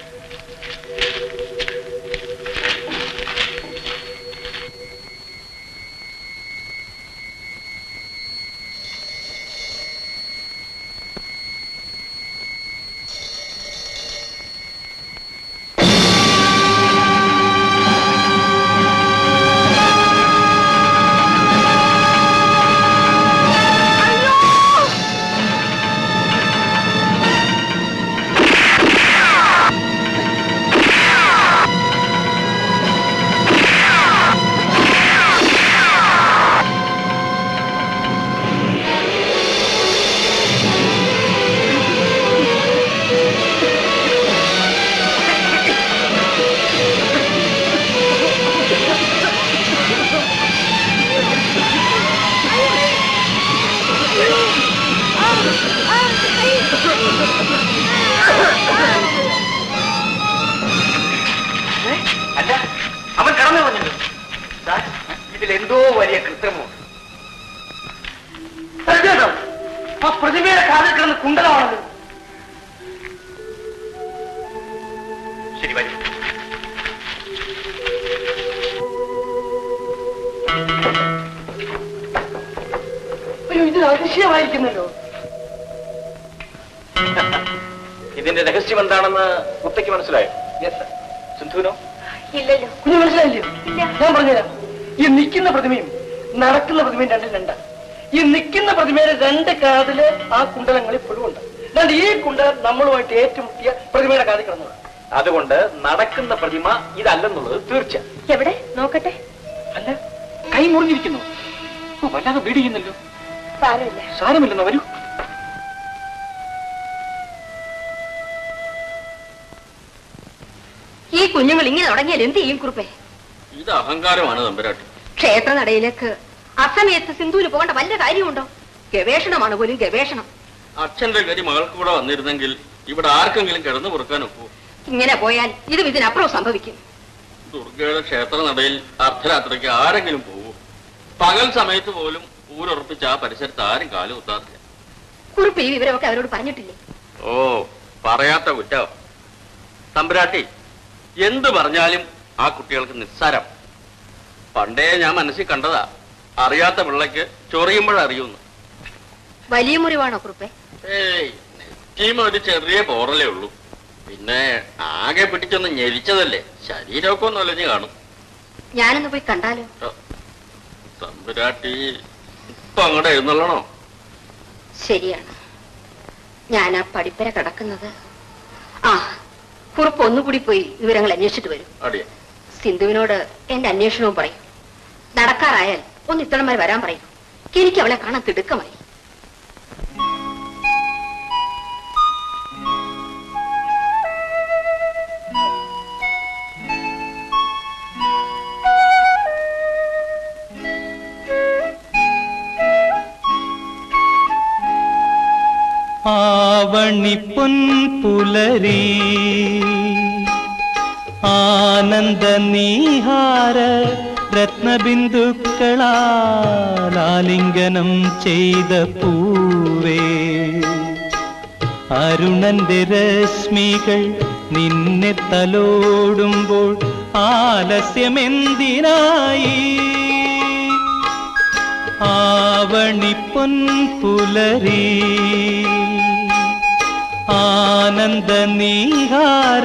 അല്ല അവൻ കടന്നു വന്നിട്ടുണ്ട് സാർ, ഇതിലെന്തോ വലിയ കൃത്രിമമുണ്ട് സത്യേട്ടോ ആ പ്രതിമയുടെ കാതിൽ കിടന്ന് കുണ്ടലമാണല്ലോ ശരി വരും അയ്യോ ഇത് അതിശയമായിരിക്കുന്നല്ലോ ഇതിന്റെ രഹസ്യം എന്താണെന്ന് കുത്തയ്ക്ക് മനസ്സിലായോ സിന്ധുവിനോ ഇല്ലല്ലോ കുഞ്ഞു മനസ്സിലായില്ലയോ ഞാൻ പറഞ്ഞുതരാം ഈ നിൽക്കുന്ന പ്രതിമയും നടക്കുന്ന പ്രതിമയും രണ്ടും രണ്ടാ ഈ നിൽക്കുന്ന പ്രതിമയുടെ രണ്ട് കാതില് ആ കുണ്ടലങ്ങൾ ഇപ്പോഴും ഉണ്ട് രണ്ട് ഈ കുണ്ടലം നമ്മളുമായിട്ട് ഏറ്റുമുട്ടിയ പ്രതിമയുടെ കാതിൽ കിടന്നത് അതുകൊണ്ട് നടക്കുന്ന പ്രതിമ ഇതല്ലെന്നുള്ളത് തീർച്ച എവിടെ നോക്കട്ടെ അല്ല കൈ മുറിഞ്ഞിരിക്കുന്നു ഓ, വല്ലാതെ വീടിയുന്നല്ലോ സാരമില്ല സാരമില്ലെന്നോ വരൂ ഈ കുഞ്ഞുങ്ങൾ ഇങ്ങനെ തുടങ്ങിയാൽ എന്ത് ചെയ്യും കുറുപ്പേ ഇത് അഹങ്കാരമാണ് തമ്പുരാട്ടി ക്ഷേത്ര നടയിലേക്ക് അസമയത്ത് സിന്ധുവിന് പോകേണ്ട വല്ല കാര്യമുണ്ടോ ഗവേഷണമാണ് പോലും ഗവേഷണം അച്ഛന്റെ ഗതി മകൾക്ക് കൂടെ വന്നിരുന്നെങ്കിൽ ഇവിടെ ആർക്കെങ്കിലും കിടന്നു പൊറുക്കാൻ ഒക്കൂ ഇങ്ങനെ പോയാൽ ഇതും ഇതിനപ്പുറം സംഭവിക്കും ദുർഗയുടെ ക്ഷേത്ര നടയിൽ അർദ്ധരാത്രിക്ക് ആരെങ്കിലും പോകൂ പകൽ സമയത്ത് പോലും ഊരുറപ്പിച്ച് ആ പരിസരത്ത് ആരും കാലു കുത്താറില്ല കുറിപ്പ് ഈ വിവരമൊക്കെ അവരോട് പറഞ്ഞിട്ടില്ലേ ഓ പറയാത്ത കുറ്റോ തമ്പുരാട്ടി എന്ത് പറഞ്ഞാലും ആ കുട്ടികൾക്ക് നിസ്സാരം പണ്ടേ ഞാൻ മനസ്സിൽ കണ്ടതാ അറിയാത്ത പിള്ളയ്ക്ക് ചൊറിയുമ്പോഴറിയുന്നു വലിയ മുറിവാണോ കുറുപ്പേ ഏയ് നെറ്റീമ ഒരു ചെറിയ പോറലേ ഉള്ളൂ പിന്നെ ആകെ പിടിച്ചൊന്ന് ഞെരിച്ചതല്ലേ ശരീരമൊക്കെ ഒന്ന് ഒലഞ്ഞു കാണും ഞാനൊന്ന് പോയി കണ്ടാലോ തമ്പുരാട്ടി ഇപ്പൊ അങ്ങോട്ട് എഴുന്നള്ളണോ ശരിയാണ് ഞാൻ ആ പടിപ്പര കിടക്കുന്നത് ആ കുറുപ്പ് ഒന്നുകൂടി പോയി വിവരങ്ങൾ അന്വേഷിച്ചിട്ട് വരും അടിയ സിന്ധുവിനോട് എന്റെ അന്വേഷണവും പറയും നടക്കാറായാൽ ഒന്ന് ഇത്തണം വരെ വരാൻ പറയും എനിക്ക് അവളെ കാണാൻ തിടുക്കമായി ആവണി പൊൻപുലരി ആനന്ദ നീഹാര രത്നബിന്ദുക്കളാലിംഗനം ചെയ്ത പൂവേ അരുണന്റെ രശ്മികൾ നിന്നെ തലോടുമ്പോൾ ആലസ്യമെന്തിനായി ആവണി പൊൻപുലരി ആനന്ദ നീഹാര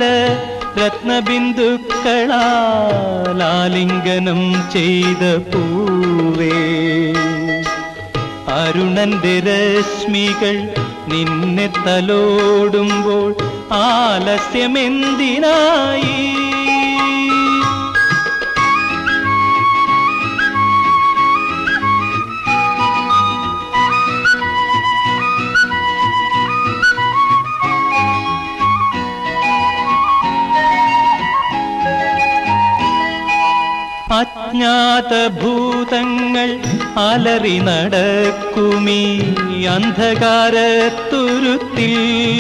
രത്നബിന്ദുക്കളാലിംഗനം ചെയ്ത പൂവേ അരുണന്റെ രശ്മികൾ നിന്നെ തലോടുമ്പോൾ ആലസ്യമെന്തിനായി അജ്ഞാത ഭൂതങ്ങൾ അലറി നടക്കുമീ അന്ധകാരത്തുരുത്തിൽ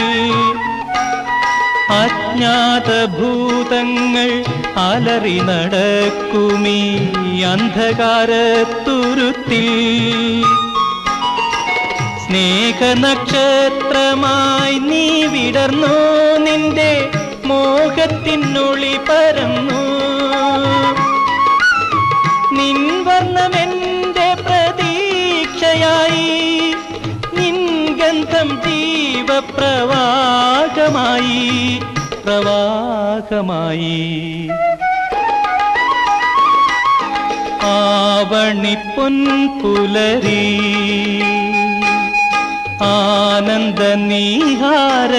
അജ്ഞാത ഭൂതങ്ങൾ അലറി നടക്കുമീ അന്ധകാരത്തുരുത്തിൽ സ്നേഹനക്ഷത്രമായി നീ വിടർന്നു നിന്റെ മോഹത്തിനുള്ളി പരന്നു നിൻ വർണ്ണമെന്റെ പ്രതീക്ഷയായി നിൻ ഗന്ധം ജീവപ്രവാഹമായി പ്രവാഹമായി ആവണിപ്പൊൻ പുലരി ആനന്ദ നീഹാര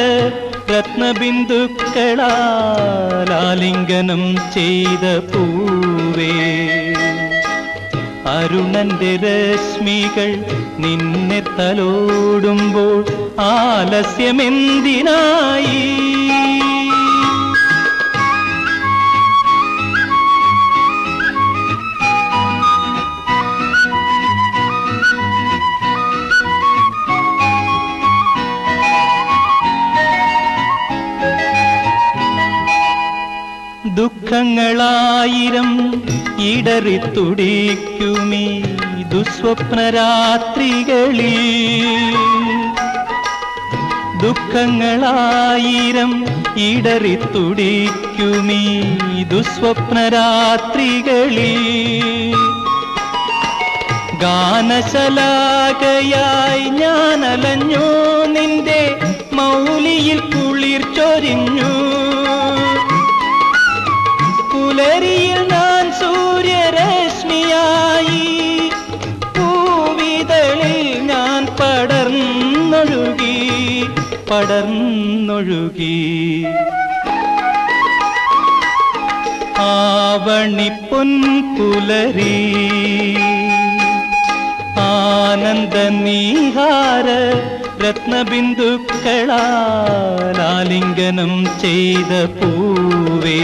രത്നബിന്ദുക്കളാൽ ആലിംഗനം ചെയ്ത പൂവേ അരുണന്റെ രശ്മികൾ നിന്നെ തലോടുമ്പോൾ ആലസ്യമെന്തിനായി ദുഃഖങ്ങളായിരം ഇടറി തുടിക്കുമീ ദുസ്വപ്നരാത്രികളിൽ ദുഃഖങ്ങളായിരം ഇടറി തുടിക്കുമീ ദുസ്വപ്നരാത്രികളിൽ ഗാനശലാകയായി ഞാൻ അലഞ്ഞു നിന്റെ മൗലിയിൽ കുളിർ ചൊരിഞ്ഞു പുലരിയിൽ ഞാൻ സൂര്യരശ്മിയായി പൂവിതളിൽ ഞാൻ പടർന്നൊഴുകി പടർന്നൊഴുകി ആവണിപ്പൊൻ പുലരി ആനന്ദ നീഹാര രത്നബിന്ദുക്കളാൽ ആലിംഗനം ചെയ്ത പൂവേ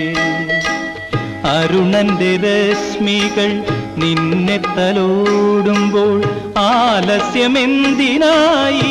അരുണന്റെ രശ്മികൾ നിന്നെ തലോടുമ്പോൾ ആലസ്യമെന്തിനായി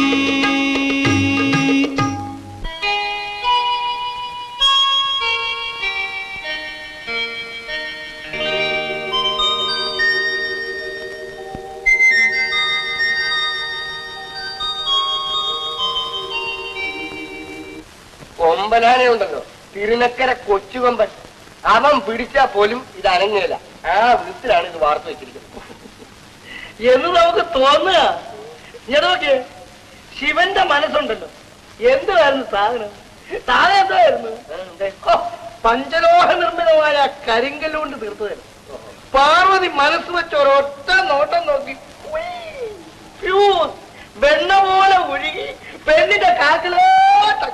കൊമ്പനാനെ ഉണ്ടല്ലോ തിരുനക്കര കൊച്ചുകൊമ്പൻ അവൻ പിടിച്ചാ പോലും ഇത് അനങ്ങുകയില്ല ആ വിധത്തിലാണ് ഇത് വാർത്ത വെച്ചിരിക്കുന്നത് എന്ന് നമുക്ക് തോന്നുക ഞാൻ നോക്കിയേ ശിവന്റെ മനസ്സുണ്ടല്ലോ എന്തുവായിരുന്നു സാധനം സാധനം എന്തായിരുന്നു ഓ, പഞ്ചലോഹ നിർമ്മിതമായ കരിങ്കല്ല് കൊണ്ട് തീർത്തതായിരുന്നു പാർവതി മനസ്സ് വെച്ച് ഒരൊറ്റ നോട്ടം നോക്കി ഉയ്, ഫ്യൂസ്, വെണ്ണ പോലെ ഒഴുകി പെണ്ണിന്റെ കാക്കിലോട്ട്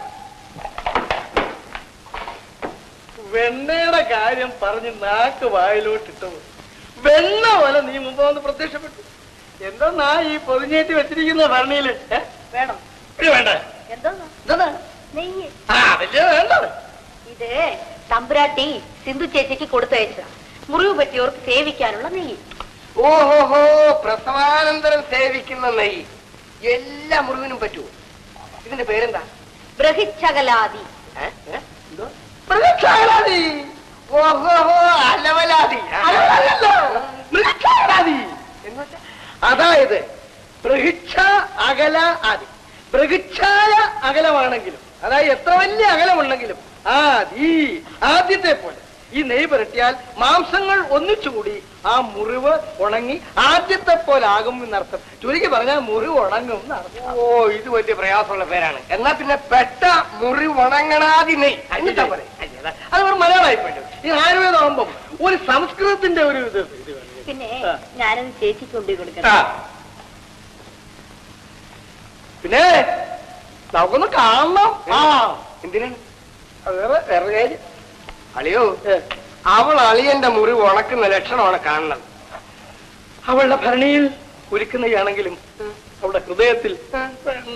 വെണ്ണയുടെ കാര്യം പറഞ്ഞ് നാക്ക് വായിലോട്ടിട്ടത് വെണ്ണ പോലെ നീ മുമ്പ് വന്ന് പ്രത്യക്ഷപ്പെട്ടു എന്താ ഈ പൊതിഞ്ഞേറ്റി വെച്ചിരിക്കുന്ന ഭരണിയില് ഏ? വേണം ഇത് വേണ്ട എന്തോന്നാ നെയ്യ് ആ വലിയ വേണ്ടത് ഇത് തമ്പുരാട്ടി സിന്ധു ചേച്ചിക്ക് കൊടുത്തയച്ച മുറിവ് പറ്റിയവർക്ക് സേവിക്കാനുള്ള നെയ്യ് ഓഹോഹോ പ്രസവാനന്തരം സേവിക്കുന്ന നെയ്യ് എല്ലാ മുറിവിനും പറ്റുമോ ഇതിന്റെ പേരെന്താ ബ്രഹിച്ചകലാതി ഏ? ഏ? എന്തോ? മൃഗക്ഷാളാതി ഓഹോഹോ അലവലാതി അലവലല്ല. മൃഗക്ഷാളാതി എന്ന് വെച്ചാ അതായത് ബൃഹിക്ഷ അകല ആദി ബൃഹിക്ഷായ അകലമാണെങ്കിലും അതായത് എത്ര വലിയ അകലമുണ്ടെങ്കിലും ആദി ആദ്യത്തെ പോലെ ഈ നെയ് പുരട്ടിയാൽ മാംസങ്ങൾ ഒന്നിച്ചുകൂടി ആ മുറിവ് ഉണങ്ങി ആദ്യത്തെ പോലെ ആകും എന്നർത്ഥം ചുരുക്കി പറഞ്ഞാൽ മുറിവ് ഉണങ്ങും എന്നർത്ഥം ഓ ഇത് വലിയ പ്രയാസമുള്ള പേരാണ് എന്നാ പിന്നെ പെട്ട മുറിവ് ഉണങ്ങണാതി നെയ് എന്നിട്ടാ പോലെ അത് ഒരു മലയാളമായി പോയിട്ട് ഈ ആയുർവേദമാകുമ്പം ഒരു സംസ്കൃതത്തിന്റെ ഒരു ഇത് ഇത് വേണം. പിന്നെ ആ. ഞാനത് ചേച്ചിക്ക് കൊണ്ടു ആ. കൊടുക്കണം പിന്നെ നമുക്കൊന്ന് കാണണം ആ എന്തിനാണ് അത് വേറെ വേറെ കാര്യം അളിയോ അവൾ അളിയന്റെ മുറി ഉണക്കുന്ന ലക്ഷണമാണ് കാണുന്നത് അവളുടെ ഭരണിയിൽ ഒരുക്കുന്നതാണെങ്കിലും അവളുടെ ഹൃദയത്തിൽ വേണ്ട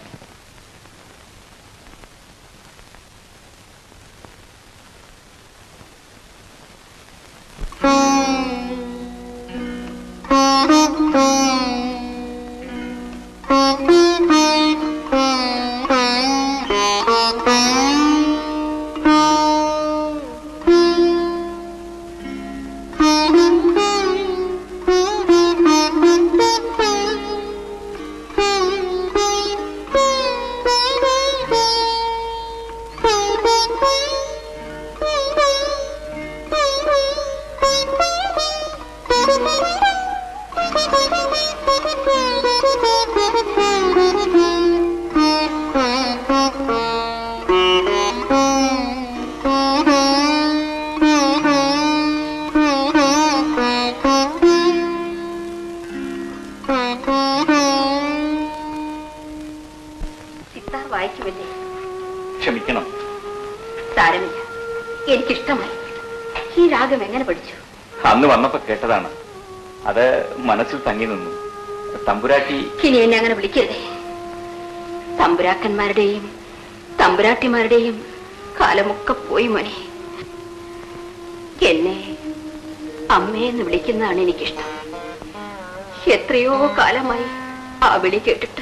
സിത്താർ വായിക്കുമല്ലേ ക്ഷമിക്കണം സാരമില്ല എനിക്കിഷ്ടമായി ഈ രാഗം എങ്ങനെ പഠിച്ചു അന്ന് വന്നപ്പോ കേട്ടതാണ് അത് മനസ്സിൽ തങ്ങി നിന്നു തമ്പുരാട്ടി ഇനി എന്നെ അങ്ങനെ വിളിക്കരുതേ തമ്പുരാക്കന്മാരുടെയും തമ്പുരാട്ടിമാരുടെയും കാലമൊക്കെ പോയി മോനെ എന്നെ അമ്മയെന്ന് വിളിക്കുന്നതാണ് എനിക്കിഷ്ടം എത്രയോ കാലമായി ആ വിളി കേട്ടിട്ട്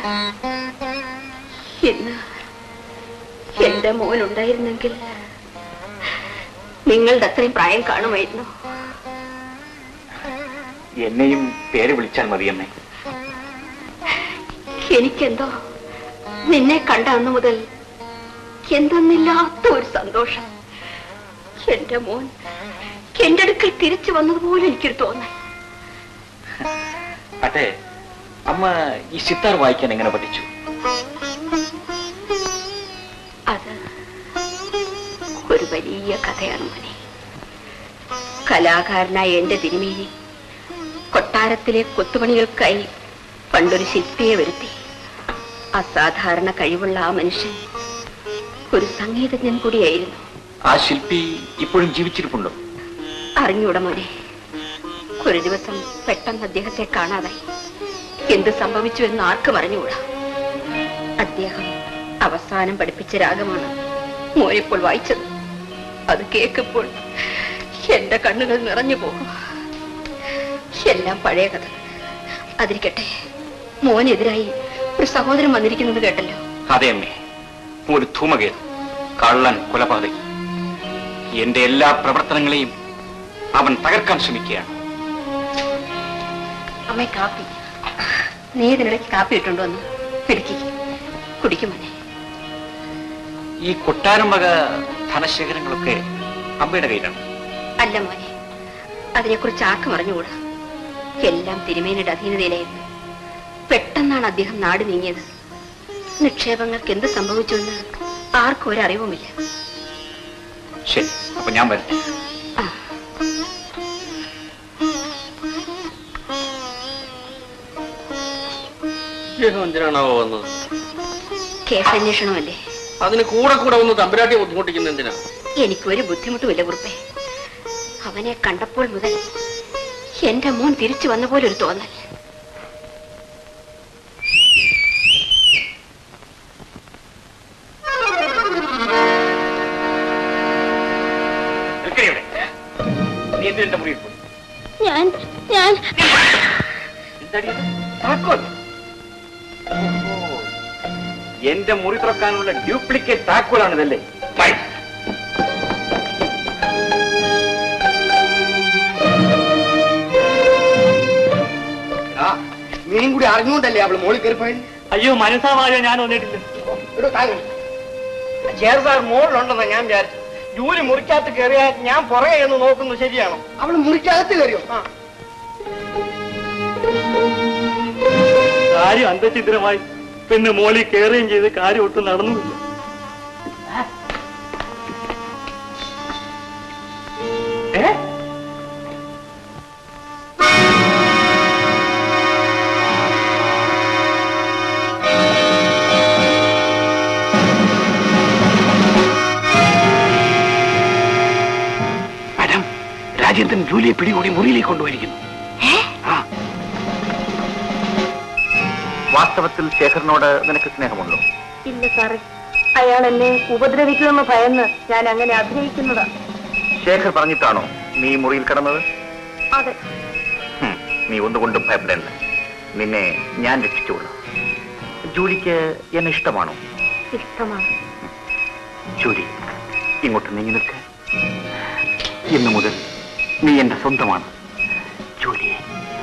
ഇന്ന് എന്റെ മോനുണ്ടായിരുന്നെങ്കിൽ നിങ്ങളുടെ അത്രയും പ്രായം കാണുമായിരുന്നു എന്നെയും പേര് വിളിച്ചാൽ മതിയമ്മേ എനിക്കെന്തോ നിന്നെ കണ്ട അന്നു മുതൽ എന്തെന്നില്ലാത്ത ഒരു സന്തോഷം എന്റെ മോൻ എന്റെ അടുക്കൽ തിരിച്ചു വന്നതുപോലെ എനിക്കൊരു തോന്നൽ അതെ അമ്മ ഈ സിത്താർ വായിക്കാൻ എങ്ങനെ പഠിച്ചു അത് ഒരു വലിയ കഥയാണ് മോനെ കലാകാരനായ എന്റെ തിരുമേനി കൊട്ടാരത്തിലെ കൊത്തുപണികൾക്കായി പണ്ടൊരു ശില്പിയെ വരുത്തി അസാധാരണ കഴിവുള്ള ആ മനുഷ്യൻ ഒരു സംഗീതജ്ഞൻ കൂടിയായിരുന്നു ആ ശില്പി ഇപ്പോഴും ജീവിച്ചിരിപ്പുണ്ടോ അറിഞ്ഞൂട മോനെ ഒരു ദിവസം പെട്ടെന്ന് അദ്ദേഹത്തെ കാണാതായി എന്ത് സംഭവിച്ചു എന്ന് ആർക്കും അറിഞ്ഞുകൂടാ അദ്ദേഹം അവസാനം പഠിപ്പിച്ച രാഗമാണ് മോനിപ്പോൾ വായിച്ചത് അത് കേൾക്കുമ്പോൾ എന്റെ കണ്ണുകൾ നിറഞ്ഞു പോകും എല്ലാം പഴയ കഥ അതിരിക്കട്ടെ മോനെതിരായി ഒരു സഹോദരൻ വന്നിരിക്കുന്നത് കേട്ടല്ലോ അതെ അമ്മേ ഒരു ധൂമകേതു കള്ളൻ കൊലപാതകി എന്റെ എല്ലാ പ്രവർത്തനങ്ങളെയും അവൻ തകർക്കാൻ ശ്രമിക്കുകയാണ് അമ്മ കാപ്പി നീ ഇതിനിടയ്ക്ക് കാപ്പി ഇട്ടുണ്ടോ എന്ന് പിടിക്കി കുടിക്കുമോനെ ഈ കൊട്ടാരം വക ധനശേഖരങ്ങളൊക്കെ അമ്മയുടെ കയ്യിലാണ് അല്ല മോനെ അതിനെക്കുറിച്ച് ആർക്കും അറിഞ്ഞുകൂടാ എല്ലാം തിരുമേനിയുടെ അധീനതയിലായിരുന്നു പെട്ടെന്നാണ് അദ്ദേഹം നാട് നീങ്ങിയത് നിക്ഷേപങ്ങൾക്ക് എന്ത് സംഭവിച്ചുവെന്ന് ആർക്കും ഒരറിവുമില്ല ശരി അപ്പൊ ഞാൻ വരട്ടെ ഇദ്ദേഹം എന്തിനാണാവോ വന്നത് കേസന്വേഷണമല്ലേ അതിന് കൂടെ കൂടെ ഒന്ന് തമ്പുരാട്ടിയെ ബുദ്ധിമുട്ടിക്കുന്ന എന്തിനാ എനിക്കൊരു ബുദ്ധിമുട്ടുമില്ല കുറുപ്പേ അവനെ കണ്ടപ്പോൾ മുതൽ എന്റെ മോൻ തിരിച്ചു വന്ന പോലെ ഒരു തോന്നൽ നിൽക്കണേ ഇവിടെ. നീ എന്തിനാ എന്റെ മുറിയിൽ പോയി ഞാൻ ഞാൻ എന്താടി ഇത്? താക്കോൽ ഓഹോ. എന്റെ മുറി തുറക്കാനുള്ള ഡ്യൂപ്ലിക്കേറ്റ് താക്കോലാണിതല്ലേ ഫൈൻ. ആ നീയും കൂടി അറിഞ്ഞുകൊണ്ടല്ലേ അവള് മോളിൽ കയറിപ്പോയത് അയ്യോ മനസ്സാവായോ ഞാൻ വന്നിട്ടില്ല എടോ താങ്കൾ ചേർ സാർ മോളിലുണ്ടെന്നാ ഞാൻ വിചാരിച്ചു ജൂലി മുറിക്കകത്ത് കയറിയാൽ ഞാൻ പുറകെ എന്ന് നോക്കുന്നു ശരിയാണോ അവള് മുറിക്കകത്ത് കയറിയോ ആ കാര്യം അന്തചിദ്രമായി പിന്നെ മോളി കയറുകയും ചെയ്ത് കാര്യം ഒട്ടും നടന്നുമില്ല ഏ ജൂലിയെ പിടികൂടി മുറിയിലേക്ക് കൊണ്ടുപോയിരിക്കുന്നു ആ വാസ്തവത്തിൽ ശേഖരനോട് നിനക്ക് സ്നേഹമുണ്ടോ ഇല്ല സാറേ അയാൾ എന്നെ ഉപദ്രവിക്കുമെന്ന് ഭയന്ന് ഞാൻ അങ്ങനെ അഭിനയിക്കുന്നതാ ശേഖർ പറഞ്ഞിട്ടാണോ നീ ഈ മുറിയിൽ കിടന്നത് അതെ ഹും, നീ ഒന്നുകൊണ്ടും ഭയപ്പെടേണ്ട നിന്നെ ഞാൻ രക്ഷിച്ചോളാം ജൂലിക്ക് എന്നെ ഇഷ്ടമാണോ ഇഷ്ടമാണ് ജൂലി ഇങ്ങോട്ട് നീങ്ങി നിൽക്ക് ഇന്നു മുതൽ നീ എന്റെ സ്വന്തമാണ് ജൂലിയെ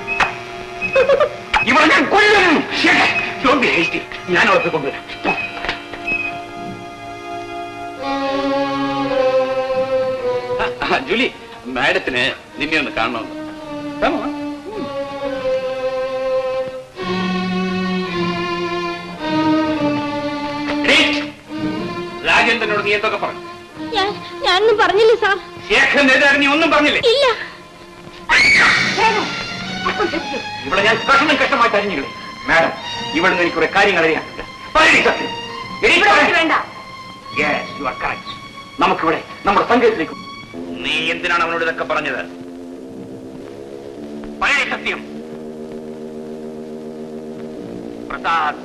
ഇവിടെ ഞാൻ കൊല്ലും Don't be hasty. ഞാൻ അവർക്ക് കൊണ്ടുവരാം ആ, ജൂലി മാഡത്തിന് നിന്നെ ഒന്ന് കാണണമെന്ന് Come on. എടീ, രാജേന്ദ്രനോട് നീ എന്തൊക്കെ പറഞ്ഞു ഞാൻ ഞാനൊന്നും പറഞ്ഞില്ല സാർ ശേഖരനെതിരെ നീ ഒന്നും പറഞ്ഞില്ലേ ഇല്ല ഇവിടെ ഞാൻ കഷ്ണം കഷ്ടമായി തരിഞ്ഞില്ലേ മാഡം ഇവിടെ നിന്ന് എനിക്ക് കുറെ കാര്യങ്ങൾ അറിയാനുണ്ട് പറയടി സത്യം എടീ, പറയ്. വേണ്ട Yes, you are correct. നമുക്കിവിടെ നമ്മുടെ സംഘത്തിലേക്ക് നീ എന്തിനാണ് അവനോട് ഇതൊക്കെ പറഞ്ഞത് പറയടി സത്യം പ്രസാദ്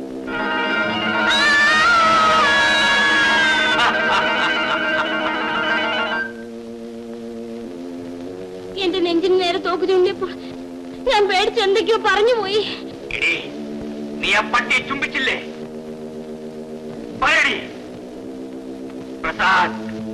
എന്റെ നെഞ്ചിന് നേരെ തോക്ക് ചൂണ്ടിയപ്പോൾ ഞാൻ പേടിച്ച് എന്തൊക്കെയോ പറഞ്ഞു പോയി എടീ നീ ആ പട്ടിയെ ചുംബിച്ചില്ലേ പറയടി പ്രസാദ്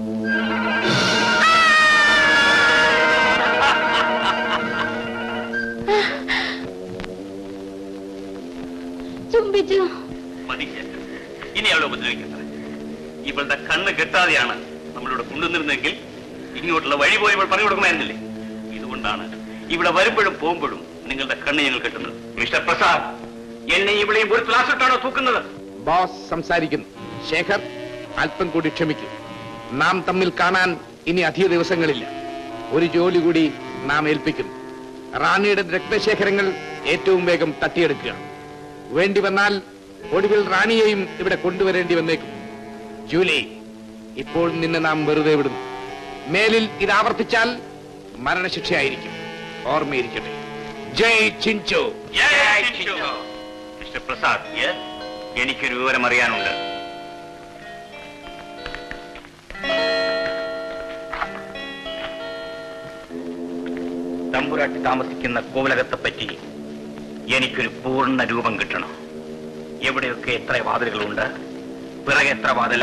ചുംബിച്ചു മതി ശേഖർ. ഇനി അവളെ ഉപദ്രവിക്കണ്ട ഇവളുടെ കണ്ണ് കെട്ടാതെയാണ് നമ്മളിവിടെ കൊണ്ടുവന്നിരുന്നെങ്കിൽ ഇങ്ങോട്ടുള്ള വഴി പോയി ഇവൾ പറഞ്ഞു കൊടുക്കുമായിരുന്നില്ലേ ഇതുകൊണ്ടാണ് ഇവിടെ വരുമ്പോഴും പോകുമ്പോഴും നിങ്ങളുടെ കണ്ണ് ഞങ്ങൾ കെട്ടുന്നത് മിസ്റ്റർ പ്രസാദ് എന്നെ ഇവിടെയും ഒരു ക്ലാസ് ഇട്ടാണോ തൂക്കുന്നത് ബോസ് സംസാരിക്കുന്നു ശേഖർ അല്പം കൂടി ക്ഷമിക്കൂ നാം തമ്മിൽ കാണാൻ ഇനി അധിക ദിവസങ്ങളില്ല ഒരു ജോലി കൂടി നാം ഏൽപ്പിക്കുന്നു റാണിയുടെ രക്തശേഖരങ്ങൾ ഏറ്റവും വേഗം തട്ടിയെടുക്കുക വേണ്ടി വന്നാൽ ഒടുവിൽ റാണിയെയും ഇവിടെ കൊണ്ടുവരേണ്ടി വന്നേക്കും ജൂലി ഇപ്പോൾ നിന്നെ നാം വെറുതെ വിടുന്നു മേലിൽ ഇത് ആവർത്തിച്ചാൽ മരണശിക്ഷയായിരിക്കും ഓർമ്മയിരിക്കട്ടെ ജയ് ചിഞ്ചോ മിസ്റ്റർ പ്രസാദ് എനിക്കൊരു വിവരം അറിയാനുണ്ട് തമ്പുരാട്ടി താമസിക്കുന്ന കോവിലകത്തെ പറ്റി എനിക്കൊരു പൂർണ്ണ രൂപം കിട്ടണം എവിടെയൊക്കെ എത്ര വാതിലുകളുണ്ട് പിറകെ എത്ര വാതില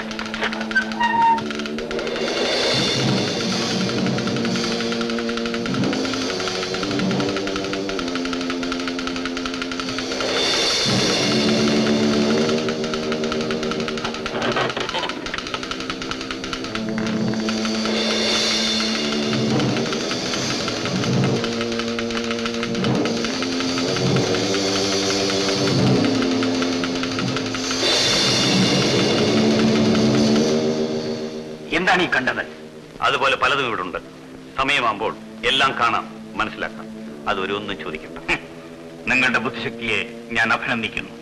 എന്താണ് ഈ കണ്ടത് അതുപോലെ പലതും ഇവിടെ ഉണ്ട് സമയമാകുമ്പോൾ എല്ലാം കാണാം മനസ്സിലാക്കാം അതൊരു ഒന്നും ചോദിക്കണ്ട നിങ്ങളുടെ ബുദ്ധിശക്തിയെ ഞാൻ അഭിനന്ദിക്കുന്നു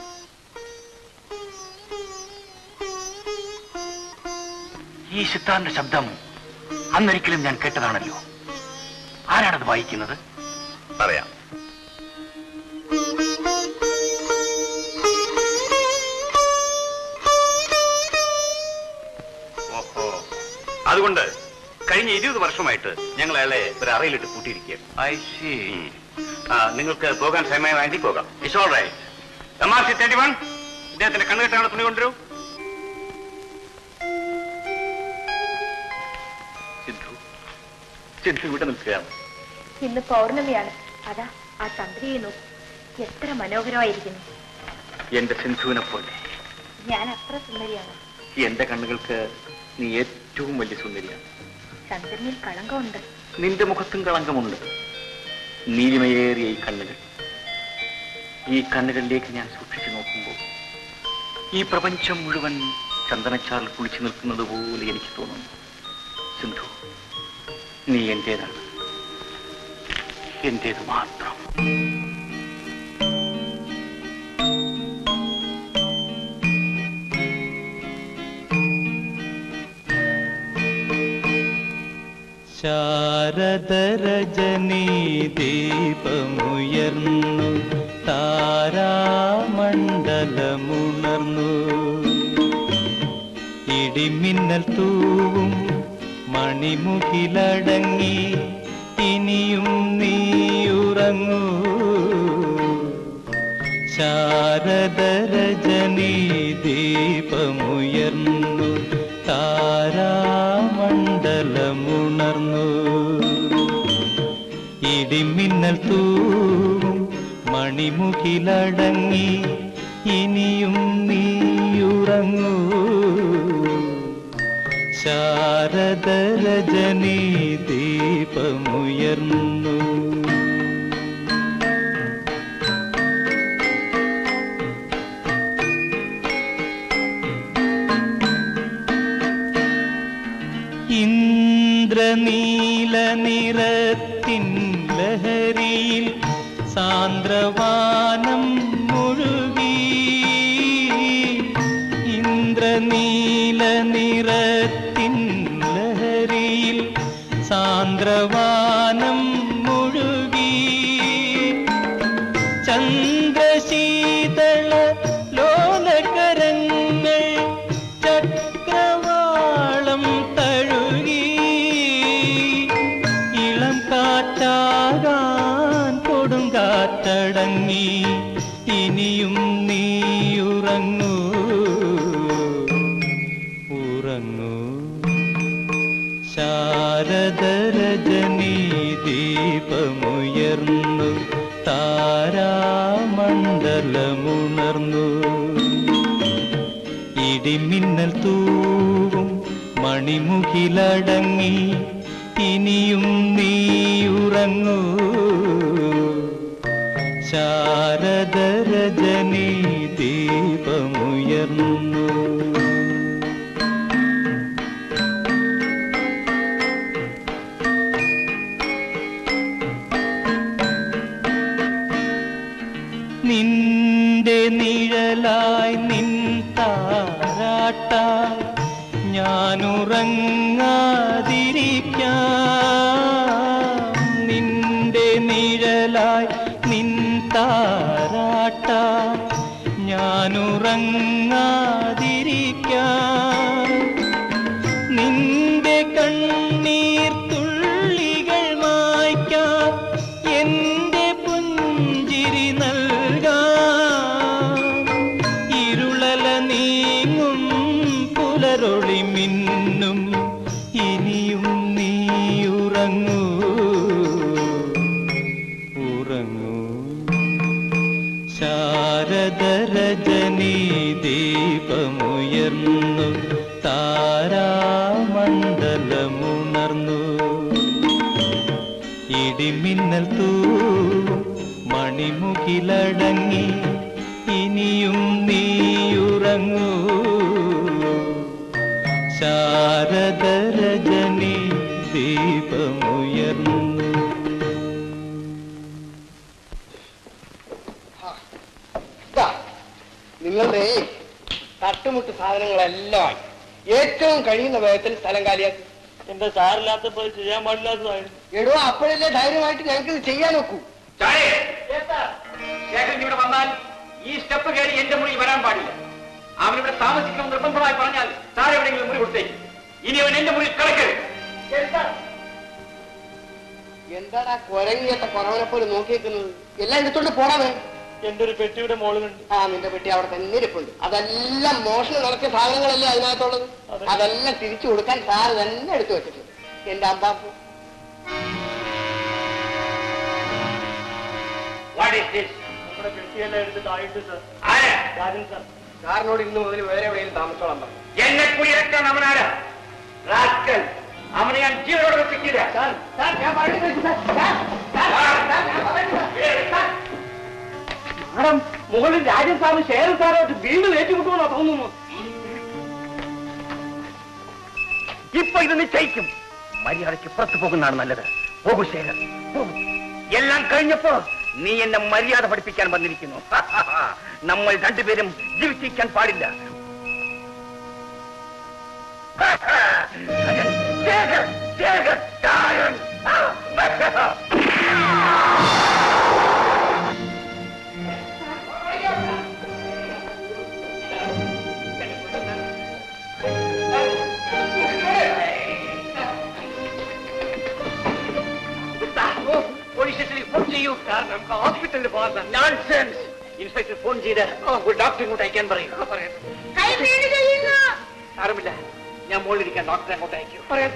ഈ സിത്താറിന്റെ ശബ്ദം അന്നൊരിക്കലും ഞാൻ കേട്ടതാണല്ലോ ആരാണത് വായിക്കുന്നത് പറയാം ഓഹോ അതുകൊണ്ട് കഴിഞ്ഞ ഇരുപത് വർഷമായിട്ട് ഞങ്ങൾ അയാളെ ഒരു അറയിലിട്ട് കൂട്ടിയിരിക്കുകയാണ് ഐ സി നിങ്ങൾക്ക് പോകാൻ സമയമായെങ്കിൽ പോകാം it's all right M R C thirty one ഇദ്ദേഹത്തിന്റെ കണ്ണുകെട്ടാണ് തുണി കൊണ്ടുവരൂ സിന്ധു സിന്ധു ഇവിടെ നിൽക്കുകയാണ് ഇന്ന് പൗർണമിയാണ് അതാ ആ ചന്ദ്രയെ നോക്കൂ എത്ര മനോഹരമായിരിക്കുന്നു എന്റെ സിന്ധുവിനെ പോലെ ഞാൻ അത്ര സുന്ദരിയാണ് എന്റെ കണ്ണുകൾക്ക് നീ ഏറ്റവും വലിയ സുന്ദരിയാണ് ചന്ദ്രനിൽ കളങ്കമുണ്ട് നിന്റെ മുഖത്തും കളങ്കമുണ്ട് നീലിമയേറിയ ഈ കണ്ണുകൾ ഈ കണ്ണുകളിലേക്ക് ഞാൻ സൂക്ഷിച്ചു നോക്കുമ്പോൾ ഈ പ്രപഞ്ചം മുഴുവൻ ചന്ദനച്ചാറിൽ കുളിച്ചു നിൽക്കുന്നത് പോലെ എനിക്ക് തോന്നുന്നു സിന്ധു നീ എന്റേതാണ് എന്റേത് മാത്രം ശാരദരജനീ ദീപമുയർന്നു താരാമണ്ഡലമുണർന്നു ഇടിമിന്നൽ തൂവും മണിമുകിലടങ്ങി ഇനിയും നീയുറങ്ങൂ ശാരദരജനീ ദീപമുയർന്നു താരാമണ്ഡലമുണർന്നു ഇടിമിന്നൽ തൂവും മണിമുകിലടങ്ങി ഇനിയും നീയുറങ്ങൂ ശാരദരജനീ ദീപമുയർന്നു ഇന്ദ്രനീല നിറത്തിൻ ലഹരിയിൽ സാന്ദ്രവാനം മുഴുകി ഇന്ദ്രനീല നിറത്തിൻ ലഹരിയിൽ സാന്ദ്രവാനം മുഴുകി ചന്ദ്രശീതള ലോലകരങ്ങൾ ചക്രവാളം തഴുകി ഇളം കാറ്റാകാൻ കൊടുങ്കാറ്റടങ്ങി ഇനിയും നീയുറങ്ങൂ ഉറങ്ങൂ ശാരദരജനീ ദീപമുയർന്നു താരാമണ്ഡലമുണർന്നു ഇടിമിന്നൽ തൂവും മണിമുകിലടങ്ങി ഇനിയും നീയുറങ്ങൂ ശാരദരജനീ ദീപമുയർന്നു നിന്റെ നിഴലായി നിൻ താരാട്ടായി ഞാനുറങ്ങാതിരിക്കാം നിന്റെ നിഴലായി നിൻ താരാട്ടായി ഞാനുറങ്ങാതിരിക്കാം നിന്റെ കണ്ണീർ തുള്ളികൾ മായ്ക്കാം എന്റെ പുഞ്ചിരി നൽകാം ഇരുളല നീങ്ങും പുലരൊളി മിന്നും ഇനിയും നീയുറങ്ങൂ ഉറങ്ങൂ ശാരദരജനീ ദീപമുയർന്നു താരാമണ്ഡലമുണർന്നു ഇടിമിന്നൽ തൂവും മണിമുകിലടങ്ങി ഇനിയും നീയുറങ്ങൂ ശാരദരജനീ ദീപമുയർന്നു ഇതാ, നിങ്ങളുടെ തട്ടുമുട്ട് സാധനങ്ങളെല്ലാം ആയി. ഏറ്റവും കഴിയുന്ന വേഗത്തിൽ സ്ഥലം കാലിയാക്കി എന്റെ സാറില്ലാത്തപ്പോ ഇത് ചെയ്യാൻ പാടില്ലാത്തതായിരുന്നു എടോ അപ്പോഴല്ലേ ധൈര്യമായിട്ട് ഞങ്ങൾക്ക് ഇത് ചെയ്യാൻ നോക്കൂ ശേഖരൻ ഇവിടെ വന്നാൽ ഈ സ്റ്റെപ്പ് കയറി എന്റെ മുറിയിൽ വരാൻ പാടില്ല അവൻ ഇവിടെ താമസിക്കണം നിർബന്ധമായി പറഞ്ഞാൽ സാർ എവിടെയെങ്കിലും മുറി കൊടുത്തേക്ക് ഇനി അവൻ എന്റെ മുറിയിൽ കിടക്കരുത് എന്താടാ കുരങ്ങിയത്തെ കുറവനെ പോലെ നോക്കിയേക്കുന്നത് എല്ലാം എടുത്തോണ്ട് പോടാമേ എന്റെ ഒരു പെട്ടിയുടെ മോളിലുണ്ട് ആ നിന്റെ പെട്ടി അവിടെ തന്നെ ഇരിപ്പുണ്ട് അതെല്ലാം മോഷണം നടത്തിയ സാധനങ്ങളല്ലേ അതിനകത്തുള്ളത് അതെല്ലാം തിരിച്ചു കൊടുക്കാൻ സാറ് തന്നെ എടുത്തു വെച്ചിട്ടുണ്ട് എന്റെ അമ്പാപ്പു നമ്മുടെ പെട്ടിയെല്ലാം എടുത്തിട്ട് ആയിട്ട് സർ രാജൻ സർ സാറിനോട് ഇന്ന് മുതൽ വേറെ എവിടെയും താമസോളാം പറഞ്ഞു എന്നെ കുടിയിറക്കാൻ അവനാരാ റാസ്കൽ അവനെ ഞാൻ ജീവനോട് വെപ്പിക്കില്ല മാഡം മുകളിൽ രാജൻ സാറും ശേഖരൻ സാറുമായിട്ട് വീണ്ടും ഏറ്റുമുട്ടുമെന്നാ തോന്നുന്നു ഇപ്പൊ ഇത് നിശ്ചയിക്കും മര്യാദയ്ക്ക് പുറത്തു പോകുന്നതാണ് നല്ലത് പോകൂ ശേഖർ പോകൂ എല്ലാം കഴിഞ്ഞപ്പോ നീ എന്നെ മര്യാദ പഠിപ്പിക്കാൻ വന്നിരിക്കുന്നു നമ്മൾ രണ്ടുപേരും ജീവിച്ചിരിക്കാൻ പാടില്ല ശേഖർ, ശേഖർ, die! ചെയ്യൂ സാർ നമുക്ക് ഹോസ്പിറ്റലിൽ പോകാം നോൺസെൻസ് ഇൻസ്പെക്ടർ ഫോൺ ചെയ്ത് ഒരു ഡോക്ടർ ഇങ്ങോട്ട് അയക്കാൻ പറയും കൈ വീട് ചെയ്യുന്നു സാരമില്ല ഞാൻ മുകളിലിരിക്കാൻ ഡോക്ടറെ അങ്ങോട്ട് അയക്കൂ പറയാം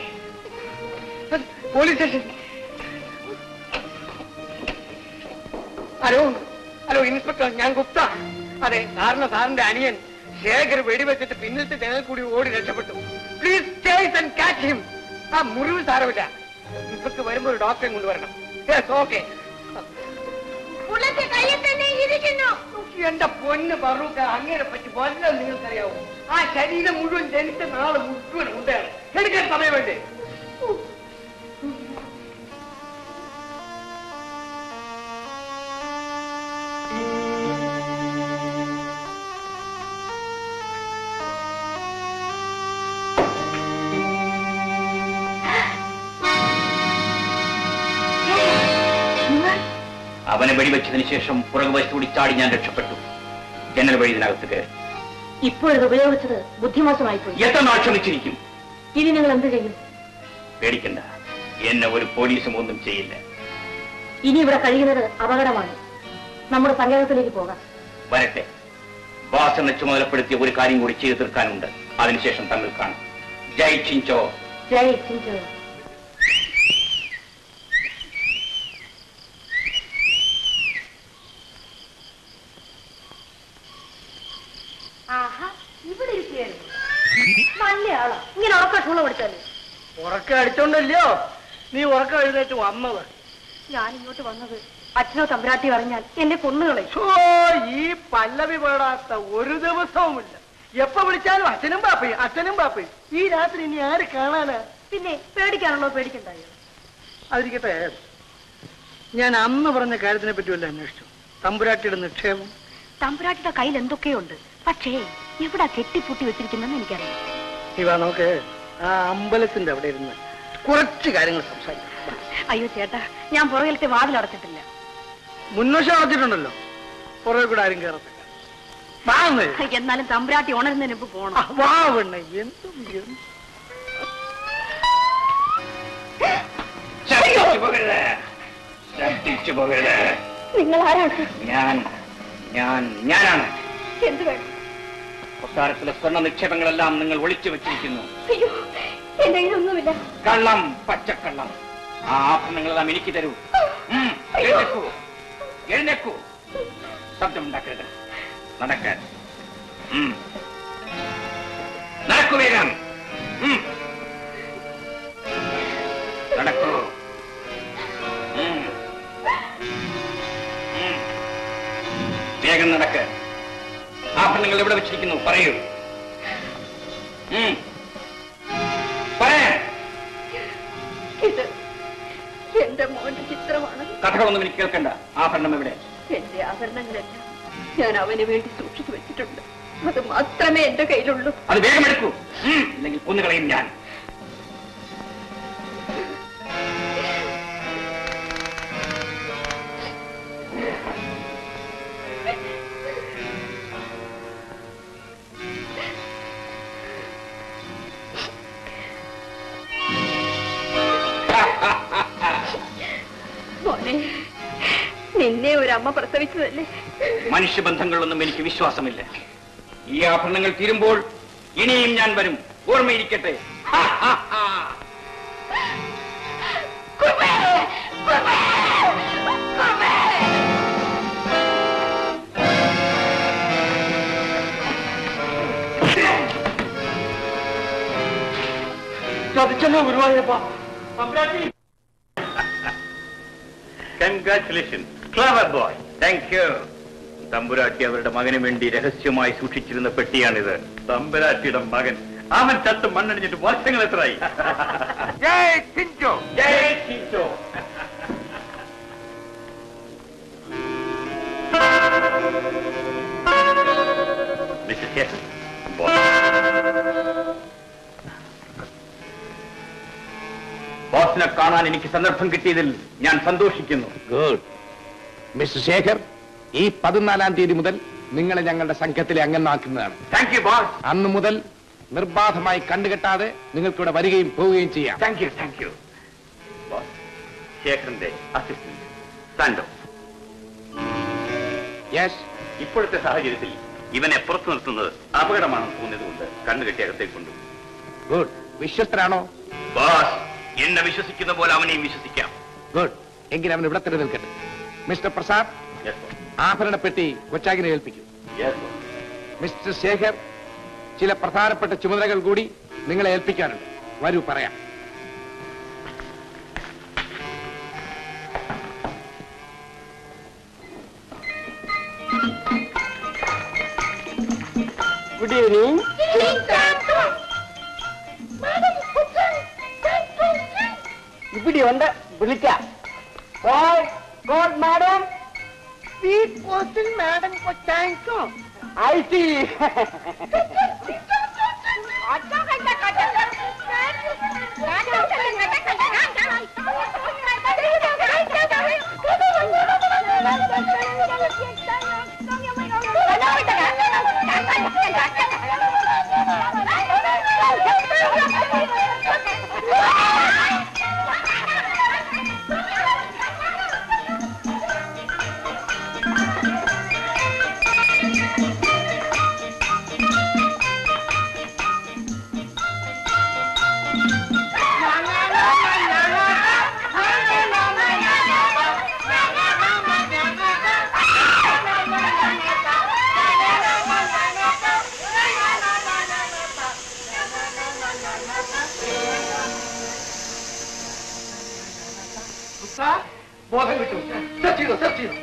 police station hello hello inspector ഞാൻ ഗുപ്ത അതെ സാറിന് സാറിന്റെ അനിയൻ ശേഖർ വെടിവെച്ചിട്ട് പിന്നിലത്തെ ജനൽ കൂടി ഓടി രക്ഷപ്പെട്ടു please chase and catch him ആ മുറിവ് സാരമില്ല ഇൻസ്പെക്ടർ വരുമ്പോൾ ഒരു ഡോക്ടറെ കൊണ്ടുവരണം യെസ് ഓക്കെ പുള്ളത്തെ കയ്യിൽ തന്നെ ഇരിക്കുന്നു എന്റെ പൊന്ന് പറൂക്ക അങ്ങനെ പറ്റി വല്ലതും നിങ്ങൾക്കറിയാവോ ആ ശരീരം മുഴുവൻ ജനിച്ച നാള് മുഴുവൻ ഉണ്ടാണ് എടുക്കാൻ സമയം വേണ്ടേ അവനെ വെടിവെച്ചതിന് ശേഷം പുറകുവശത്തൂടി ചാടി ഞാൻ രക്ഷപ്പെട്ടു ജനൽ വഴി ഇതിനകത്ത് കയറി ഇപ്പോഴത് ഉപയോഗിച്ചത് ബുദ്ധിമോശമായി പോയി എത്ര നാൾ ക്ഷമിച്ചിരിക്കും ഇനി നിങ്ങൾ എന്ത് ചെയ്യും പേടിക്കണ്ട എന്നെ ഒരു പോലീസും ഒന്നും ചെയ്യില്ല ഇനി ഇവിടെ കഴിയുന്നത് അപകടമാണ് നമ്മുടെ സങ്കേതത്തിലേക്ക് പോകാം വരട്ടെ ബാസ് എന്ന ചുമതലപ്പെടുത്തിയ ഒരു കാര്യം കൂടി ചെയ്തു തീർക്കാനുണ്ട് അതിനുശേഷം തമ്മിൽ കാണാം ജയ് ചിഞ്ചോ ജയ് ചിഞ്ചോ ആഹാ ഇവിടെ ഇരിക്കുകയായിരുന്നു നല്ല ആളാ ഇങ്ങനെ ഉറക്ക ഷൂള പിടിച്ചാല് ഉറക്കം അടിച്ചോണ്ടല്ലോ നീ ഉറക്കം എഴുന്നേറ്റ് വന്നത് ഞാൻ ഇങ്ങോട്ട് വന്നത് അച്ഛനോ തമ്പുരാട്ടി അറിഞ്ഞാൽ എന്നെ കൊന്നുകളയും ഛോ, ഈ പല്ലവി പേടാത്ത ഒരു ദിവസവുമില്ല എപ്പോ വിളിച്ചാലും അച്ഛനും പാപ്പയും അച്ഛനും പാപ്പയും ഈ രാത്രി ഇനി ആര് കാണാനാ പിന്നെ പേടിക്കാനുള്ളോ പേടിക്കണ്ടായോ അതിരിക്കട്ടെ ഞാൻ അന്ന് പറഞ്ഞ കാര്യത്തിനെ പറ്റി വല്ല അന്വേഷിച്ചു തമ്പുരാട്ടിയുടെ നിക്ഷേപം തമ്പുരാട്ടിയുടെ കയ്യിൽ എന്തൊക്കെയുണ്ട് പക്ഷേ എവിടെ കെട്ടിപ്പൂട്ടി വെച്ചിരിക്കുന്നെന്ന് എനിക്കറിയാം ഇവ നമുക്ക് ആ അമ്പലത്തിന്റെ അവിടെ ഇരുന്ന് കുറച്ച് കാര്യങ്ങൾ സംസാരിക്കാം അയ്യോ ചേട്ടാ ഞാൻ പുറകിലത്തെ വാതിലടച്ചിട്ടില്ല മുൻവശം അടച്ചിട്ടുണ്ടല്ലോ പുറകെ കൂടെ ആരും കയറത്തില്ല വാങ്ങ് എന്നാലും തമ്പുരാട്ടി ഉണരുന്നതിന് മുമ്പ് പോണം വാവണ്ണ എന്തും എന്തും ശബ്ദിച്ചു പോകരുത് ശബ്ദിച്ചു പോകരുത് നിങ്ങൾ ആരാണ് ഞാൻ ഞാൻ ഞാനാണ് എന്ത് വേണം കൊട്ടാരത്തിലെ സ്വർണ്ണ നിക്ഷേപങ്ങളെല്ലാം നിങ്ങൾ ഒളിച്ചു വെച്ചിരിക്കുന്നു അയ്യോ എന്റെ കയ്യിലൊന്നുമില്ല കള്ളം പച്ചക്കള്ളം ആ ആഭരണങ്ങളെല്ലാം എനിക്ക് തരൂ ഉം, എഴുന്നേക്കൂ എഴുന്നേക്കൂ ശബ്ദമുണ്ടാക്കരുത് നടക്കാൻ ഉം. നടക്കൂ വേഗം ഉം. നടക്കൂ ഉം. ഉം. വേഗം നടക്ക് ആഭരണങ്ങൾ എവിടെ വെച്ചിരിക്കുന്നു പറയൂ ഉം. പറയാൻ ഇത് എന്റെ മോന്റെ ചിത്രമാണ് കഥകളൊന്നും എനിക്ക് കേൾക്കണ്ട ആഭരണം എവിടെ എന്റെ ആഭരണങ്ങളെല്ലാം ഞാൻ അവന് വേണ്ടി സൂക്ഷിച്ചു വെച്ചിട്ടുണ്ട് അത് മാത്രമേ എന്റെ കയ്യിലുള്ളൂ അത് വേഗം എടുക്കൂ ഉം, ഇല്ലെങ്കിൽ കൊന്നുകളയും ഞാൻ മോനെ നിന്നെ ഒരു അമ്മ പ്രസവിച്ചതല്ലേ മനുഷ്യബന്ധങ്ങളിലൊന്നും എനിക്ക് വിശ്വാസമില്ല ഈ ആഭരണങ്ങൾ തീരുമ്പോൾ ഇനിയും ഞാൻ വരും ഓർമ്മയിരിക്കട്ടെ ഹാ, ഹാ, ഹാ. ചതിച്ചല്ലോ ഗുരുവായൂരപ്പ തമ്പുരാട്ടി congratulation clever boy thank you തമ്പുരാട്ടി അവരുടെ മകന് വേണ്ടി രഹസ്യമായി സൂക്ഷിച്ചിരുന്ന പെട്ടിയാണിത് തമ്പുരാട്ടിയുടെ മകൻ അവൻ ചത്ത് മണ്ണടിഞ്ഞിട്ട് വർഷങ്ങൾ എത്രയായി ജയ് ചിഞ്ചോ ജയ് ചിഞ്ചോ മിസ്റ്റർ ശേഖർ ബോസിനെ കാണാൻ എനിക്ക് സന്ദർഭം കിട്ടിയതിൽ ഞാൻ സന്തോഷിക്കുന്നു ഗുഡ് മിസ്റ്റർ ശേഖർ ഈ പതിനാലാം തീയതി മുതൽ നിങ്ങളെ ഞങ്ങളുടെ സംഘത്തിലെ അംഗമാക്കുന്നതാണ് താങ്ക് യു ബോസ് അന്ന് മുതൽ നിർബാധമായി കണ്ടുകെട്ടാതെ നിങ്ങൾക്കിവിടെ വരികയും പോവുകയും ചെയ്യാം thank you thank you boss ശേഖറിന്റെ അസിസ്റ്റന്റ് കണ്ടോ യെസ് ഇപ്പോഴത്തെ സാഹചര്യത്തിൽ ഇവനെ പുറത്തു നിർത്തുന്നത് അപകടമാണെന്ന് തോന്നിയതുകൊണ്ട് കണ്ണുകെട്ടി അകത്തേക്ക് കൊണ്ടുപോകും ഗുഡ് വിശ്വസ്തരാണോ ബാസ് എന്നെ വിശ്വസിക്കുന്ന പോലെ അവനെയും വിശ്വസിക്കാം ഗുഡ് എങ്കിൽ അവൻ ഇവിടെ തന്നെ നിൽക്കട്ടെ മിസ്റ്റർ പ്രസാദ് ആഭരണ പെട്ടി കൊച്ചാകിനെ ഏൽപ്പിക്കും മിസ്റ്റർ ശേഖർ ചില പ്രധാനപ്പെട്ട ചുമതലകൾ കൂടി നിങ്ങളെ ഏൽപ്പിക്കാനുണ്ട് വരൂ പറയാം ഗുഡ് ഈവനിങ് ഇവിടെ ഉണ്ട് വിളിക്കാം ഗോഡ് മാഡം സ്വീറ്റ് പോസ്റ്റിൽ മാഡം കൊച്ചായിക്കോ ഐ സി ബോധം കിട്ടും സെർച്ച് ചെയ്തോ സെർച്ച് ചെയ്തോ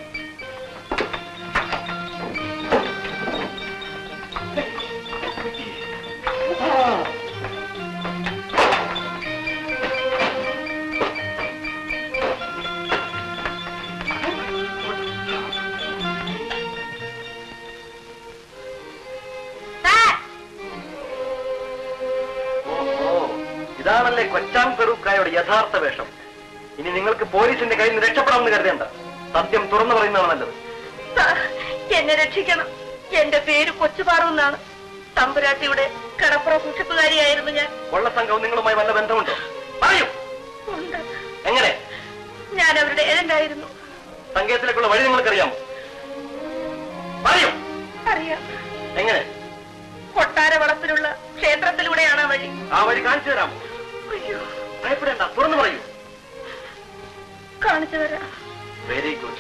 ഇതാണല്ലേ കൊച്ചാം പെറൂക്കായുടെ യഥാർത്ഥ വേഷം ഇനി നിങ്ങൾക്ക് പോലീസിന്റെ കയ്യിൽ നിന്ന് രക്ഷപ്പെടാമെന്ന് കരുതേണ്ട സത്യം തുറന്നു പറയുന്നതാണ് നല്ലത് സാർ, എന്നെ രക്ഷിക്കണം എന്റെ പേര് കൊച്ചുപാറു എന്നാണ് തമ്പുരാട്ടിയുടെ കടപ്പുറ സൂക്ഷിപ്പുകാരിയായിരുന്നു ഞാൻ കൊള്ളസംഘവും നിങ്ങളുമായി വല്ല ബന്ധമുണ്ടോ പറയൂ ഉണ്ട്. എങ്ങനെ ഞാൻ അവരുടെ ഏജന്റായിരുന്നു സംഗീതത്തിലേക്കുള്ള വഴി നിങ്ങൾക്കറിയാമോ പറയൂ അറിയാം എങ്ങനെ കൊട്ടാര വളപ്പിലുള്ള ക്ഷേത്രത്തിലൂടെയാണ് ആ വഴി ആ വഴി കാണിച്ചു തരാമോ അയ്യോ ഭയപ്പെടേണ്ട തുറന്നു പറയൂ കാണിച്ചു തരാം very good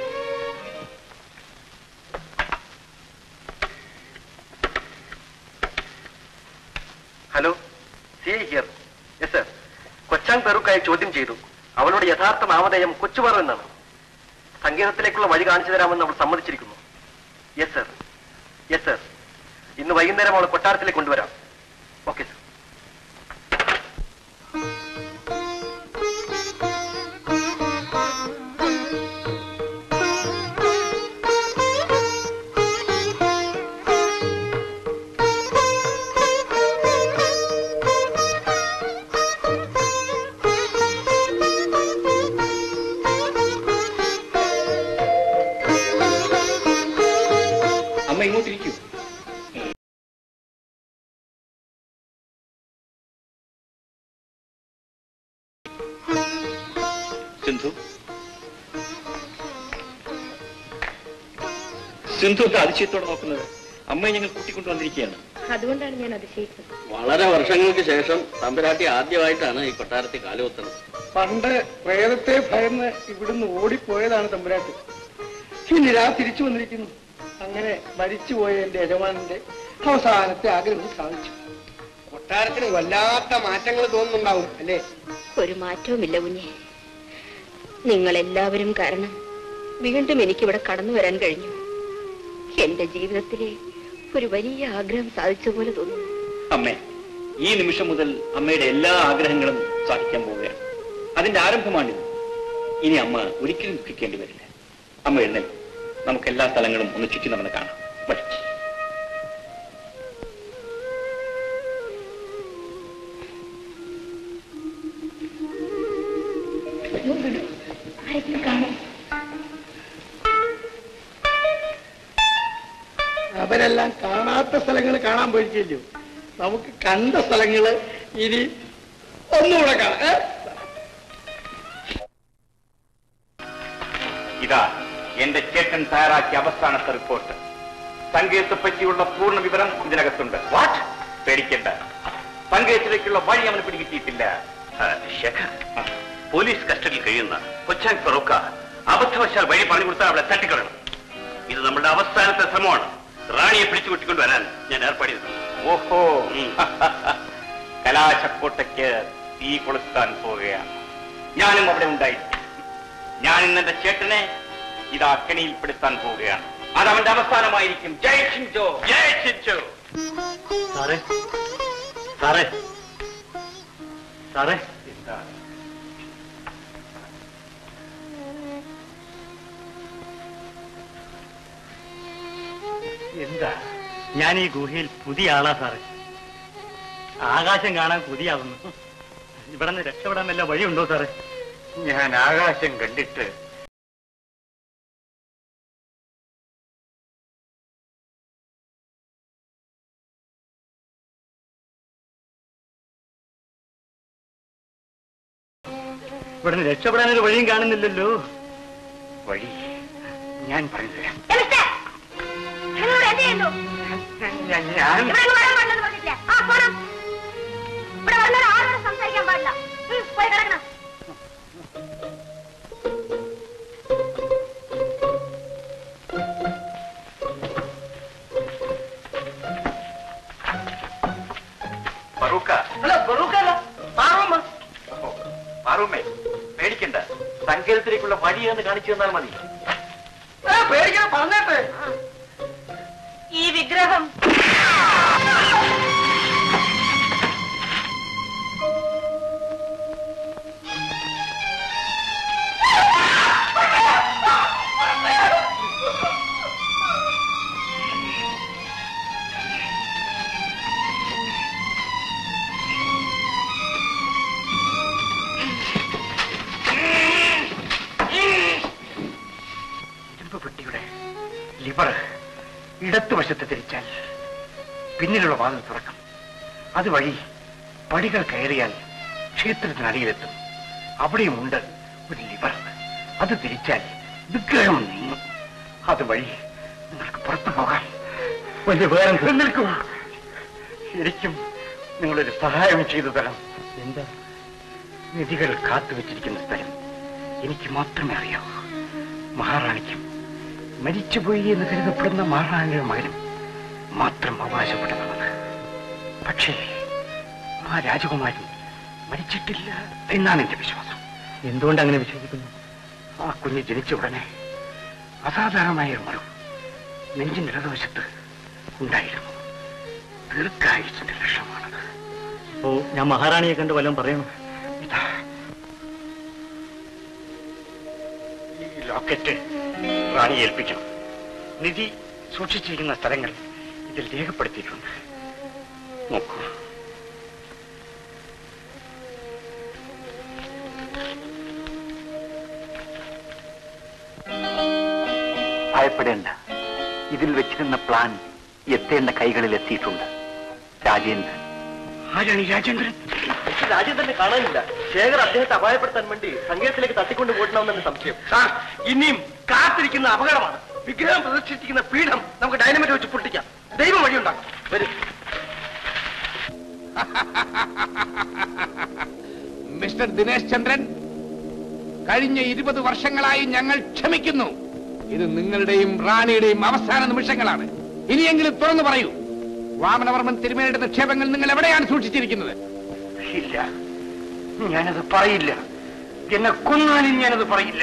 hello C here yes sir കൊച്ചാൻ പെറുക്കായി ചോദ്യം ചെയ്തു അവളുടെ യഥാർത്ഥ നാമധേയം കൊച്ചുപാറ എന്നാണ് സംഗീതത്തിലേക്കുള്ള വഴി കാണിച്ചു തരാമെന്ന് അവൾ സമ്മതിച്ചിരിക്കുന്നു യെസ് സർ യെസ് സർ ഇന്ന് വൈകുന്നേരം അവളെ കൊട്ടാരത്തിലേക്ക് കൊണ്ടുവരാം ഓക്കെ സർ അമ്മ ഇങ്ങോട്ടിരിക്കൂ സിന്ധു സിന്ധു എന്താ അതിശയത്തോടെ നോക്കുന്നത് അമ്മയെ ഞങ്ങൾ കൂട്ടിക്കൊണ്ടുവന്നിരിക്കുകയാണ് അതുകൊണ്ടാണ് ഞാൻ അതിശയിച്ചത് വളരെ വർഷങ്ങൾക്ക് ശേഷം തമ്പുരാട്ടി ആദ്യമായിട്ടാണ് ഈ കൊട്ടാരത്തിൽ കാലുകുത്തുന്നത് പണ്ട് പ്രേതത്തെ ഭയന്ന് ഇവിടുന്ന് ഓടിപ്പോയതാണ് തമ്പുരാട്ടി ഇനി രാ തിരിച്ചു വന്നിരിക്കുന്നു അങ്ങനെ മരിച്ചുപോയ എന്റെ യജമാനന്റെ അവസാനത്തെ ആഗ്രഹം സാധിച്ചു കൊട്ടാരത്തിന് വല്ലാത്ത മാറ്റങ്ങൾ തോന്നുന്നുണ്ടാവും അല്ലേ ഒരു മാറ്റവുമില്ല കുഞ്ഞെ നിങ്ങൾ എല്ലാവരും കാരണം വീണ്ടും എനിക്കിവിടെ കടന്നു വരാൻ കഴിഞ്ഞു എന്റെ ജീവിതത്തിലെ ഒരു വലിയ ആഗ്രഹം സാധിച്ച പോലെ തോന്നുന്നു അമ്മേ ഈ നിമിഷം മുതൽ അമ്മയുടെ എല്ലാ ആഗ്രഹങ്ങളും സാധിക്കാൻ പോവുകയാണ് അതിന്റെ ആരംഭമാണിത് ഇനി അമ്മ ഒരിക്കലും ദുഃഖിക്കേണ്ടി വരില്ല അമ്മ എഴുന്നേൽ നമുക്ക് എല്ലാ സ്ഥലങ്ങളും ഒന്ന് ചുറ്റി നടന്ന് കാണാം വരൂ ആരെങ്കിലും കാണും അവരെല്ലാം കാണാത്ത സ്ഥലങ്ങൾ കാണാൻ പോയിരിക്കല്ലോ നമുക്ക് കണ്ട സ്ഥലങ്ങള് ഇനി ഒന്നുകൂടെ കാണാം ഏ? ഇതാ എന്റെ ചേട്ടൻ തയ്യാറാക്കിയ അവസാനത്തെ റിപ്പോർട്ട് സംഗീതത്തെ പറ്റിയുള്ള പൂർണ്ണ വിവരം ഇതിനകത്തുണ്ട് വാട്ട് പേടിക്കണ്ട സംഗീതത്തിലേക്കുള്ള വഴി അവന് പിടികിട്ടിയിട്ടില്ല ശേഖർ പോലീസ് കസ്റ്റഡിയിൽ കഴിയുന്ന കൊച്ചാൻ ഫറൂക്ക അബദ്ധവശാൽ വഴി പറഞ്ഞു കൊടുത്താൽ അവളെ തട്ടിക്കളയണം ഇത് നമ്മുടെ അവസാനത്തെ ശ്രമമാണ് റാണിയെ പിടിച്ചു കൂട്ടിക്കൊണ്ട് വരാൻ ഞാൻ ഏർപ്പാട് ചെയ്തിട്ടുണ്ട് ഓഹോ കലാശക്കോട്ടയ്ക്ക് തീ കൊളുത്താൻ പോവുകയാണ് ഞാനും അവിടെ ഉണ്ടായിരിക്കും ഞാൻ ഇന്ന് എന്റെ ചേട്ടനെ ഇതാ കെണിയിൽപ്പെടുത്താൻ പോവുകയാണ് അത് അവന്റെ അവസാനമായിരിക്കും ജയ് ഷിൻജോ ജയ് ഷിൻജോ സാറേ സാറേ സാറേ എന്താ എന്താ ഞാൻ ഈ ഗുഹയിൽ പുതിയ ആളാ സാറേ ആകാശം കാണാൻ പുതിയാവുന്നു ഇവിടെ നിന്ന് രക്ഷപ്പെടാൻ വല്ല വഴിയുണ്ടോ സാറേ ഞാൻ ആകാശം കണ്ടിട്ട് ഇവിടെ നിന്ന് രക്ഷപ്പെടാൻ ഒരു വഴിയും കാണുന്നില്ലല്ലോ വഴി ഞാൻ പറഞ്ഞുതരാം നിങ്ങളോട് എന്ത് ചെയ്യുന്നു ഞാൻ ഞാൻ ഇവിടെ അങ്ങ് വരാൻ പാടില്ലെന്ന് പറഞ്ഞിട്ടില്ലേ ആ പോണം ഇവിടെ വന്നാൽ ആരോടും സംസാരിക്കാൻ പാടില്ല ഉം, പോയി കിടക്കണം ഫറൂക്ക അല്ല ബറൂക്കല്ല പാറമ്മ പാറൂമ്മേ പേടിക്കണ്ട സങ്കേതത്തിലേക്കുള്ള വഴി എന്ന് കാണിച്ചു തന്നാൽ മതി പേടിക്കണം പറഞ്ഞേട്ടെ ഈ വിഗ്രഹം ഇരുമ്പ് പെട്ടിയുടെ ലിവർ ഇടത്തുവശത്ത് തിരിച്ചാൽ പിന്നിലുള്ള വാതിൽ തുറക്കും അതുവഴി പടികൾ കയറിയാൽ ക്ഷേത്രത്തിനടിയിലെത്തും അവിടെയുമുണ്ട് ഒരു ലിവർ അത് തിരിച്ചാൽ വിഗ്രഹം നീങ്ങും അതുവഴി നിങ്ങൾക്ക് പുറത്തു പോകാം വലിയ വേറെ നിൽക്കൂ ശരിക്കും നിങ്ങളൊരു സഹായം ചെയ്തു തരാം എന്താ നിധികൾ കാത്തുവച്ചിരിക്കുന്ന സ്ഥലം എനിക്ക് മാത്രമേ അറിയാവൂ മഹാറാണിക്കും മരിച്ചുപോയി എന്ന് കരുതപ്പെടുന്ന മഹാറാണിയുടെ മകനും മാത്രം അവകാശപ്പെട്ടതാണ് പക്ഷേ ആ രാജകുമാരൻ മരിച്ചിട്ടില്ല എന്നാണ് എന്റെ വിശ്വാസം എന്തുകൊണ്ട് അങ്ങനെ വിശ്വസിക്കുന്നു ആ കുഞ്ഞ് ജനിച്ച ഉടനെ അസാധാരണമായ ഒരു മറവ് നെഞ്ചിന്റെ ഇടതുവശത്ത് ഉണ്ടായിരുന്നു ദീർഘായുസിന്റെ ലക്ഷണമാണത് ഓ ഞാൻ മഹാറാണിയെ കണ്ട് വല്ലതും പറയണം ഇതാ ഈ ലോക്കറ്റ് റാണി ഏൽപ്പിക്കണം നിധി സൂക്ഷിച്ചിരിക്കുന്ന സ്ഥലങ്ങൾ ഇതിൽ രേഖപ്പെടുത്തിയിട്ടുണ്ട് നോക്കൂ ഭയപ്പെടേണ്ട ഇതിൽ വെച്ചിരുന്ന പ്ലാൻ എത്തേണ്ട കൈകളിൽ എത്തിയിട്ടുണ്ട് രാജേന്ദ്രൻ ആരാണ് ഈ രാജേന്ദ്രൻ രാജ്യത്തന്നെ കാണാനില്ല ശേഖർ അദ്ദേഹത്തെ അപായപ്പെടുത്താൻ വേണ്ടി സംഗീതത്തിലേക്ക് തട്ടിക്കൊണ്ട് പോയിട്ടുണ്ടാവുന്ന സംശയം സാർ ഇനിയും കാത്തിരിക്കുന്ന അപകടമാണ് വിഗ്രഹം പ്രദർശിച്ചിരിക്കുന്ന പീഠം നമുക്ക് ഡൈനമൈറ്റ് വെച്ച് പൊട്ടിക്കാം ദൈവം വഴിയുണ്ടാക്കും വരും മിസ്റ്റർ ദിനേശ് ചന്ദ്രൻ കഴിഞ്ഞ ഇരുപത് വർഷങ്ങളായി ഞങ്ങൾ ക്ഷമിക്കുന്നു ഇത് നിങ്ങളുടെയും റാണിയുടെയും അവസാന നിമിഷങ്ങളാണ് ഇനിയെങ്കിലും തുറന്നു പറയൂ വാമനവർമ്മൻ തിരുമേനിയുടെ നിക്ഷേപങ്ങൾ നിങ്ങൾ എവിടെയാണ് സൂക്ഷിച്ചിരിക്കുന്നത് ഇല്ല ഞാനത് പറയില്ല എന്നെ കൊന്നാലും ഞാനത് പറയില്ല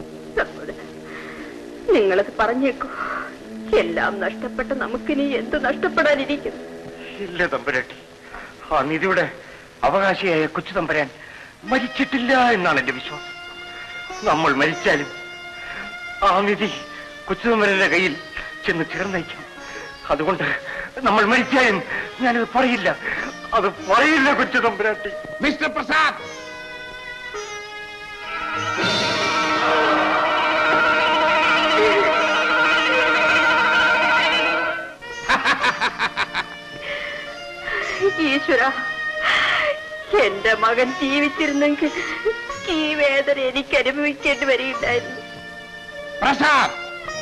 നിങ്ങളത് പറഞ്ഞേക്കൂ എല്ലാം നഷ്ടപ്പെട്ട നമുക്കിനി എന്ത് നഷ്ടപ്പെടാനിരിക്കും ഇല്ല തമ്പുരാട്ടി ആ നിധിയുടെ അവകാശിയായ കൊച്ചു തമ്പുരാൻ മരിച്ചിട്ടില്ല എന്നാണ് എന്റെ വിശ്വാസം നമ്മൾ മരിച്ചാലും ആ നിധി കൊച്ചു തമ്പുരാന്റെ കയ്യിൽ ചെന്ന് ചേർന്നേക്കും അതുകൊണ്ട് നമ്മൾ മരിച്ചാലും ഞാനത് പറയില്ല അത് പറയില്ല കൊച്ചു തമ്പുരാട്ടി മിസ്റ്റർ പ്രസാദ് ഈശ്വര എന്റെ മകൻ ജീവിച്ചിരുന്നെങ്കിൽ ഈ വേദന എനിക്ക് അനുഭവിക്കേണ്ടി വരികയില്ലായിരുന്നു പ്രസാദ്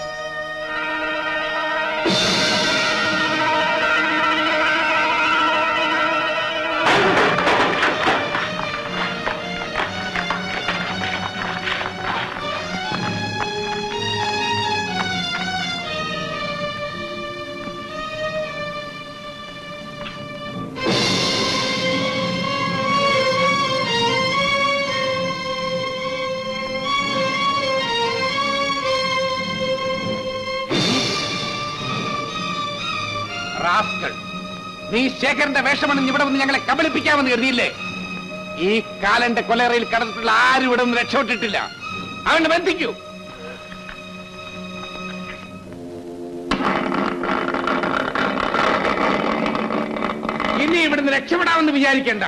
റാസ്കൾ നീ ശേഖരന്റെ വേഷമണിഞ്ഞ് ഇവിടെ വന്ന് ഞങ്ങളെ കബളിപ്പിക്കാമെന്ന് കരുതിയില്ലേ ഈ കാലന്റെ കൊലറയിൽ കടന്നിട്ടുള്ള ആരും ഇവിടെ നിന്ന് രക്ഷപ്പെട്ടിട്ടില്ല അവനെ ബന്ധിക്കൂ ഇനി ഇവിടുന്ന് രക്ഷപ്പെടാമെന്ന് വിചാരിക്കണ്ട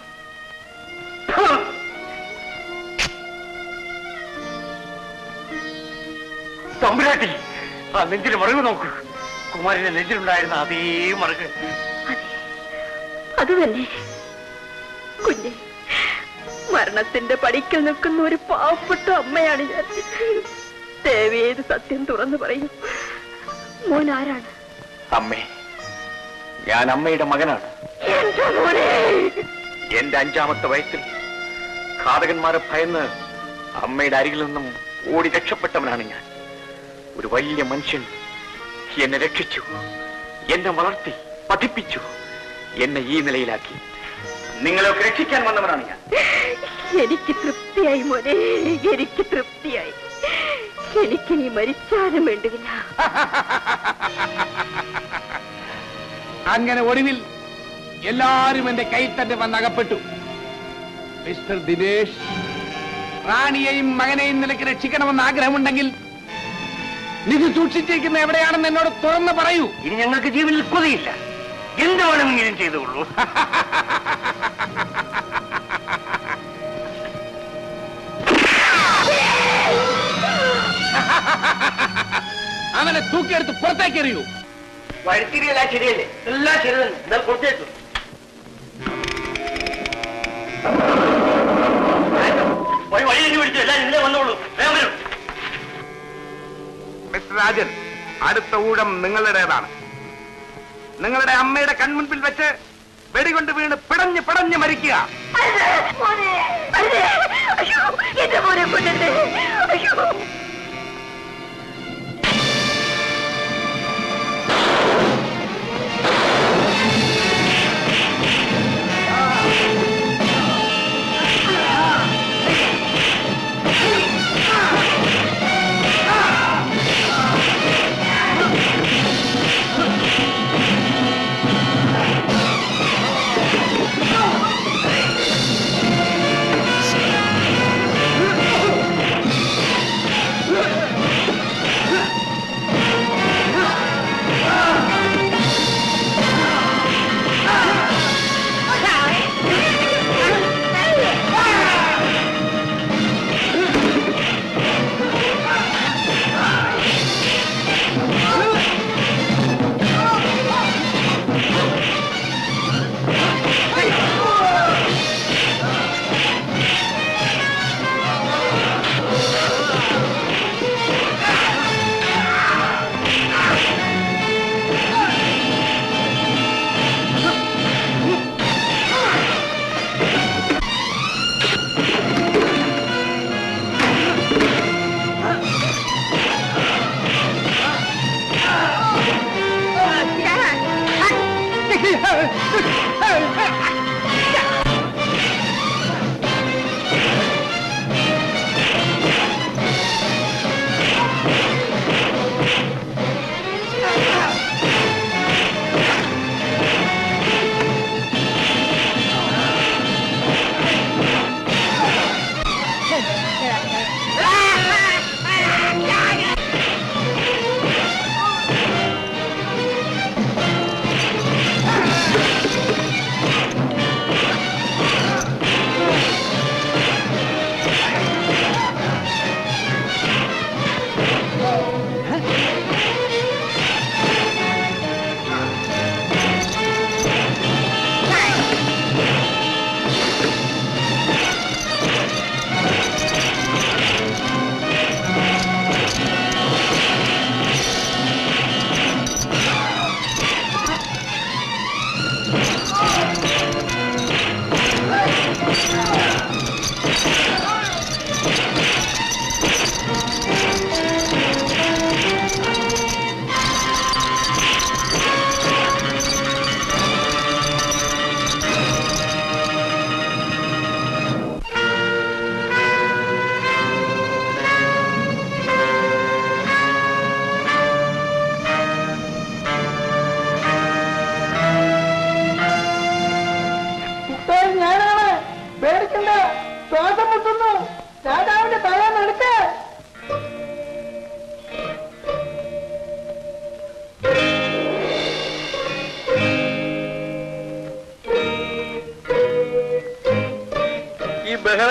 തമ്പുരാട്ടി ആ നെഞ്ചിന് മറിവ് നോക്കൂ കുമാരന്റെ നെഞ്ചിലുണ്ടായിരുന്ന അതേ മറുക് അത് തന്നെ കുഞ്ഞെ മരണത്തിന്റെ പടിക്കൽ നിൽക്കുന്ന ഒരു പാവപ്പെട്ട അമ്മയാണ് ഞാൻ ദേവിയേത് സത്യം തുറന്നു പറയൂ മോൻ ആരാണ് അമ്മേ ഞാൻ അമ്മയുടെ മകനാണ് എന്റെ മോനെ എന്റെ അഞ്ചാമത്തെ വയസ്സിൽ ഘാതകന്മാരെ ഭയന്ന് അമ്മയുടെ അരികിൽ നിന്നും ഓടി രക്ഷപ്പെട്ടവനാണ് ഞാൻ ഒരു വലിയ മനുഷ്യൻ എന്നെ രക്ഷിച്ചു എന്നെ വളർത്തി പഠിപ്പിച്ചു എന്നെ ഈ നിലയിലാക്കി നിങ്ങളെയൊക്കെ രക്ഷിക്കാൻ വന്നവനാണ് ഞാൻ എനിക്ക് തൃപ്തിയായി മോനെ എനിക്ക് തൃപ്തിയായി എനിക്ക് നീ മരിച്ചാലും വേണ്ടുകില്ല അങ്ങനെ ഒടുവിൽ എല്ലാരും എന്റെ കയ്യിൽ തന്നെ വന്ന് അകപ്പെട്ടു മിസ്റ്റർ ദിനേഷ് റാണിയെയും മകനെയും നിലയ്ക്ക് രക്ഷിക്കണമെന്ന് ആഗ്രഹമുണ്ടെങ്കിൽ നിധി സൂക്ഷിച്ചിരിക്കുന്ന എവിടെയാണെന്ന് എന്നോട് തുറന്ന് പറയൂ ഇനി ഞങ്ങൾക്ക് ജീവനിൽ കൊതിയില്ല എന്ത് വേണമെങ്കിലും ചെയ്തുകൊള്ളൂ അവനെ തൂക്കിയെടുത്ത് പുറത്തേക്ക് എറിയൂ വഴുത്തിരിയെല്ലാം ശരിയല്ലേ എല്ലാം ശരി തന്നെ എന്നാൽ കൊടുത്തേക്കും വഴി വഴി തന്നെ പിടിച്ചു എല്ലാം ഇതിലേ വന്നോളൂ വേഗം വരൂ മിസ്റ്റർ രാജൻ അടുത്ത ഊഴം നിങ്ങളുടേതാണ് നിങ്ങളുടെ അമ്മയുടെ കൺമുൻപിൽ വെച്ച് വെടികൊണ്ട് വീണ് പിടഞ്ഞ് പിടഞ്ഞ് മരിക്കുക മോനെ അരുതേ. അയ്യോ എന്റെ മോനെ കൊല്ലല്ലേ അയ്യോ ആ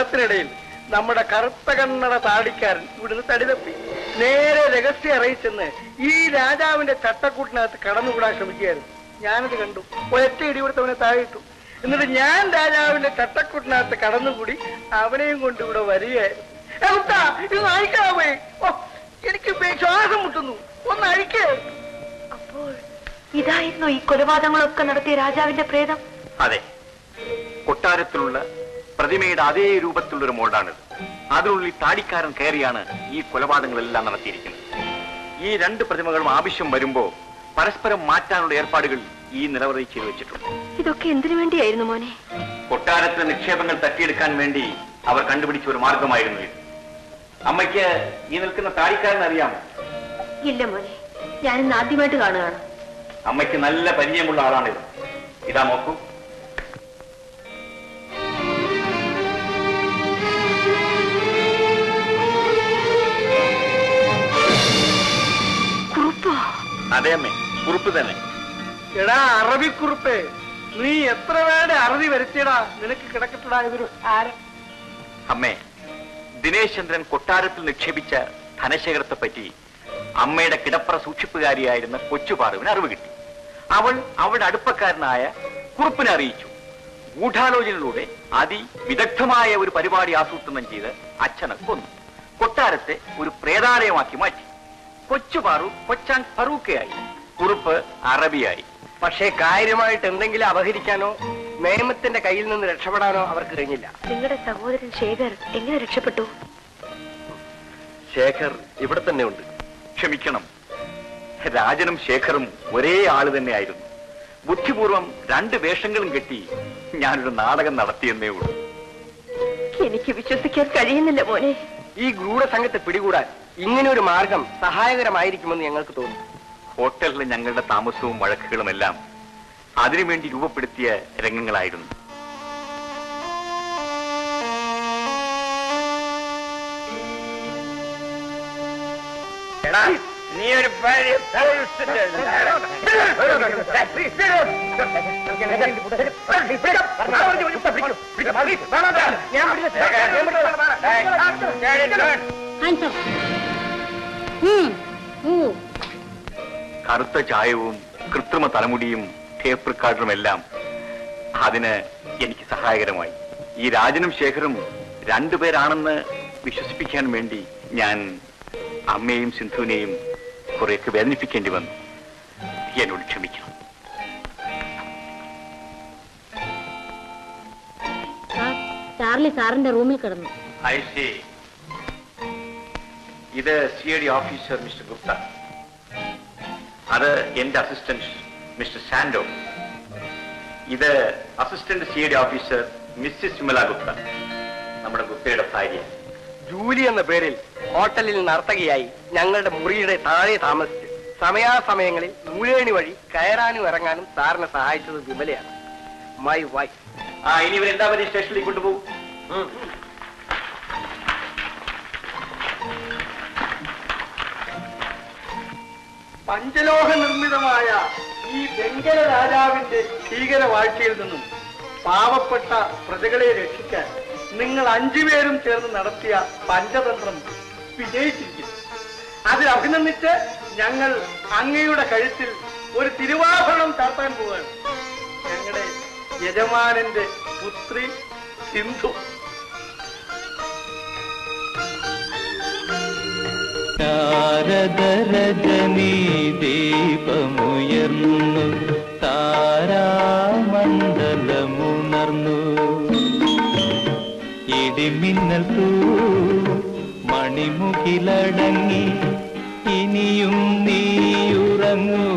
ബഹളത്തിനിടയിൽ നമ്മുടെ കറുത്ത കണ്ണട താടിക്കാരൻ ഇവിടുന്ന് തടിതപ്പി നേരെ രഹസ്യം അറിയിച്ചെന്ന് ഈ രാജാവിന്റെ ചട്ടക്കൂട്ടിനകത്ത് കടന്നുകൂടാൻ ശ്രമിക്കുകയായിരുന്നു ഞാനത് കണ്ടു ഒറ്റ ഇടിവിടുത്തവനെ താഴെയിട്ടു എന്നിട്ട് ഞാൻ രാജാവിന്റെ ചട്ടക്കൂട്ടിനകത്ത് കടന്നുകൂടി അവനെയും കൊണ്ട് ഇവിടെ വരികയായിരുന്നു ഏ, കുട്ടാ, ഇത് അഴിക്കാവേ ഓ എനിക്ക് ബേ- ശ്വാസം മുട്ടുന്നു ഒന്ന് അഴിക്കേ അപ്പോൾ ഇതായിരുന്നു ഈ കൊലപാതകങ്ങളൊക്കെ നടത്തിയ രാജാവിന്റെ പ്രേതം അതെ കൊട്ടാരത്തിലുള്ള പ്രതിമയുടെ അതേ രൂപത്തിലുള്ള ഒരു മോഡാണിത് അതിനുള്ളിൽ താടിക്കാരൻ കയറിയാണ് ഈ കൊലപാതകങ്ങളെല്ലാം നടത്തിയിരിക്കുന്നത് ഈ രണ്ട് പ്രതിമകളും ആവശ്യം വരുമ്പോ പരസ്പരം മാറ്റാനുള്ള ഏർപ്പാടുകൾ ഈ നിലവറയിൽ ചെയ്തു വെച്ചിട്ടുണ്ട് ഇതൊക്കെ എന്തിനു വേണ്ടിയായിരുന്നു മോനെ കൊട്ടാരത്തിലെ നിക്ഷേപങ്ങൾ തട്ടിയെടുക്കാൻ വേണ്ടി അവർ കണ്ടുപിടിച്ച ഒരു മാർഗമായിരുന്നു ഇത് അമ്മയ്ക്ക് ഈ നിൽക്കുന്ന താടിക്കാരൻ അറിയാമോ ഇല്ല മോനെ ഞാനിന്ന് ആദ്യമായിട്ട് കാണുകയാണ് അമ്മയ്ക്ക് നല്ല പരിചയമുള്ള ആളാണിത് ഇതാ നോക്കൂ കുറുപ്പോ അതെ അമ്മേ കുറിപ്പ് തന്നെ എടാ അറബിക്കുറുപ്പേ നീ എത്ര പേരുടെ അറുതി വരുത്തിയടാ നിനക്ക് കിടക്കട്ടടാ ഇതൊരു ഹാരം അമ്മേ ദിനേശ് ചന്ദ്രൻ കൊട്ടാരത്തിൽ നിക്ഷേപിച്ച ധനശേഖരത്തെ പറ്റി അമ്മയുടെ കിടപ്പറ സൂക്ഷിപ്പുകാരിയായിരുന്ന കൊച്ചുപാറുവിന് അറിവ് കിട്ടി അവൾ അവളുടെ അടുപ്പക്കാരനായ കുറുപ്പിനെ അറിയിച്ചു ഗൂഢാലോചനയിലൂടെ അതിവിദഗ്ധമായ ഒരു പരിപാടി ആസൂത്രണം ചെയ്ത് അച്ഛനെ കൊന്നു കൊട്ടാരത്തെ ഒരു പ്രേതാലയമാക്കി മാറ്റി കൊച്ചുപാറു കൊച്ചാൻ ഫറൂക്കയായി കുറുപ്പ് അറബിയായി പക്ഷേ കാര്യമായിട്ട് എന്തെങ്കിലും അപഹരിക്കാനോ നിയമത്തിന്റെ കയ്യിൽ നിന്ന് രക്ഷപ്പെടാനോ അവർക്ക് കഴിഞ്ഞില്ല നിങ്ങളുടെ സഹോദരൻ ശേഖർ എങ്ങനെ രക്ഷപ്പെട്ടു ശേഖർ ഇവിടെ തന്നെ ഉണ്ട് ക്ഷമിക്കണം രാജനും ശേഖറും ഒരേ ആള് തന്നെയായിരുന്നു ബുദ്ധിപൂർവം രണ്ട് വേഷങ്ങളും കെട്ടി ഞാനൊരു നാടകം നടത്തിയെന്നേ ഉള്ളൂ എനിക്ക് വിശ്വസിക്കാൻ കഴിയുന്നില്ല മോനെ ഈ ഗൂഢസംഘത്തെ പിടികൂടാൻ ഇങ്ങനെ ഒരു മാർഗം സഹായകരമായിരിക്കുമെന്ന് ഞങ്ങൾക്ക് തോന്നി ഹോട്ടലിലെ ഞങ്ങളുടെ താമസവും വഴക്കുകളും എല്ലാം അതിനുവേണ്ടി രൂപപ്പെടുത്തിയ രംഗങ്ങളായിരുന്നു നീ ഒരു ഭാര്യ കറുത്ത ചായവും കൃത്രിമ തലമുടിയും ടേപ്പ് റെക്കാർഡറും എല്ലാം അതിന് എനിക്ക് സഹായകരമായി ഈ രാജനും ശേഖരും രണ്ടുപേരാണെന്ന് വിശ്വസിപ്പിക്കാൻ വേണ്ടി ഞാൻ അമ്മയെയും സിന്ധുവിനെയും കുറെയൊക്കെ വേദനിപ്പിക്കേണ്ടി വന്നു എന്നോട് ക്ഷമിക്കണം ചാർലി സാറിന്റെ റൂമിൽ കിടന്നു ഐ സി ഇത് C I D officer mister Gupta അത് എന്റെ അസിസ്റ്റന്റ് മിസ്റ്റർ സാൻഡോ ഇത് assistant C I D officer Mrs Vimala Gupta നമ്മുടെ ഗുപ്തയുടെ ഭാര്യ ജൂലി എന്ന പേരിൽ ഹോട്ടലിൽ നർത്തകിയായി ഞങ്ങളുടെ മുറിയുടെ താഴെ താമസിച്ച് സമയാസമയങ്ങളിൽ നൂലേണി വഴി കയറാനും ഇറങ്ങാനും സാറിനെ സഹായിച്ചത് വിമലയാണ് മൈ വൈഫ് ആ ഇനി ഇവരെല്ലാവരെയും സ്റ്റേഷനിലേക്ക് കൊണ്ടുപോകും പഞ്ചലോഹ നിർമ്മിതമായ ഈ വെങ്കല രാജാവിന്റെ ഭീകര വാഴ്ചയിൽ നിന്നും പാവപ്പെട്ട പ്രജകളെ രക്ഷിക്കാൻ നിങ്ങൾ അഞ്ചുപേരും ചേർന്ന് നടത്തിയ പഞ്ചതന്ത്രം വിജയിച്ചിരിക്കുന്നു അതിൽ അഭിനന്ദിച്ച് ഞങ്ങൾ അങ്ങയുടെ കഴുത്തിൽ ഒരു തിരുവാഭരണം ചാർത്താൻ പോവുകയാണ് ഞങ്ങളുടെ യജമാനന്റെ പുത്രി സിന്ധു ശാരദരജനീ ദീപമുയർന്നു താരാമണ്ഡലമുണർന്നു ഇടിമിന്നൽ തൂ മണിമുകിലടങ്ങി ഇനിയും നീയുറങ്ങൂ